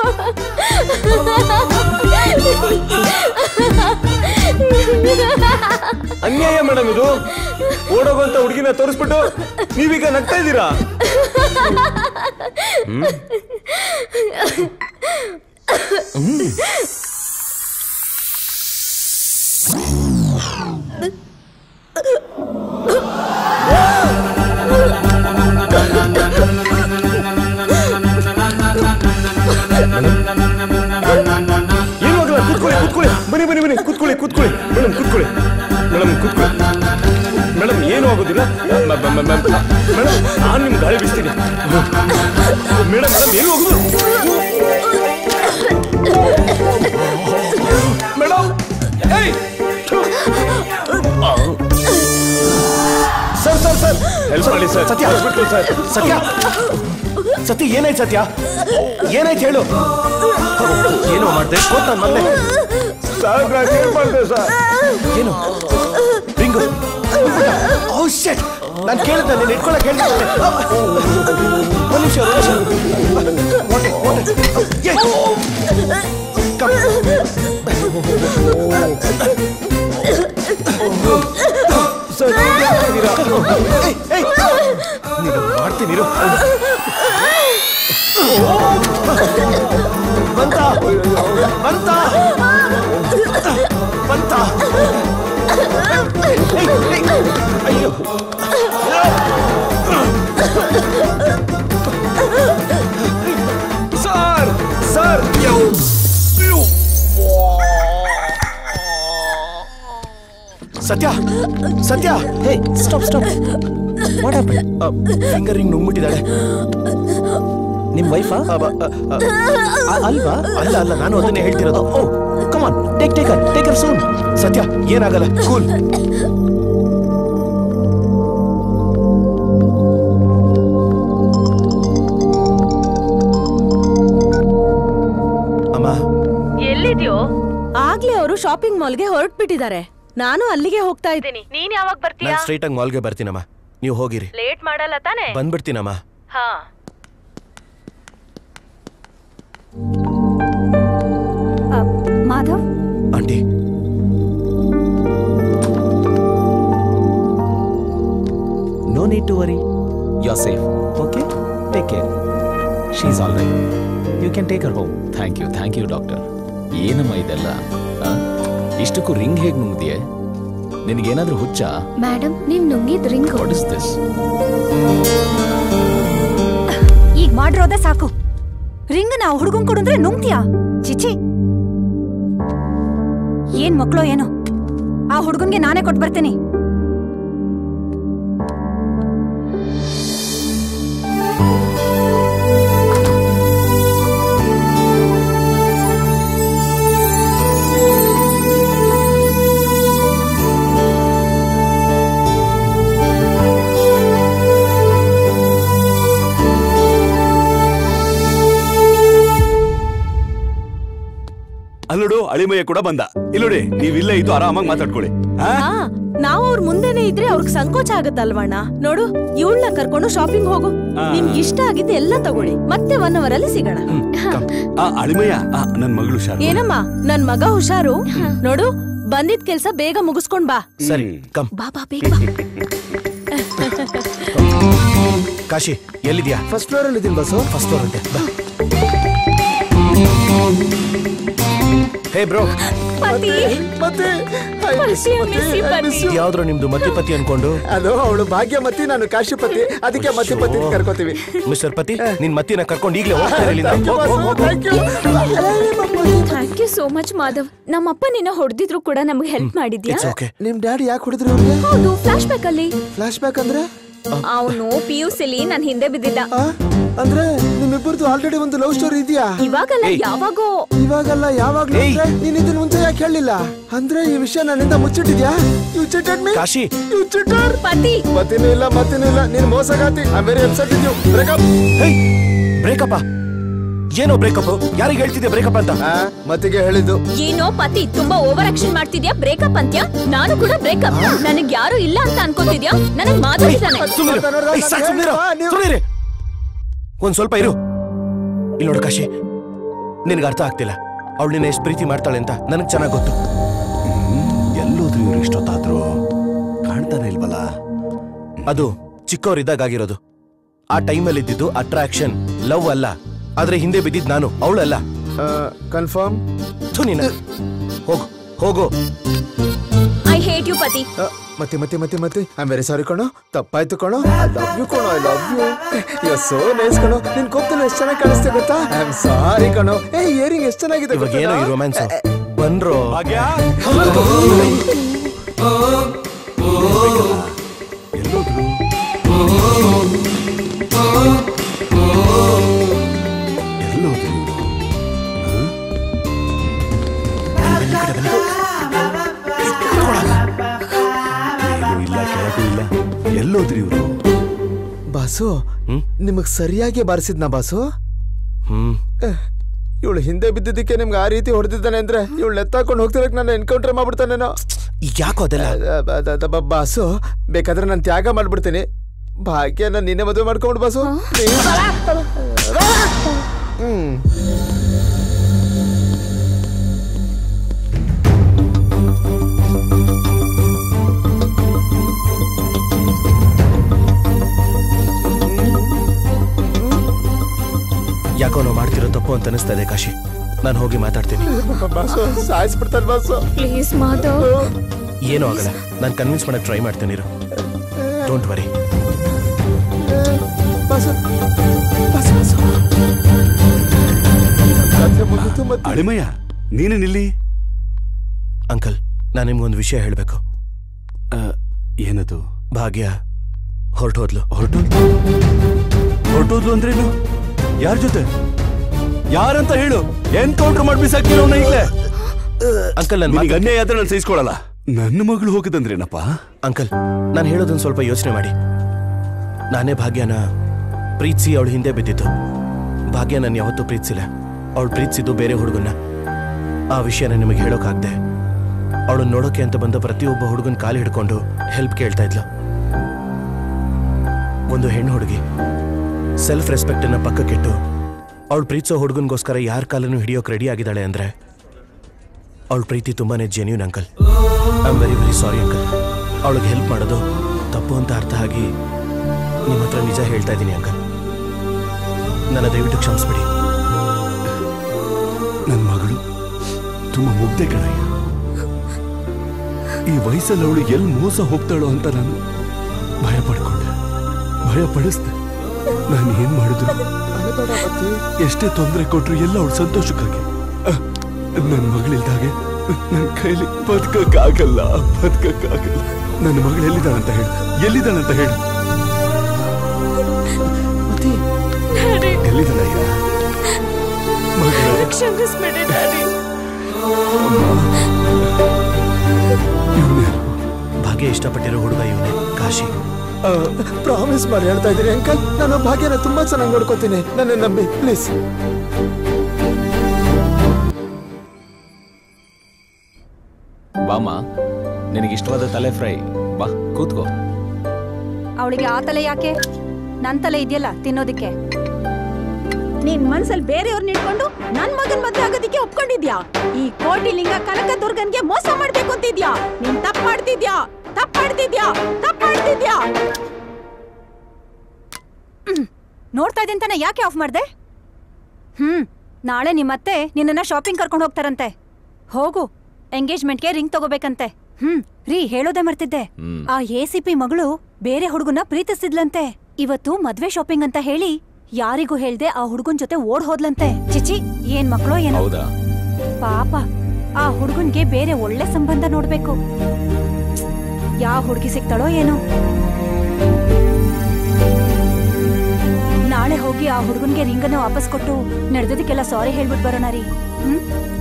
ಅನ್ಯಾಯ ಮೇಡಮ್ ಇದು ಓಡೋಗಂತ ಹುಡುಗಿನ ತೋರಿಸ್ಬಿಟ್ಟು ನೀವೀಗ ನಗ್ತಾ ಇದ್ದೀರಾ ಹ್ಮ್? ಹ್ಮ್. ಏನು ಆಗಲ್ಲ ಕೂತ್ಕೊಳ್ಳಿ ಕೂತ್ಕೊಳ್ಳಿ ಬನ್ನಿ ಬನ್ನಿ ಬನ್ನಿ ಕೂತ್ಕೊಳ್ಳಿ ಕೂತ್ಕೊಳ್ಳಿ ಮೇಡಮ್ ಕೂತ್ಕೊಳ್ಳಿ ಮೇಡಮ್ ಕೂತ್ಕೊಳ್ಳಿ ಮೇಡಮ್ ಏನು ಆಗೋದಿಲ್ಲ ಮೇಡಮ್ ನಾನು ನಿಮ್ಗೆ ಗಾಳಿ ಬಿಸ್ತೀನಿ ಮೇಡಮ್ ಮೇಡಮ್ ಏನು ಆಗೋದು ಮೇಡಮ್ ಏಯ್ ಸರ್ ಸರ್ ಸರ್ ಹೆಲ್ಪ್ ಮಾಡಿ sir Satya hospital sir Satya Satya ಏನಾಯ್ತು ಸತ್ಯ ಏನಾಯ್ತು ಹೇಳು ಏನೋ ಮಾಡ್ದೆ ಗೊತ್ತ ಮೊನ್ನೆ ಸರ್ ನಾನು ಏನು ಮಾಡಿದೆ ಸರ್ ಏನು ರಿಂಗು ಓ ಶೆಟ್ ನಾನು ಕೇಳಿದ್ದೆ ನೀನು ಇಟ್ಕೊಳಕ್ ಹೇಳಿದ್ದೆ ಒಂದು ನಿಮಿಷ ಒಂದು ನಿಮಿಷ ಓಕೆ ಓಕೆ ಸರ್ ನೀನು ಮಾಡ್ತೀನಿ ಇರು. ಬಂತ ಬಂತ ಬಂತ ಏಯ್, ಏಯ್, ಅಯ್ಯೋ Satya Satya hey stop stop what happen finger ring ನುಂಗ್ಬಿಟ್ಟಿದ್ದಾಳೆ ನಿಮ್ ವೈಫಾ ಅಲ್ವಾ ಅಲ್ಲ ಅಲ್ಲ ನಾನು ಅದನ್ನೇ ಹೇಳ್ತಿರೋದು oh come on take taker taker soon Satya ಏನಾಗಲ್ಲ ಕೂಲ್ ಅಮ್ಮ ಎಲ್ಲಿದ್ಯೋ ಆಗ್ಲೇ ಅವರು ಶಾಪಿಂಗ್ ಮಾಲ್ಗೆ ಹೊರಟ್ಬಿಟ್ಟಿದ್ದಾರೆ ನಾನು ಅಲ್ಲಿಗೆ ಹೋಗ್ತಾ ಇದ್ದೀನಿ ನೀನ್ ಯಾವಾಗ ಬರ್ತೀಯಾ ನಾನು ಸ್ಟ್ರೈಟ್ ಆಗಿ ಮಾಲ್ಗೆ ಬರ್ತೀನಮ್ಮ ನೀವು ಹೋಗಿರಿ ಲೇಟ್ ಮಾಡಲ್ಲ ತಾನೆ ಬಂದ್ಬಿಡ್ತೀನಮ್ಮ ಹಾ Madhav aunty no need to worry you are safe okay take care she is all right you can take her home thank you thank you doctor ಏನಮ್ಮ ಇದೆಲ್ಲ ಆ? ಇಷ್ಟಕ್ಕೂ ರಿಂಗ್ ಹೇಗೆ ನುಂಗ್ದಿಯೆ ನಿನಗೇನಾದ್ರೂ ಹುಚ್ಚ ಮೇಡಮ್ ನೀವ್ ನುಂಗಿದ್ ರಿಂಗ್ ವಾಟ್ ಇಸ್ ದಿಸ್ ಈಗ ಮಾಡಿರೋದೇ ಸಾಕು ರಿಂಗ್ ನಾವು ಹುಡುಗನ್ ಕೊಡುಂದ್ರೆ ನುಂಗ್ತೀಯಾ ಚಿಚಿ ಏನ್ ಮಕ್ಳೋ ಏನೋ ಆ ಹುಡುಗನ್ಗೆ ನಾನೇ ಕೊಟ್ಟು ಬರ್ತೀನಿ ಅಲ್ಲೋಡು ಅಳಿಮಯ್ಯ ಕೂಡ ಬಂದ ಇಲ್ಲೋಡಿ ನೀವಿಲ್ಲೇ ಇದ್ದು ಆರಾಮಾಗಿ ಮಾತಾಡ್ಕೊಳ್ಳಿ ಆ? ಹಾ ನಾವು ಅವ್ರ ಮುಂದೆನೆ ಇದ್ರೆ ಅವ್ರಿಗೆ ಸಂಕೋಚ ಆಗತ್ತಲ್ವಣ್ಣ ನೋಡು ಇವಳನ್ನ ಕರ್ಕೊಂಡು ಶಾಪಿಂಗ್ ಹೋಗು ಆ. ನಿಮ್ಗೆ ಇಷ್ಟ ಆಗಿದ್ದು ಎಲ್ಲ ತಗೊಳ್ಳಿ ಮತ್ತೆ ಒನ್ ಅವರ್ ಅಲ್ಲಿ ಸಿಗೋಣ ಆ ಅಳಿಮಯ್ಯ ಆ, ನನ್ ಮಗಳು ಶಾರು ಏನಮ್ಮ ನನ್ ಮಗ ಹುಷಾರು ನೋಡು ಬಂದಿದ್ ಕೆಲ್ಸ ಬೇಗ ಮುಗಿಸ್ಕೊಂಡ್ ಬಾ ಸರಿ ಕಮ್ ಬಾ ಬಾ ಬೇಗ ಬಾ ಕಾಶಿ ಎಲ್ಲಿದ್ಯಾ ಫಸ್ಟ್ ಫ್ಲೋರ್ ಅಲ್ಲಿ ಇದೀನಿ ಬಸ್ಸು ಫಸ್ಟ್ ಫ್ಲೋರ್ ಅಂತೆ ಬಾ ಹೇ ಬ್ರೋ ಮತ್ತೆ ಮತ್ತೆ I miss you, ಮತ್ತೆ, I miss you. ಯಾವ್ದ್ರ ನಿಮ್ದು ಮತಿಪತಿ ಅನ್ಕೊಂಡು ಅದು ಅವಳು ಭಾಗ್ಯಮತಿ ನಾನು ಕಾಶಿಪತಿ ಅದಕ್ಕೆ ಮತಿಪತಿ ಕರ್ಕೋತೀವಿ ಮಿಸ್ಟರ್ ಪತಿ ನಿನ್ ಮತ್ತಿನ ಕರ್ಕೊಂಡು ಈಗಲೇ ಹೋಗ್ತಾರೆ ಇಲ್ಲಿಂದ Thank you, ಹೋಗ್, ಹೋಗ್, boss. ಹೋಗ್. Thank you. Thank you so much Madhav ನಮ್ಮಪ್ಪ ನಿನ್ನ ಹೊಡೆದಿದ್ರು ಕೂಡ ನಮ್ಗೆ ಹೆಲ್ಪ್ ಮಾಡಿದ್ಯಾ It's okay. ನಿಮ್ ಡ್ಯಾಡಿ ಯಾಕೆ ಹೊಡೆದ್ರು ಅವ್ರಿಗೆ ಹೌದು ಫ್ಲಾಶ್ ಬ್ಯಾಕ್ ಅಲ್ಲಿ ಫ್ಲಾಶ್ ಬ್ಯಾಕ್ ಅಂದ್ರೆ ಅವನು ಪಿ ಯು ಸಿಲಿ ನನ್ ಹಿಂದೆ ಬಿದ್ದಿದ್ದ ಆ? ಅಂದ್ರೆ ನಿಮ್ಮಿಬ್ಬರದು ಆಲ್ರೆಡಿ ಒಂದು ಲವ್ ಸ್ಟೋರಿ ಇದೆಯಾ ಇವಾಗಲ್ಲ ಯಾವಾಗೋ ಇವಾಗಲ್ಲ ಯಾವಾಗ್ಲೂ ಅಂದ್ರೆ ನೀನ್ ಇದನ್ನ ಮುಂಚೆ ಯಾಕೆ ಹೇಳಿಲ್ಲ ಅಂದ್ರೆ ಈ ವಿಷಯ ನನ್ನಿಂದ ಮುಚ್ಚಿಟ್ಟಿದ್ಯಾ you cheated me Kashi you cheater ಪತಿ ಮತ್ತಿನೂ ಇಲ್ಲ ಮತ್ತಿನೂ ಇಲ್ಲ ನೀನ್ ಮೋಸಗಾತಿ I very upset with you breakup breakup ಏನೋ ಬ್ರೇಕಪ್ ಯಾರಿಗೆ ಹೇಳ್ತಿದ್ಯಾ ಬ್ರೇಕಪ್ ಅಂತ ಮತ್ತಿಗೆ ಹೇಳಿದ್ದು ಏನೋ ಪತಿ ತುಂಬಾ ಓವರ್ ಆಕ್ಷನ್ ಮಾಡ್ತಿದ್ಯಾ ಬ್ರೇಕಪ್ ಅಂತ್ಯ ನಾನು ಕೂಡ ಬ್ರೇಕಪ್ ನನಗ್ ಯಾರು ಇಲ್ಲ ಅಂತ ಅನ್ಕೋತಿದ್ಯಾ ನನಗ್ ಮಾತಾಡಿದಾನೆ ಸುಮ್ನಿರು. ಏಯ್, ಸಾಕ್ ಸುಮ್ನಿರು. ಸುಮ್ನಿರಿ. ಒಂದ್ ಸ್ವಲ್ಪ ಇರು ಇಲ್ಲಿ ನೋಡು ಕಾಶಿ ನಿನಗೆ ಅರ್ಥ ಆಗ್ತಿಲ್ಲ ಅವಳು ನಿನ್ನ ಎಷ್ಟು ಪ್ರೀತಿ ಮಾಡ್ತಾಳೆ ಅಂತ ನನಗೆ ಚೆನ್ನಾಗಿ ಗೊತ್ತು ಎಲ್ಲೋದ್ರು ಇವ್ರು ಇಷ್ಟೊತ್ತಾದ್ರು ಕಾಣ್ತಾನೆ ಇಲ್ವಲ್ಲ ಅದು ಚಿಕ್ಕವರಿದ್ದಾಗ ಆಗಿರೋದು ಆ ಟೈಮಲ್ಲಿ ಇದ್ದಿದ್ದು ಅಟ್ರಾಕ್ಷನ್ ಲವ್ ಅಲ್ಲ ಆದ್ರೆ ಹಿಂದೆ ಬಿದ್ದಿದ್ ನಾನು ಅವಳಲ್ಲ ಕನ್ಫರ್ಮ್ ನೀನ ಹೋಗು ಹೋಗು ಐ ಹೇಟ್ ಯು ಪತಿ ಮತ್ತೆ ಮತ್ತೆ ಮತ್ತೆ ಮತ್ತೆ ಐ ವೆರಿ ಸಾರಿ ಕಣೋ ತಪ್ಪಾಯ್ತು ಕಣೋ ಐ ಲವ್ ಯು ಕಣೋ I love you you so nice ಕಣೋ ನಿನ್ ಕೋಪದಲ್ಲಿ ಎಷ್ಟು ಚೆನ್ನಾಗಿ ಕಾಣಿಸ್ತೆ ಗೊತ್ತಾ ಐ ಆಮ್ ಸಾರಿ ಕಣೋ ಏ ಇಯರಿಂಗ್ ಎಷ್ಟು ಚೆನ್ನಾಗಿದೆ ಇವಾಗ ಏನೋ ಈ ರೊಮ್ಯಾನ್ಸ್ ಬನ್ರೋ ಎಲ್ಲೋದ್ರು ಮೇಲೂ ಇಲ್ಲ ಕೆಳಗೂ ಇಲ್ಲ ಎಲ್ಲೋದ್ರಿ ಇವ್ರು ಬಾಸು ನಿಮಗ್ ಸರಿಯಾಗಿ ಬಾರಿಸಿದ್ನಾ ಬಾಸು ಹ್ಮ್ ಇವಳು ಹಿಂದೆ ಬಿದ್ದಿದ್ದಕ್ಕೆ ನಿಮ್ಗೆ ಆ ರೀತಿ ಹೊಡೆದಿದ್ದಾನೆ ಅಂದ್ರೆ ಇವಳು ಎತ್ತಾಕೊಂಡು ಹೋಗ್ತಿರಕ್ ನಾನು ಎನ್ಕೌಂಟರ್ ಮಾಡ್ಬಿಡ್ತಾನೇನೋ ಯಾಕೋ ಅದೆಲ್ಲ ಅ- ಅ- ಅ- ಬ- ಬಾಸು ಬೇಕಾದ್ರೆ ನಾನು ತ್ಯಾಗ ಮಾಡ್ಬಿಡ್ತೀನಿ ಭಾಗ್ಯ ನಾನು ನಿನ್ನೆ ಮದುವೆ ಮಾಡ್ಕೊಂಡು ಬಾಸು ಹ್ಮ್ ಯಾಕೋ ನಾವು ಮಾಡ್ತಿರೋ ತಪ್ಪು ಅಂತ ಅನಿಸ್ತಾ ಇದೆ ಕಾಶಿ ನಾನು ಹೋಗಿ ಮಾತಾಡ್ತೀನಿ ಬಾಸು ಸಾಯಿಸ್ಬಿಡ್ತಾನೆ ಬಾಸು ಪ್ಲೀಸ್ ಮಾಧವ್ ಏನೂ ಆಗಲ್ಲ ನಾನು ಕನ್ವಿನ್ಸ್ ಮಾಡಕ್ ಟ್ರೈ ಮಾಡ್ತೀನಿ ಇರು don't worry boss boss boss ಕಥೆ ಮುಗೀತು ಮತ್ತೆ ಅಳಿಮಯ್ಯ ನೀನು ನಿಲ್ಲಿ ಅಂಕಲ್ ನಾನು ನಿಮ್ಗೊಂದು ವಿಷಯ ಹೇಳಬೇಕು ಏನದು ಭಾಗ್ಯ ಹೊರಟೋದ್ಲು ಹೊರಟೋದ್ಲು ಹೊರಟೋದ್ಲು ಅಂದ್ರೇನು ಯಾರ ಜೊತೆ ಯಾರಂತ ಹೇಳು ಎನ್ಕೌಂಟರ್ ಮಾಡಿ ಬಿಸಾಕಿರೋ ಈಗಲೇ ಅಂಕಲ್ ನನ್ನ ನಿನಗೆ ಅನ್ಯಾಯ ಆದ್ರೆ ನಾನು ಸಹಿಸ್ಕೊಳಲ್ಲ ನನ್ನ ಮಗಳು ಹೋಗದಂದ್ರೇನಪ್ಪ ಅಂಕಲ್ ನಾನು ಹೇಳೋದನ್ನ ಸ್ವಲ್ಪ ಯೋಚನೆ ಮಾಡಿ ನಾನೇ ಭಾಗ್ಯನ ಪ್ರೀತಿಸಿ ಅವಳು ಹಿಂದೆ ಬಿದ್ದಿದ್ದು ಭಾಗ್ಯ ನಾನು ಯಾವತ್ತೂ ಪ್ರೀತಿಸಿಲ್ಲ ಅವಳು ಪ್ರೀತಿಸಿದ್ದು ಬೇರೆ ಹುಡುಗನ್ನ ಆ ವಿಷಯನ ನಿಮಗೆ ಹೇಳೋಕ್ಕಾಗ್ದೆ ಅವಳನ್ನ ನೋಡೋಕೆ ಅಂತ ಬಂದ ಪ್ರತಿಯೊಬ್ಬ ಹುಡುಗನ ಕಾಲು ಹಿಡ್ಕೊಂಡು ಹೆಲ್ಪ್ ಕೇಳ್ತಾ ಇದ್ಲು ಒಂದು ಹೆಣ್ಣು ಹುಡುಗಿ ಸೆಲ್ಫ್ ರೆಸ್ಪೆಕ್ಟನ್ನು ಪಕ್ಕಕ್ಕಿಟ್ಟು ಅವಳು ಪ್ರೀತಿಸೋ ಹುಡುಗನಿಗೋಸ್ಕರ ಯಾರ ಕಾಲನ್ನು ಹಿಡಿಯೋಕೆ ರೆಡಿ ಆಗಿದ್ದಾಳೆ ಅಂದರೆ ಅವಳ ಪ್ರೀತಿ ತುಂಬಾನೇ genuine uncle I am very very sorry uncle ಅವಳಿಗೆ ಹೆಲ್ಪ್ ಮಾಡೋದು ತಪ್ಪು ಅಂತ ಅರ್ಥ ಆಗಿ ನಿಮ್ಮ ಹತ್ರ ನಿಜ ಹೇಳ್ತಾ ಇದ್ದೀನಿ ಅಂಕಲ್ ನನ್ನ ದಯವಿಟ್ಟು ಕ್ಷಮಿಸ್ಬಿಡಿ ನನ್ನ ಮಗಳು ತುಂಬಾ ಮುಗ್ದೆ ಕಣಯ್ಯ ಈ ವಯಸ್ಸಲ್ಲಿ ಅವಳು ಎಲ್ಲಿ ಮೋಸ ಹೋಗ್ತಾಳೋ ಅಂತ ನಾನು ಭಯ ಪಡ್ಕೊಂಡೆ ಭಯ ಪಡಿಸ್ದೆ ನಾನು ಏನ್ ಮಾಡಿದ್ರು ಎಷ್ಟೇ ತೊಂದರೆ ಕೊಟ್ರು ಎಲ್ಲ ಅವಳು ಸಂತೋಷಕ್ಕಾಗಿ ನನ್ನ ಮಗಳಿಲ್ದಾಗೆ ನನ್ನ ಕೈಲಿ ಬದುಕಕ್ಕಾಗಲ್ಲ ಬದುಕಕ್ಕಾಗಲ್ಲ ನನ್ನ ಮಗಳು ಎಲ್ಲಿದ್ದಾಳಂತ ಹೇಳು ಎಲ್ಲಿದ್ದಾಳಂತ ಹೇಳು ಎಲ್ಲಿದ್ದಾಳಯ್ಯ ಮಗಳು ಕ್ಷಮಿಸ್ಬಿಡಿ ಡ್ಯಾಡಿ ಭಾಗ್ಯ ಇಷ್ಟಪಟ್ಟಿರೋ ಹುಡುಗ ಇವನೇ ಕಾಶಿ ಪ್ರಾಮಿಸ್ ಮಾಡಿ ಹೇಳ್ತಾ ಇದ್ದೀನಿ ಅಂಕಲ್ ನಾನು ಭಾಗ್ಯನ ತುಂಬಾ ಚೆನ್ನಾಗಿ ನೋಡ್ಕೋತೀನಿ ನನ್ನ ನಂಬಿ ಪ್ಲೀಸ್ ಬಾಮ ನಿನಗೆ ಇಷ್ಟವಾದ ತಲೆ ಫ್ರೈ ಬಾ ಕೂತ್ಕೋ ಅವಳಿಗೆ ಆ ತಲೆ ಯಾಕೆ ನನ್ ತಲೆ ಇದೆಯಲ್ಲ ತಿನ್ನೋದಿಕ್ಕೆ ನಿನ್ ಮನ್ಸಲ್ಲಿ ಬೇರೆಯವ್ರನ್ನ ಇಟ್ಕೊಂಡು ನನ್ ಮಗನ್ ಮದ್ವೆ ಆಗೋದಿಕ್ಕೆ ಒಪ್ಕೊಂಡಿದ್ಯಾ ಈ ಕೋಟಿ ಲಿಂಗ ಕನಕ ದುರ್ಗನ್ಗೆ ಮೋಸ ಮಾಡ್ಬೇಕು ಅಂತಿದ್ಯಾ ನೀನ್ ತಪ್ಪ್ ಮಾಡ್ತಿದ್ಯಾ ತಪ್ಪ್ ಮಾಡ್ತಿದ್ಯಾ ತಪ್ಪ್ ಮಾಡ್ತಿದ್ಯಾ ನೋಡ್ತಾ ಇದ್ದಂತಾನೆ ಯಾಕೆ ಆಫ್ ಮಾಡ್ದೆ ಹ್ಮ್ ನಾಳೆ ನಿಮ್ಮತ್ತೆ ನಿನ್ನನ್ನ ಶಾಪಿಂಗ್ ಕರ್ಕೊಂಡು ಹೋಗ್ತಾರಂತೆ ಹೋಗು ಎಂಗೇಜ್ಮೆಂಟ್ಗೆ ರಿಂಗ್ ತಗೋಬೇಕಂತೆ ಹ್ಮ್ ರೀ ಹೇಳೋದೇ ಮರ್ತಿದ್ದೆ ಹ್ಮ್. ಆ ಎ ಸಿ ಪಿ ಮಗಳು ಬೇರೆ ಹುಡುಗನ ಪ್ರೀತಿಸಿದ್ಲಂತೆ ಇವತ್ತು ಮದ್ವೆ ಶಾಪಿಂಗ್ ಅಂತ ಹೇಳಿ ಯಾರಿಗೂ ಹೇಳ್ದೆ ಆ ಹುಡುಗನ್ ಜೊತೆ ಓಡ್ ಹೋದ್ಲಂತೆ ಚಿಚಿ ಏನ್ ಮಕ್ಳೋ ಏನೋ ಹೌದಾ ಪಾಪ ಆ ಹುಡುಗನ್ಗೆ ಬೇರೆ ಒಳ್ಳೆ ಸಂಬಂಧ ನೋಡ್ಬೇಕು ಯಾವ ಹುಡುಗಿ ಸಿಗ್ತಾಳೋ ಏನೋ ನಾಳೆ ಹೋಗಿ ಆ ಹುಡುಗನ್ಗೆ ರಿಂಗನ್ನ ವಾಪಸ್ ಕೊಟ್ಟು ನಡೆದದಕ್ಕೆಲ್ಲ ಸಾರಿ ಹೇಳ್ಬಿಟ್ ಬರೋಣ ರೀ ಹ್ಮ್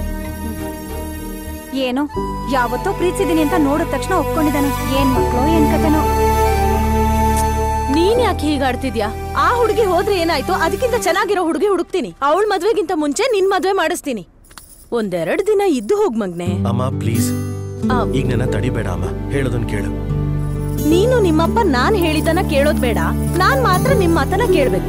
ಏನೋ ಯಾವತ್ತೋ ಪ್ರೀತಿಸಿದೀನಿ ಅಂತ ನೋಡಿದ ತಕ್ಷಣ ಒಪ್ಕೊಂಡಿದ್ದಾನೆ ಏನ್ ಮಕ್ಳೋ ಏನ್ ಕತೆನೋ ನೀನ್ ಯಾಕೆ ಹೀಗಾಡ್ತಿದ್ಯಾ ಆ ಹುಡುಗಿ ಹೋದ್ರೆ ಏನಾಯ್ತು ಅದಕ್ಕಿಂತ ಚೆನ್ನಾಗಿರೋ ಹುಡುಗಿ ಹುಡುಕ್ತೀನಿ ಅವಳ ಮದ್ವೆಗಿಂತ ಮುಂಚೆ ನಿನ್ ಮದ್ವೆ ಮಾಡಿಸ್ತೀನಿ ಒಂದೆರಡು ದಿನ ಇದ್ದು ಹೋಗ್ ಮಗ್ನೆ ಅಮ್ಮ ಪ್ಲೀಸ್ ಆ. ಈಗ ನನ್ನ ತಡಿಬೇಡ ಅಮ್ಮ ಹೇಳೋದನ್ನ ಕೇಳು ನೀನು ನಿಮ್ಮಪ್ಪ ನಾನ್ ಹೇಳಿದ್ದನ್ನ ಕೇಳೋದ್ ಬೇಡ ನಾನ್ ಮಾತ್ರ ನಿಮ್ ಮಾತನ್ನ ಕೇಳ್ಬೇಕು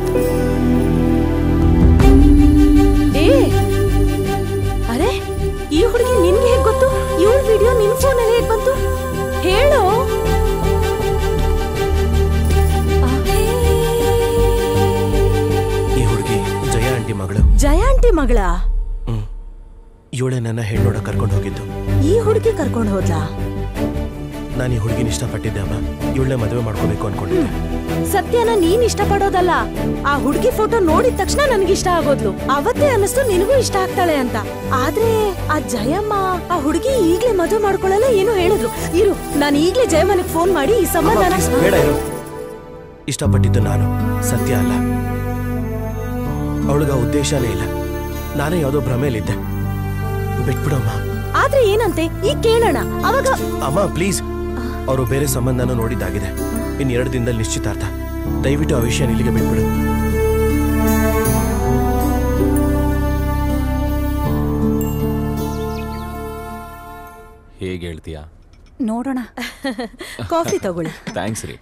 ಏ ಅರೆ ಈ ಹುಡುಗಿ ನಿನ್ಗೆ ಹೇಗ್ ಗೊತ್ತು ಇವಳ ವಿಡಿಯೋ ನಿನ್ ಫೋನಲ್ಲಿ ಹೇಗ್ ಬಂತು ಹೇಳು ಈ ಹುಡುಗಿ ಜಯ ಆಂಟಿ ಮಗಳು ಜಯ ಆಂಟಿ ಮಗಳ ಇವಳೆ ನನ್ನ ಹೆಣ್ಣೋಡ ಕರ್ಕೊಂಡು ಹೋಗಿದ್ದು ಈ ಹುಡುಗಿ ಕರ್ಕೊಂಡು ಹೋದ್ಲಾ ನಾನು ಈ ಹುಡುಗಿನ ಇಷ್ಟಪಟ್ಟಿದ್ದೆ ಅಮ್ಮ ಇವಳನ್ನೇ ಮದುವೆ ಮಾಡ್ಕೋಬೇಕು ಅನ್ಕೊಂಡಿದ್ದೆ ಸತ್ಯನ ನೀನ್ ಇಷ್ಟಪಡೋದಲ್ಲ ಆ ಹುಡುಗಿ ಫೋಟೋ ನೋಡಿದ ತಕ್ಷಣ ನನ್ಗೆ ಇಷ್ಟ ಆಗೋದ್ಲು ಅವತ್ತೇ ಅನಿಸ್ತು ನಿನಗೂ ಇಷ್ಟ ಆಗ್ತಾಳೆ ಅಂತ ಆದ್ರೆ ಆ ಜಯಮ್ಮ ಆ ಹುಡುಗಿ ಈಗ್ಲೇ ಮದುವೆ ಮಾಡ್ಕೊಳ್ಳಲ್ಲ ಏನೋ ಹೇಳಿದ್ರು ಇರು ನಾನು ಈಗ್ಲೇ ಜಯಮ್ಮನಿಗೆ ಫೋನ್ ಮಾಡಿ ಈ ಸಂಬಂಧನ ಬೇಡ ಇರು ಇಷ್ಟಪಟ್ಟಿದ್ದು ನಾನು ಸತ್ಯ ಅಲ್ಲ ಅವಳಿಗೆ ಆ ಉದ್ದೇಶನೇ ಇಲ್ಲ ನಾನೇ ಯಾವುದೋ ಭ್ರಮೆಯಲ್ಲಿದ್ದೆ ಬಿಟ್ಬಿಡಮ್ಮ ಆದ್ರೆ ಏನಂತೆ ಈಗ ಕೇಳೋಣ ಅವಾಗ ಅಮ್ಮ ಪ್ಲೀಸ್ ಅವರು ಬೇರೆ ಸಂಬಂಧನ ನೋಡಿದ್ದಾಗಿದೆ ಇನ್ ಎರಡು ದಿನದಲ್ಲಿ ನಿಶ್ಚಿತಾರ್ಥ ದಯವಿಟ್ಟು ಆ ವಿಷಯ ಇಲ್ಲಿಗೆ ಬಿಟ್ಬಿಡು ಹೇಗೆ ಹೇಳ್ತೀಯಾ ನೋಡೋಣ ಕಾಫಿ ತಗೊಳ್ಳಿ ಥ್ಯಾಂಕ್ಸ್ ರೀ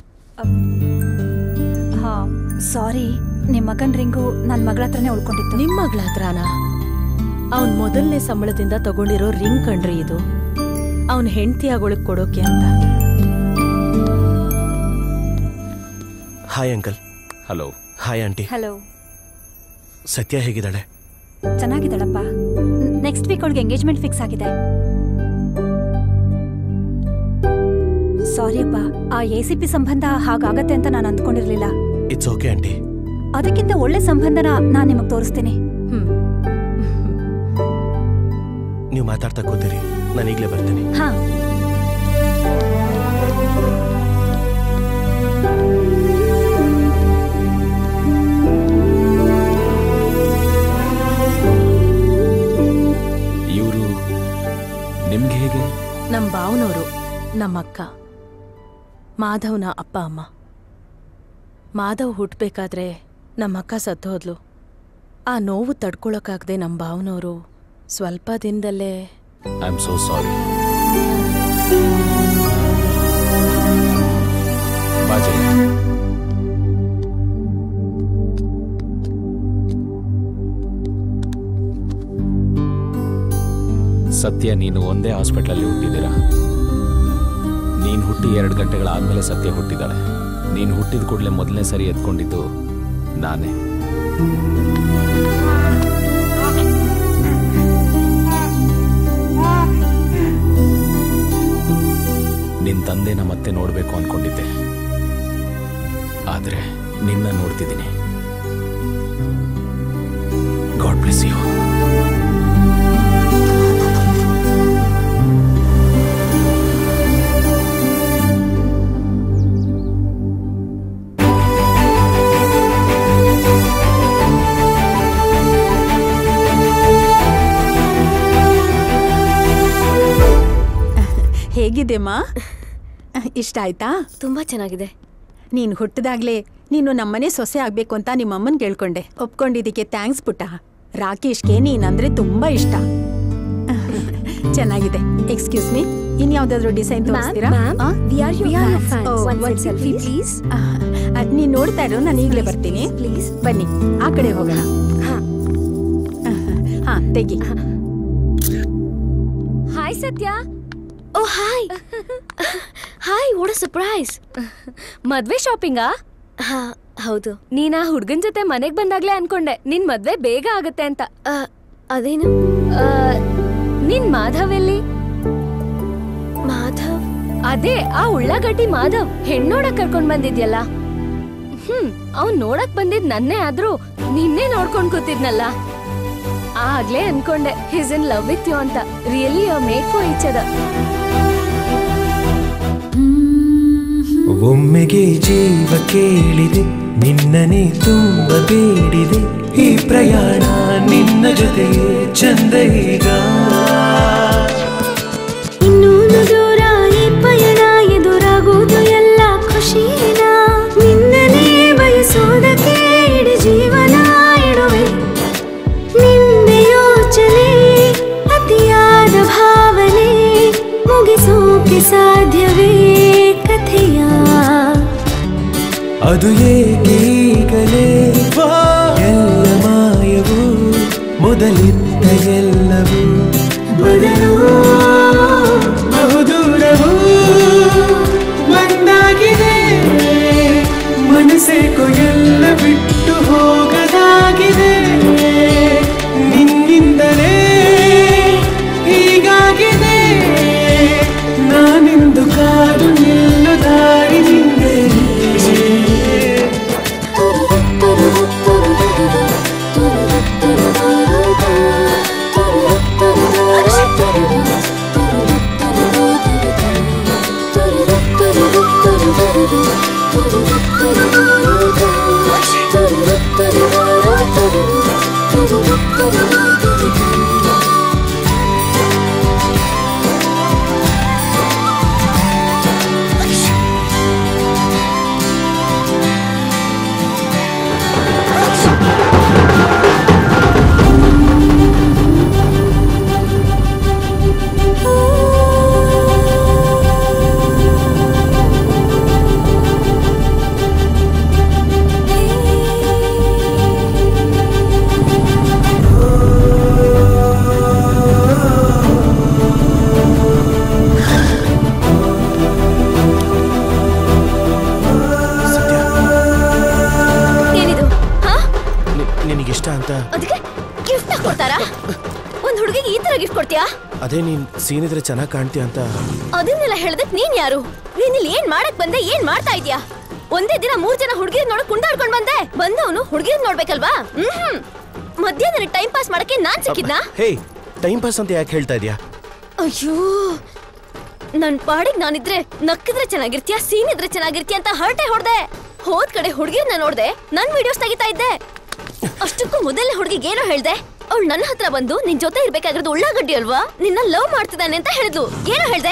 ಹಾ ಸಾರಿ ನಿಮ್ ಮಗನ್ ರಿಂಗು ನನ್ ಮಗಳ ಹತ್ರನೇ ಉಳ್ಕೊಂಡಿತ್ತು ನಿಮ್ ಮಗಳ ಹತ್ರನಾ ಅವನ್ ಮೊದಲನೇ ಸಂಬಳದಿಂದ ತಗೊಂಡಿರೋ ರಿಂಗ್ ಕಣ್ರಿ ಇದು ಅವನ್ ಹೆಂಡತಿ ಆಗೋಳಕ್ ಕೊಡೋಕೆ ಅಂತ hi uncle hello hi aunty hello Satya ಹೇಗಿದ್ದಾಳೆ ಚೆನ್ನಾಗಿದ್ದಾಳಪ್ಪ ನೆಕ್ಸ್ಟ್ ವೀಕ್ ಅವಳಿಗೆ ಎಂಗೇಜ್ಮೆಂಟ್ ಫಿಕ್ಸ್ ಆಗಿದೆ ಸಾರಿ ಅಪ್ಪ ಆ ಎ ಸಿ ಪಿ ಸಂಬಂಧ ಹಾಗಾಗತ್ತೆ ಅಂತ ನಾನು ಅಂದ್ಕೊಂಡಿರ್ಲಿಲ್ಲ ಇಟ್ಸ್ ಓಕೆ ಆಂಟಿ ಅದಕ್ಕಿಂತ ಒಳ್ಳೆ ಸಂಬಂಧನ ನಾನ್ ನಿಮಗ್ ತೋರಿಸ್ತೀನಿ ನೀವು ಮಾತಾಡ್ತಾ ಕೂತೀರಿ ನಾನು ಈಗಲೇ ಬರ್ತೀನಿ ಹಾ ನಮ್ಮ ಬಾವನವರು ನಮ್ಮಕ್ಕ ಮಾಧವ್ನ ಅಪ್ಪ ಅಮ್ಮ ಮಾಧವ್ ಹುಟ್ಟಬೇಕಾದ್ರೆ ನಮ್ಮಕ್ಕ ಸತ್ತೋದ್ಲು ಆ ನೋವು ತಡ್ಕೊಳಕ್ಕಾಗದೆ ನಮ್ಮ ಭಾವನವರು ಸ್ವಲ್ಪ ದಿನದಲ್ಲೇ ಐ ಆಮ್ ಸೋ ಸಾರಿ ಬಾಜಯ್ಯ ಸತ್ಯ ನೀನು ಒಂದೇ ಹಾಸ್ಪಿಟ್ಲಲ್ಲಿ ಹುಟ್ಟಿದ್ದೀರಾ ನೀನು ಹುಟ್ಟಿ ಎರಡು ಗಂಟೆಗಳಾದ್ಮೇಲೆ ಸತ್ಯ ಹುಟ್ಟಿದಾಳೆ ನೀನು ಹುಟ್ಟಿದ ಕೂಡಲೇ ಮೊದಲನೇ ಸರಿ ಎತ್ಕೊಂಡಿದ್ದು ನಾನೇ ನಿನ್ ತಂದೆನ ಮತ್ತೆ ನೋಡ್ಬೇಕು ಅನ್ಕೊಂಡಿದ್ದೆ ಆದ್ರೆ ನಿನ್ನ ನೋಡ್ತಿದ್ದೀನಿ ಗಾಡ್ ಬ್ಲೆಸ್ ಯು ಹೇಗಿದೆಮ್ಮ ಇಷ್ಟ ಆಯ್ತಾ ತುಂಬಾ ಚೆನ್ನಾಗಿದೆ ನೀನು ಹುಟ್ಟಿದಾಗ್ಲೇ ನೀನು ನಮ್ಮನೆ ಸೊಸೆ ಆಗ್ಬೇಕು ಅಂತ ನಿಮ್ಮಮ್ಮನ್ ಕೇಳ್ಕೊಂಡೆ ಒಪ್ಕೊಂಡಿದ್ದಕ್ಕೆ ಥ್ಯಾಂಕ್ಸ್ ಪುಟ್ಟ ರಾಕೇಶ್ಗೆ ನೀನಂದ್ರೆ ತುಂಬಾ ಇಷ್ಟ ಚೆನ್ನಾಗಿದೆ ಎಕ್ಸ್ಕ್ಯೂಸ್ ಮೀ ಇನ್ ಯಾವ್ದಾದ್ರು ಡಿಸೈನ್ ತೋರಿಸ್ತೀರಾ ma'am, ಆ? we are your We are your fans. fans. One One selfie, selfie, please. ಆ, ಆ, ನೀನ್ ನೋಡ್ತಾ ಇರೋ ನಾನು ಈಗಲೇ ಬರ್ತೀನಿ ಪ್ಲೀಸ್ ಬನ್ನಿ ಆ ಕಡೆ ಹೋಗೋಣ ಹಾ ತೆಗಿ hi Satya oh hi hi what surprise ಮದ್ವೆ ಶಾಪಿಂಗಾ ಹಾ ಹೌದು ನೀನ್ ಆ ಹುಡ್ಗನ್ ಜೊತೆ ಮನೆಗ್ ಬಂದಾಗ್ಲೇ ಅನ್ಕೊಂಡೆ ನಿನ್ ಮದ್ವೆ ಬೇಗ ಆಗತ್ತೆ ಅಂತ ಅದೇನು ನಿನ್ ಮಾಧವ್ ಎಲ್ಲಿ ಮಾಧವ್ ಅದೇ ಆ ಉಳ್ಳಾಗಡ್ಡಿ ಮಾಧವ್ ಹೆಣ್ಣೋಡಕ್ ಕರ್ಕೊಂಡ್ ಬಂದಿದ್ಯಲ್ಲ ಹ್ಮ್ ಅವ್ನ್ ನೋಡಕ್ ಬಂದಿದ್ ನನ್ನೇ ಆದ್ರೂ ನಿನ್ನೆ ನೋಡ್ಕೊಂಡ್ ಕೂತಿದ್ನಲ್ಲ ಆಗ್ಲೇ ಅನ್ಕೊಂಡೆ he's in love with you ಅಂತ really you made for each other ಒಮ್ಮೆಗೆ ಜೀವ ಕೇಳಿದೆ ನಿನ್ನನೆ ತುಂಬ ಬೇಡಿದೆ ಈ ಪ್ರಯಾಣ ನಿನ್ನ ಜೊತೆಗೆ ಚಂದ ಈಗ ಇನ್ನೂನು ದೂರ ಈ ಪಯಣ ಎದುರಾಗುವುದು ಎಲ್ಲ ಖುಷಿನ ನಿನ್ನನೇ ಬಯಸೋದಕ್ಕೆ ಇಡೀ ಜೀವನ ಇಡುವೆ ನಿನ್ನ ಯೋಚನೆ ಅತಿಯಾದ ಭಾವನೆ ಮುಗಿಸೋಕೆ ಸಾಧ್ಯವೇ ಕಥೆಯ ಅದು ಏಕೆ ಈಗಲೇ ಎಲ್ಲ ಮಾಯವು ಮೊದಲಿದ್ದ ಎಲ್ಲವೂ ಬದಲು ಬಹುದೂರವು ಒಂದಾಗಿದೆ ಮನಸ್ಸೇಕೋ ಎಲ್ಲ ಬಿಟ್ಟು ಹೋಗದಾಗಿದೆ ನಿನ್ನಿಂದಲೇ ಹೀಗಾಗಿದೆ ನಾನಿಂದು ಕಾದು ನಿಲ್ಲು ದಾರಿ ನಿಂದೆ ಏನಿದು ಹಾ ನಿನಗಿಷ್ಟ ಅಂತ ಅದಕ್ಕೆ ಗಿಫ್ಟ್ ಕೊಡ್ತಾರಾ ಒಂದ್ ಹುಡುಗಿಗೆ ಈ ತರ ಗಿಫ್ಟ್ ಕೊಡ್ತೀಯಾ ಅದೇ ನೀನ್ ಸೀನಿದ್ರೆ ಚೆನ್ನಾಗಿ ಕಾಣ್ತೀಯ ಅಂತ ಅದನ್ನೆಲ್ಲ ಹೇಳದಕ್ ನೀನ್ ಯಾರು ನೀನ್ ಇಲ್ಲಿ ಏನ್ ಮಾಡಕ್ ಬಂದೆ ಏನ್ ಮಾಡ್ತಾ ಇದ್ಯಾ ಒಂದೇ ದಿನ ಮೂರ್ ಜನ ಹುಡುಗಿರ್ ನೋಡಕ್ ಕುಂದಾಡ್ಕೊಂಡ್ ಬಂದೆ ಬಂದವನು ಹುಡುಗಿರ್ ನೋಡ್ಬೇಕಲ್ವಾ ಹ್ಮ್ ಮಧ್ಯಾಹ್ನ ಟೈಮ್ ಪಾಸ್ ಮಾಡಕ್ಕೆ ನಾನ್ ಸಿಕ್ಕಿದ್ನಾ ಹೇ ಟೈಮ್ ಪಾಸ್ ಅಂತ ಯಾಕೆ ಹೇಳ್ತಾ ಇದೀಯಾ ಅಯ್ಯೋ ನನ್ ಪಾಡಿಗ್ ನಾನಿದ್ರೆ ನಕ್ಕಿದ್ರೆ ಚೆನ್ನಾಗಿರ್ತೀಯ ಸೀನ್ ಇದ್ರೆ ಚೆನ್ನಾಗಿರ್ತೀಯ ಅಂತ ಹರಟೆ ಹೊಡ್ದೆ ಹೋದ್ ಕಡೆ ಹುಡುಗಿರ್ನ ನೋಡ್ದೆ ನನ್ ವಿಡಿಯೋಸ್ ತೆಗಿತಾ ಇದ್ದೆ ಅಷ್ಟಕ್ಕೂ ಮೊದಲನೇ ಹುಡುಗಿಗೆ ಏನೋ ಹೇಳ್ದೆ ಅವಳು ನನ್ನ ಹತ್ರ ಬಂದು ನಿನ್ ಜೊತೆ ಇರ್ಬೇಕಾಗಿರೋದು ಉಳ್ಳಾಗಡ್ಡಿ ಅಲ್ವಾ ನಿನ್ನ ಲವ್ ಮಾಡ್ತಿದ್ದಾನೆ ಅಂತ ಹೇಳಿದ್ಲು ಏನು ಹೇಳ್ದೆ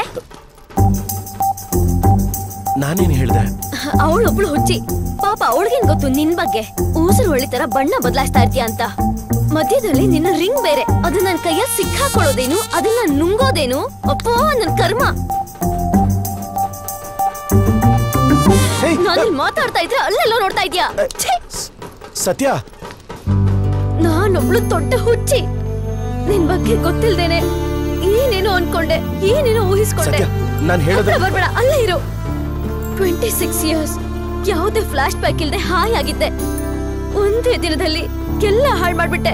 ನಾನೇನು ಹೇಳ್ದೆ ಅವಳೊಬ್ಳು ಹುಚ್ಚಿ ಪಾಪ ಅವಳಿಗೇನ್ ಗೊತ್ತು ನಿನ್ ಬಗ್ಗೆ ಊಸರು ಹೊಳಿ ತರ ಬಣ್ಣ ಬದಲಾಯಿಸ್ತಾ ಇರ್ತೀಯ ಅಂತ ಮಧ್ಯದಲ್ಲಿ ನಿನ್ನ ರಿಂಗ್ ಬೇರೆ ಅದು ನನ್ ಕೈಯಲ್ಲಿ ಸಿಕ್ಕಾಕೊಳ್ಳೋದೇನು ಅದನ್ನ ನುಂಗೋದೇನು ಅಪ್ಪೋ ನನ್ ಕರ್ಮ ನಾನು ಇಲ್ಲಿ ಮಾತಾಡ್ತಾ ಇದ್ರೆ ಅಲ್ಲೆಲ್ಲೋ ನೋಡ್ತಾ ಇದ್ಯಾ ಛೀ! ಸತ್ಯ ನಾನೊಬ್ಳು ದೊಡ್ಡ ಹುಚ್ಚಿ ನಿನ್ ಬಗ್ಗೆ ಗೊತ್ತಿಲ್ದೇನೆ ಏನೇನೋ ಅನ್ಕೊಂಡೆ ಏನೇನೋ ಊಹಿಸ್ಕೊಂಡೆ ಸತ್ಯ, ನಾನ್ ಹೇಳೋದು- ಹತ್ರ ಬರ್ಬೇಡ ಅಲ್ಲೇ ಇರು ಟ್ವೆಂಟಿ ಸಿಕ್ಸ್ ಇಯರ್ಸ್ ಯಾವುದೇ ಫ್ಲಾಶ್ ಬ್ಯಾಕ್ ಇಲ್ದೆ ಹಾಯ್ ಆಗಿದ್ದೆ ಒಂದೇ ದಿನದಲ್ಲಿ ಎಲ್ಲ ಹಾಳು ಮಾಡ್ಬಿಟ್ಟೆ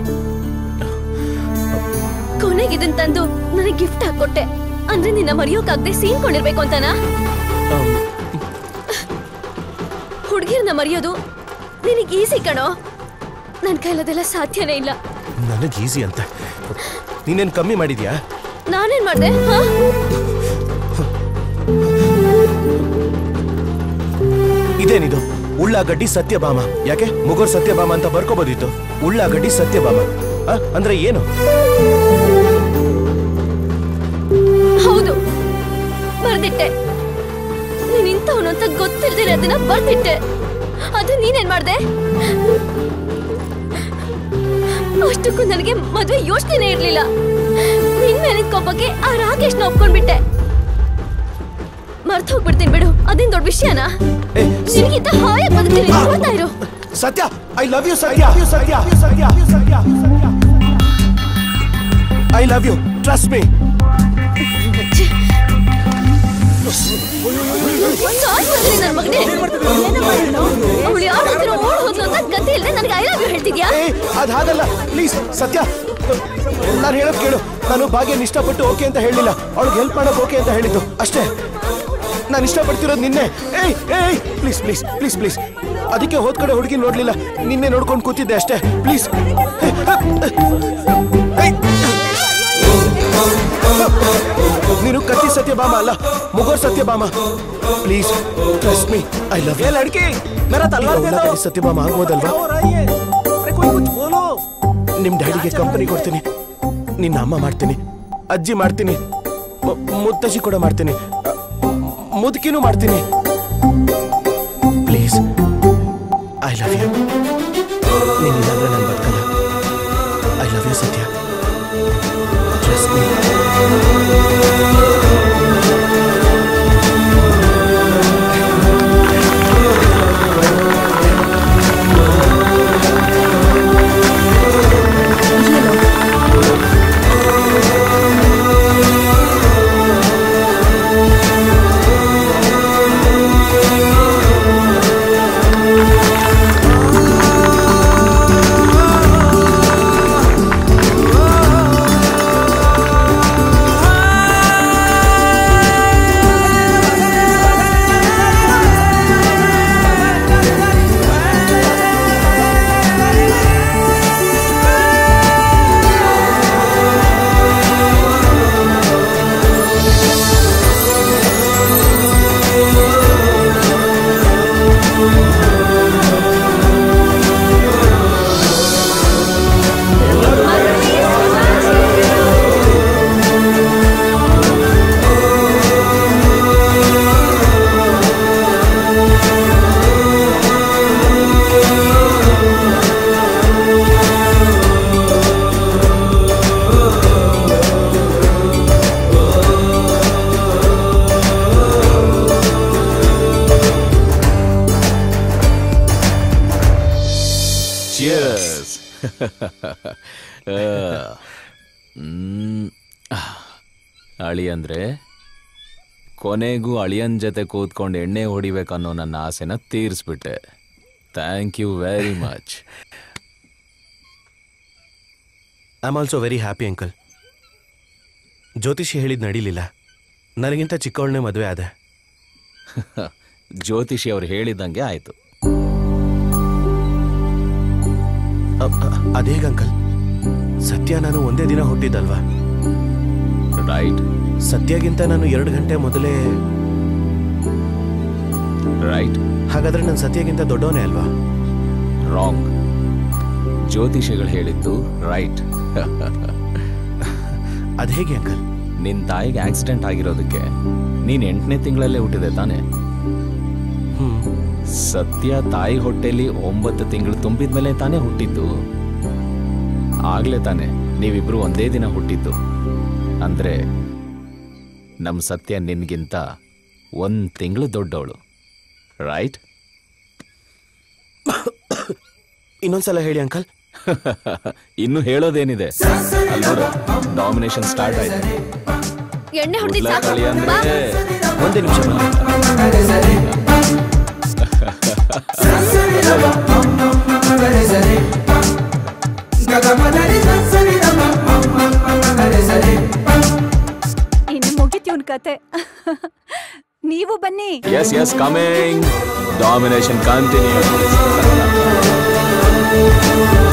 ಕೊನೆಗೆ ಇದನ್ ತಂದು ನನಗೆ ಗಿಫ್ಟ್ ಹಾಕೊಟ್ಟೆ ಅಂದ್ರೆ ನಿನ್ನ ಮರೆಯೋಕಾಗ್ದೆ ಸೀನ್ಕೊಂಡಿರ್ಬೇಕು ಅಂತನಾ ಹುಡುಗಿರ್ನ ಮರೆಯೋದು ನಿನಗೆ ಈಸಿ ಕಣೋ ನನ್ ಕೈಲದೆಲ್ಲ ಸಾಧ್ಯನೇ ಇಲ್ಲ ನನಗೆ ಈಸಿ ಅಂತ ನೀನೇನ್ ಕಮ್ಮಿ ಮಾಡಿದ್ಯಾ ನಾನೇನ್ ಮಾಡ್ದೆ ಹಾ? ಇದೇನಿದು ಉಳ್ಳಾಗಡ್ಡಿ ಸತ್ಯಭಾಮ ಯಾಕೆ ಮುಗೋರ್ ಸತ್ಯಭಾಮ ಅಂತ ಬರ್ಕೋಬೋದಿತ್ತು ಉಳ್ಳಾಗಡ್ಡಿ ಸತ್ಯಭಾಮ ಆ, ಅಂದ್ರೆ ಏನು ಹೌದು ಬರ್ದಿಟ್ಟೆ ನೀನ್ ಇಂಥವನು ಅಂತ ಗೊತ್ತಿಲ್ದಿರ ಅದನ್ನ ಬರ್ದಿಟ್ಟೆ ಅದು ನೀನೇನ್ ಮಾಡ್ದೆ ಅಷ್ಟಕ್ಕೂ ನನಗೆ ಮದ್ವೆ ಯೋಚನೆ ಇರ್ಲಿಲ್ಲ ನಿನ್ ಮೇಲಿನ ಕೋಪಕ್ಕೆ ಆ ರಾಕೇಶ್ನ ಒಪ್ಕೊಂಡ್ಬಿಟ್ಟೆ ಮರ್ತ್ ಹೋಗ್ಬಿಡ್ತೀನಿ ಬಿಡು ಅದೇನ್ ದೊಡ್ಡ ವಿಷಯನಾ ನಿನಗಿಂತ ಹಾಯ ಬದುಕ್ತೀನಿ ನೋಡ್ತಾ ಇರು ಸತ್ಯ ಐ ಲವ್ ಯು ಸತ್ಯ Satya Satya Satya I love you trust me ನನ್ ಮಗನೇ ಅವಳು ಯಾರ ಹತ್ರ ಓಡ್ ಹೋದ್ಲು ಅಂತ ಗತಿ ಇಲ್ಲದೆ ನನಗೆ ಐ ಲವ್ ಯು ಹೇಳ್ತಿದ್ಯಾ ಅದ್ ಹಾಗಲ್ಲ ಪ್ಲೀಸ್ ಸತ್ಯ ನಾನು ಹೇಳೋದ್ ಕೇಳು ನಾನು ಭಾಗ್ಯನ ಇಷ್ಟಪಟ್ಟು ಓಕೆ ಅಂತ ಹೇಳಿಲ್ಲ ಅವಳಿಗೆ ಹೆಲ್ಪ್ ಮಾಡೋಕೆ ಓಕೆ ಅಂತ ಹೇಳಿದ್ದು ಅಷ್ಟೇ ನಾನು ಇಷ್ಟಪಡ್ತಿರೋದು ನಿನ್ನೆ ಏಯ್ ಏಯ್ ಪ್ಲೀಸ್ ಪ್ಲೀಸ್ ಪ್ಲೀಸ್ ಪ್ಲೀಸ್ ಅದಕ್ಕೆ ಹೋದ್ ಕಡೆ ಹುಡುಗಿ ನೋಡ್ಲಿಲ್ಲ ನಿನ್ನೆ ನೋಡ್ಕೊಂಡು ಕೂತಿದ್ದೆ ಅಷ್ಟೇ ಪ್ಲೀಸ್ ನೀನು ಕತ್ತಿ ಸತ್ಯಭಾಮ ಅಲ್ಲ ಮುಗೋರ್ Satyabhama please trust me I love you ಲಡ್ಕಿ ಮೇರಾ ತಲ್ವಾರ್ ಸತ್ಯಭಾಮ ಆಗ್ಬೋದಲ್ವಾ ನಿಮ್ ಡ್ಯಾಡಿಗೆ ಕಂಪನಿ ಕೊಡ್ತೀನಿ ನಿನ್ನ ಅಮ್ಮ ಮಾಡ್ತೀನಿ ಅಜ್ಜಿ ಮಾಡ್ತೀನಿ ಮು- ಮುತ್ತಜ್ಜಿ ಕೂಡ ಮಾಡ್ತೀನಿ ಮುದುಕಿನೂ ಮಾಡ್ತೀನಿ ಪ್ಲೀಸ್ ಐ ಲವ್ ಯು ನೀನಿಲ್ಲಾಂದ್ರೆ ನಾನು ಬದುಕಲ್ಲ I love you Satya Trust me. Cheers. ಹ್ಮ್. ಅಳಿ ಅಂದ್ರೆ ಕೊನೆಗೂ ಅಳಿಯನ್ ಜೊತೆ ಕೂತ್ಕೊಂಡು ಎಣ್ಣೆ ಹೊಡಿಬೇಕನ್ನೋ ನನ್ನ ಆಸೆನ ತೀರಿಸ್ಬಿಟ್ಟೆ thank you very much I am also very happy uncle ಜ್ಯೋತಿಷಿ ಹೇಳಿದ್ ನಡೀಲಿಲ್ಲ ನನಗಿಂತ ಚಿಕ್ಕವಳನ್ನೇ ಮದುವೆ ಆದೆ ಜ್ಯೋತಿಷಿ ಅವ್ರು ಹೇಳಿದಂಗೆ ಆಯ್ತು ಅದೇಗ ಅಂಕಲ್ ಸತ್ಯ ನಾನು ಒಂದೇ ದಿನ ಹುಟ್ಟಿದ್ದಲ್ವಾ ರೈಟ್ ಸತ್ಯಗಿಂತ ನಾನು ಎರಡು ಗಂಟೆ ಮೊದಲೇ ರೈಟ್ ಹಾಗಾದ್ರೆ ನಾನು ಸತ್ಯಗಿಂತ ದೊಡ್ಡವನೇ ಅಲ್ವಾ ರಾಂಗ್ ಜ್ಯೋತಿಷಿಗಳು ಹೇಳಿದ್ದು ರೈಟ್ ಅದ್ ಹೇಗೆ ಅಂಕಲ್ ನಿನ್ ತಾಯಿಗೆ ಆಕ್ಸಿಡೆಂಟ್ ಆಗಿರೋದಕ್ಕೆ ನೀನ್ ಎಂಟನೇ ತಿಂಗಳಲ್ಲೇ ಹುಟ್ಟಿದೆ ತಾನೆ ಸತ್ಯ ತಾಯಿ ಹೊಟ್ಟೆಲಿ ಒಂಬತ್ತು ತಿಂಗಳು ತುಂಬಿದ್ಮೇಲೆ ತಾನೇ ಹುಟ್ಟಿದ್ದು ಆಗ್ಲೇ ತಾನೆ ನೀವಿಬ್ರು ಒಂದೇ ದಿನ ಹುಟ್ಟಿದ್ದು ಅಂದ್ರೆ ನಮ್ ಸತ್ಯ ನಿನ್ಗಿಂತ ಒಂದ್ ತಿಂಗಳು ದೊಡ್ಡವಳು ರೈಟ್ ಇನ್ನೊಂದ್ಸಲ ಹೇಳಿ ಅಂಕಲ್ ಇನ್ನು ಹೇಳೋದೇನಿದೆ ಡಾಮಿನೇಷನ್ ಸ್ಟಾರ್ಟ್ ಆಯ್ತು ಎಣ್ಣೆ ಕೂದ್ಲ ಹೊಡೆದಿದ್ದು ಕಳಿ ಅಂದ್ರೆ ಒಂದೇ ನಿಮಿಷ ಇನ್ನು ಮುಗಿತ್ಯೂನ್ ಕತೆ ನೀವು ಬನ್ನಿ yes yes coming domination continue